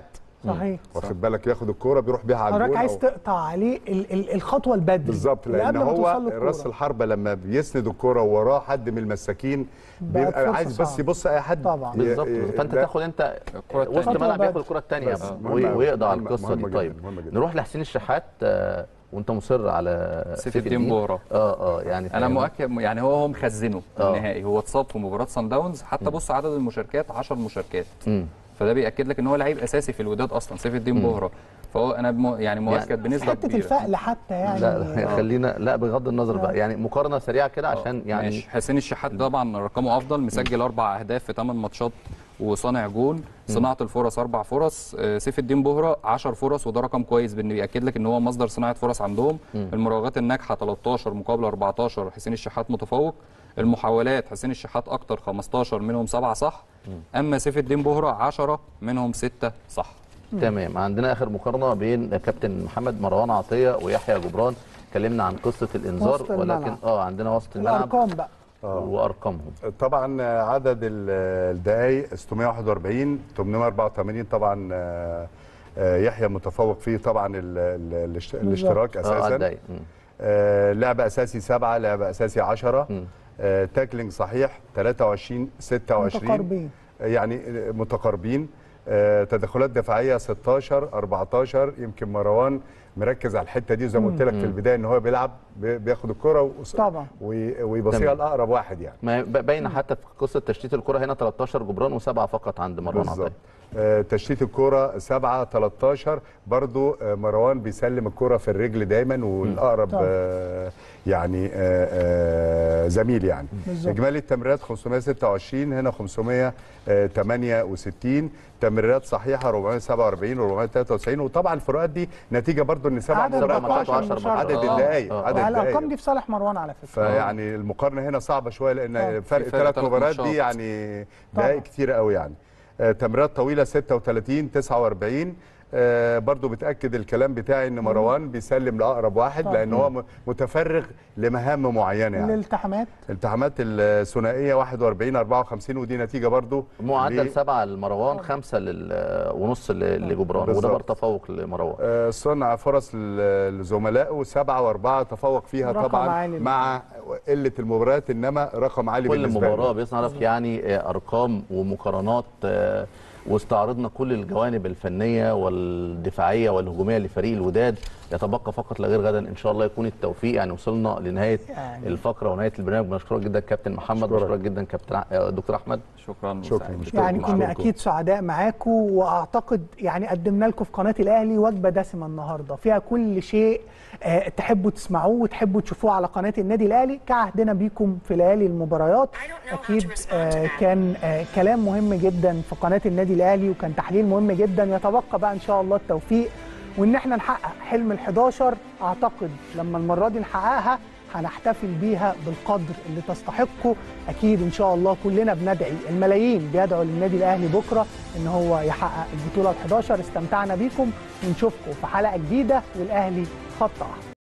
صحيح. واخد بالك ياخد الكوره بيروح بيها على حضرتك الجول عايز أو- تقطع عليه ال ال الخطوه البدري بالظبط اللي لان قبل ما هو توصل له الكورة. راس الحربه لما بيسند الكوره وراه حد من المساكين بقت بيبقى فرصة عايز بس صعبة. يبص اي حد طبعا. بالظبط ي- فانت ده- تاخد انت الكرة وسط التانية. الملعب خطوة ياخد الكره الثانيه بس مهمة وي- أوي. ويقضي على مهمة- القصه دي مهمة طيب جداً، مهمة جداً. نروح لحسين الشحات آه، وانت مصر على سيف الدين بورا. اه اه يعني انا فاهم. مؤكد يعني هو هو مخزنه آه. النهائي هو اتصاب في مباراه سان داونز حتى بص عدد المشاركات 10 مشاركات مم. فده بياكد لك ان هو لعيب اساسي في الوداد اصلا سيف الدين بوهره فهو انا مو يعني مؤكد بنسبه حته كبيره الفقل حتى يعني لا خلينا لا بغض النظر بقى يعني مقارنه سريعه كده عشان يعني ماشي حسين الشحات طبعا رقمه افضل مسجل اربع اهداف في 8 ماتشات وصانع جون صناعه الفرص اربع فرص آه، سيف الدين بوهره 10 فرص وده رقم كويس بان بياكد لك ان هو مصدر صناعه فرص عندهم مم. المراوغات الناجحه 13 مقابل 14 حسين الشحات متفوق المحاولات حسين الشحات اكتر 15 منهم 7 صح اما سيف الدين بوهره 10 منهم 6 صح تمام عندنا اخر مقارنه بين كابتن محمد مروان عطيه ويحيى جبران اتكلمنا عن قصه الانذار وسط ولكن الملعب. اه عندنا وسط الملعب الارقام بقى وارقامهم طبعا عدد ال- الدقائق 641 884 طبعا آه، آه، يحيى متفوق فيه طبعا ال- ال- الاشت- الاشتراك اه اساسا الدقايق. مم. آه، لعب اساسي سبعه لعب اساسي 10 آه، تاكلينج صحيح 23 26 متقاربين. يعني متقاربين آه، تدخلات دفاعيه 16 14 يمكن مروان مركز على الحته دي زي ما قلت لك في البدايه ان هو بيلعب بي- بياخد الكره طبعا ويبصيها تمام. لاقرب واحد يعني ما ب- باينه حتى في قصه تشتيت الكره هنا 13 جبران وسبعه فقط عند مروان بالظبط عطيه آه، تشتيت الكرة 7 13 برضو آه، مروان بيسلم الكرة في الرجل دايما والاقرب طبعا. آه، يعني آه، آه، زميل يعني بالظبط. اجمالي التمريرات 526 هنا 568 تمريرات صحيحه 447 493 وطبعا الفروقات دي نتيجه برضو ان سبع عدد مباريات ماتشات عدد مشاركة. الدقائق آه. عدد الارقام الدقائق دي في صالح مروان على فكره فيعني المقارنه هنا صعبه شويه لان آه. فرق في فرق ثلاث تلات مباريات ماتشات. دي يعني دقائق كتير قوي يعني آه، تمريرات طويله 36 49 آه، برضو بتاكد الكلام بتاعي ان مروان بيسلم لاقرب واحد طبعا. لان هو م- متفرغ لمهام معينه يعني الالتحامات الالتحامات الثنائيه 41 54 ودي نتيجه برضو معدل ل- سبعه لمروان خمسه لل- ونص ل- لجبران وده بالظبط. برضه تفوق لمروان آه، صنع فرص ل- لزملائه سبعة وأربعة تفوق فيها رقم طبعا عالي. مع قلة المباريات إنما رقم عالي كل بالنسبة له. مباراه بيصنع لك يعني آه، ارقام ومقارنات آه، واستعرضنا كل الجوانب الفنيه والدفاعيه والهجوميه لفريق الوداد يتبقى فقط لا غير غدا ان شاء الله يكون التوفيق يعني وصلنا لنهايه يعني. الفقره ونهايه البرنامج بنشكرك جدا كابتن محمد بشكرك جدا كابتن ع- آه، دكتور احمد شكرا شكرا يعني كنا اكيد سعداء معاكم واعتقد يعني قدمنا لكم في قناه الاهلي وجبه دسمه النهارده فيها كل شيء آه، تحبوا تسمعوه وتحبوا تشوفوه على قناه النادي الاهلي كعهدنا بيكم في ليالي المباريات اكيد آه، كان آه، كلام مهم جدا في قناه النادي الاهلي وكان تحليل مهم جدا يتبقى بقى ان شاء الله التوفيق وان احنا نحقق حلم ال11 اعتقد لما المره دي نحققها هنحتفل بيها بالقدر اللي تستحقه اكيد ان شاء الله كلنا بندعي الملايين بيدعوا للنادي الاهلي بكره ان هو يحقق البطوله ال11 استمتعنا بيكم ونشوفكم في حلقه جديده والاهلي خط احمر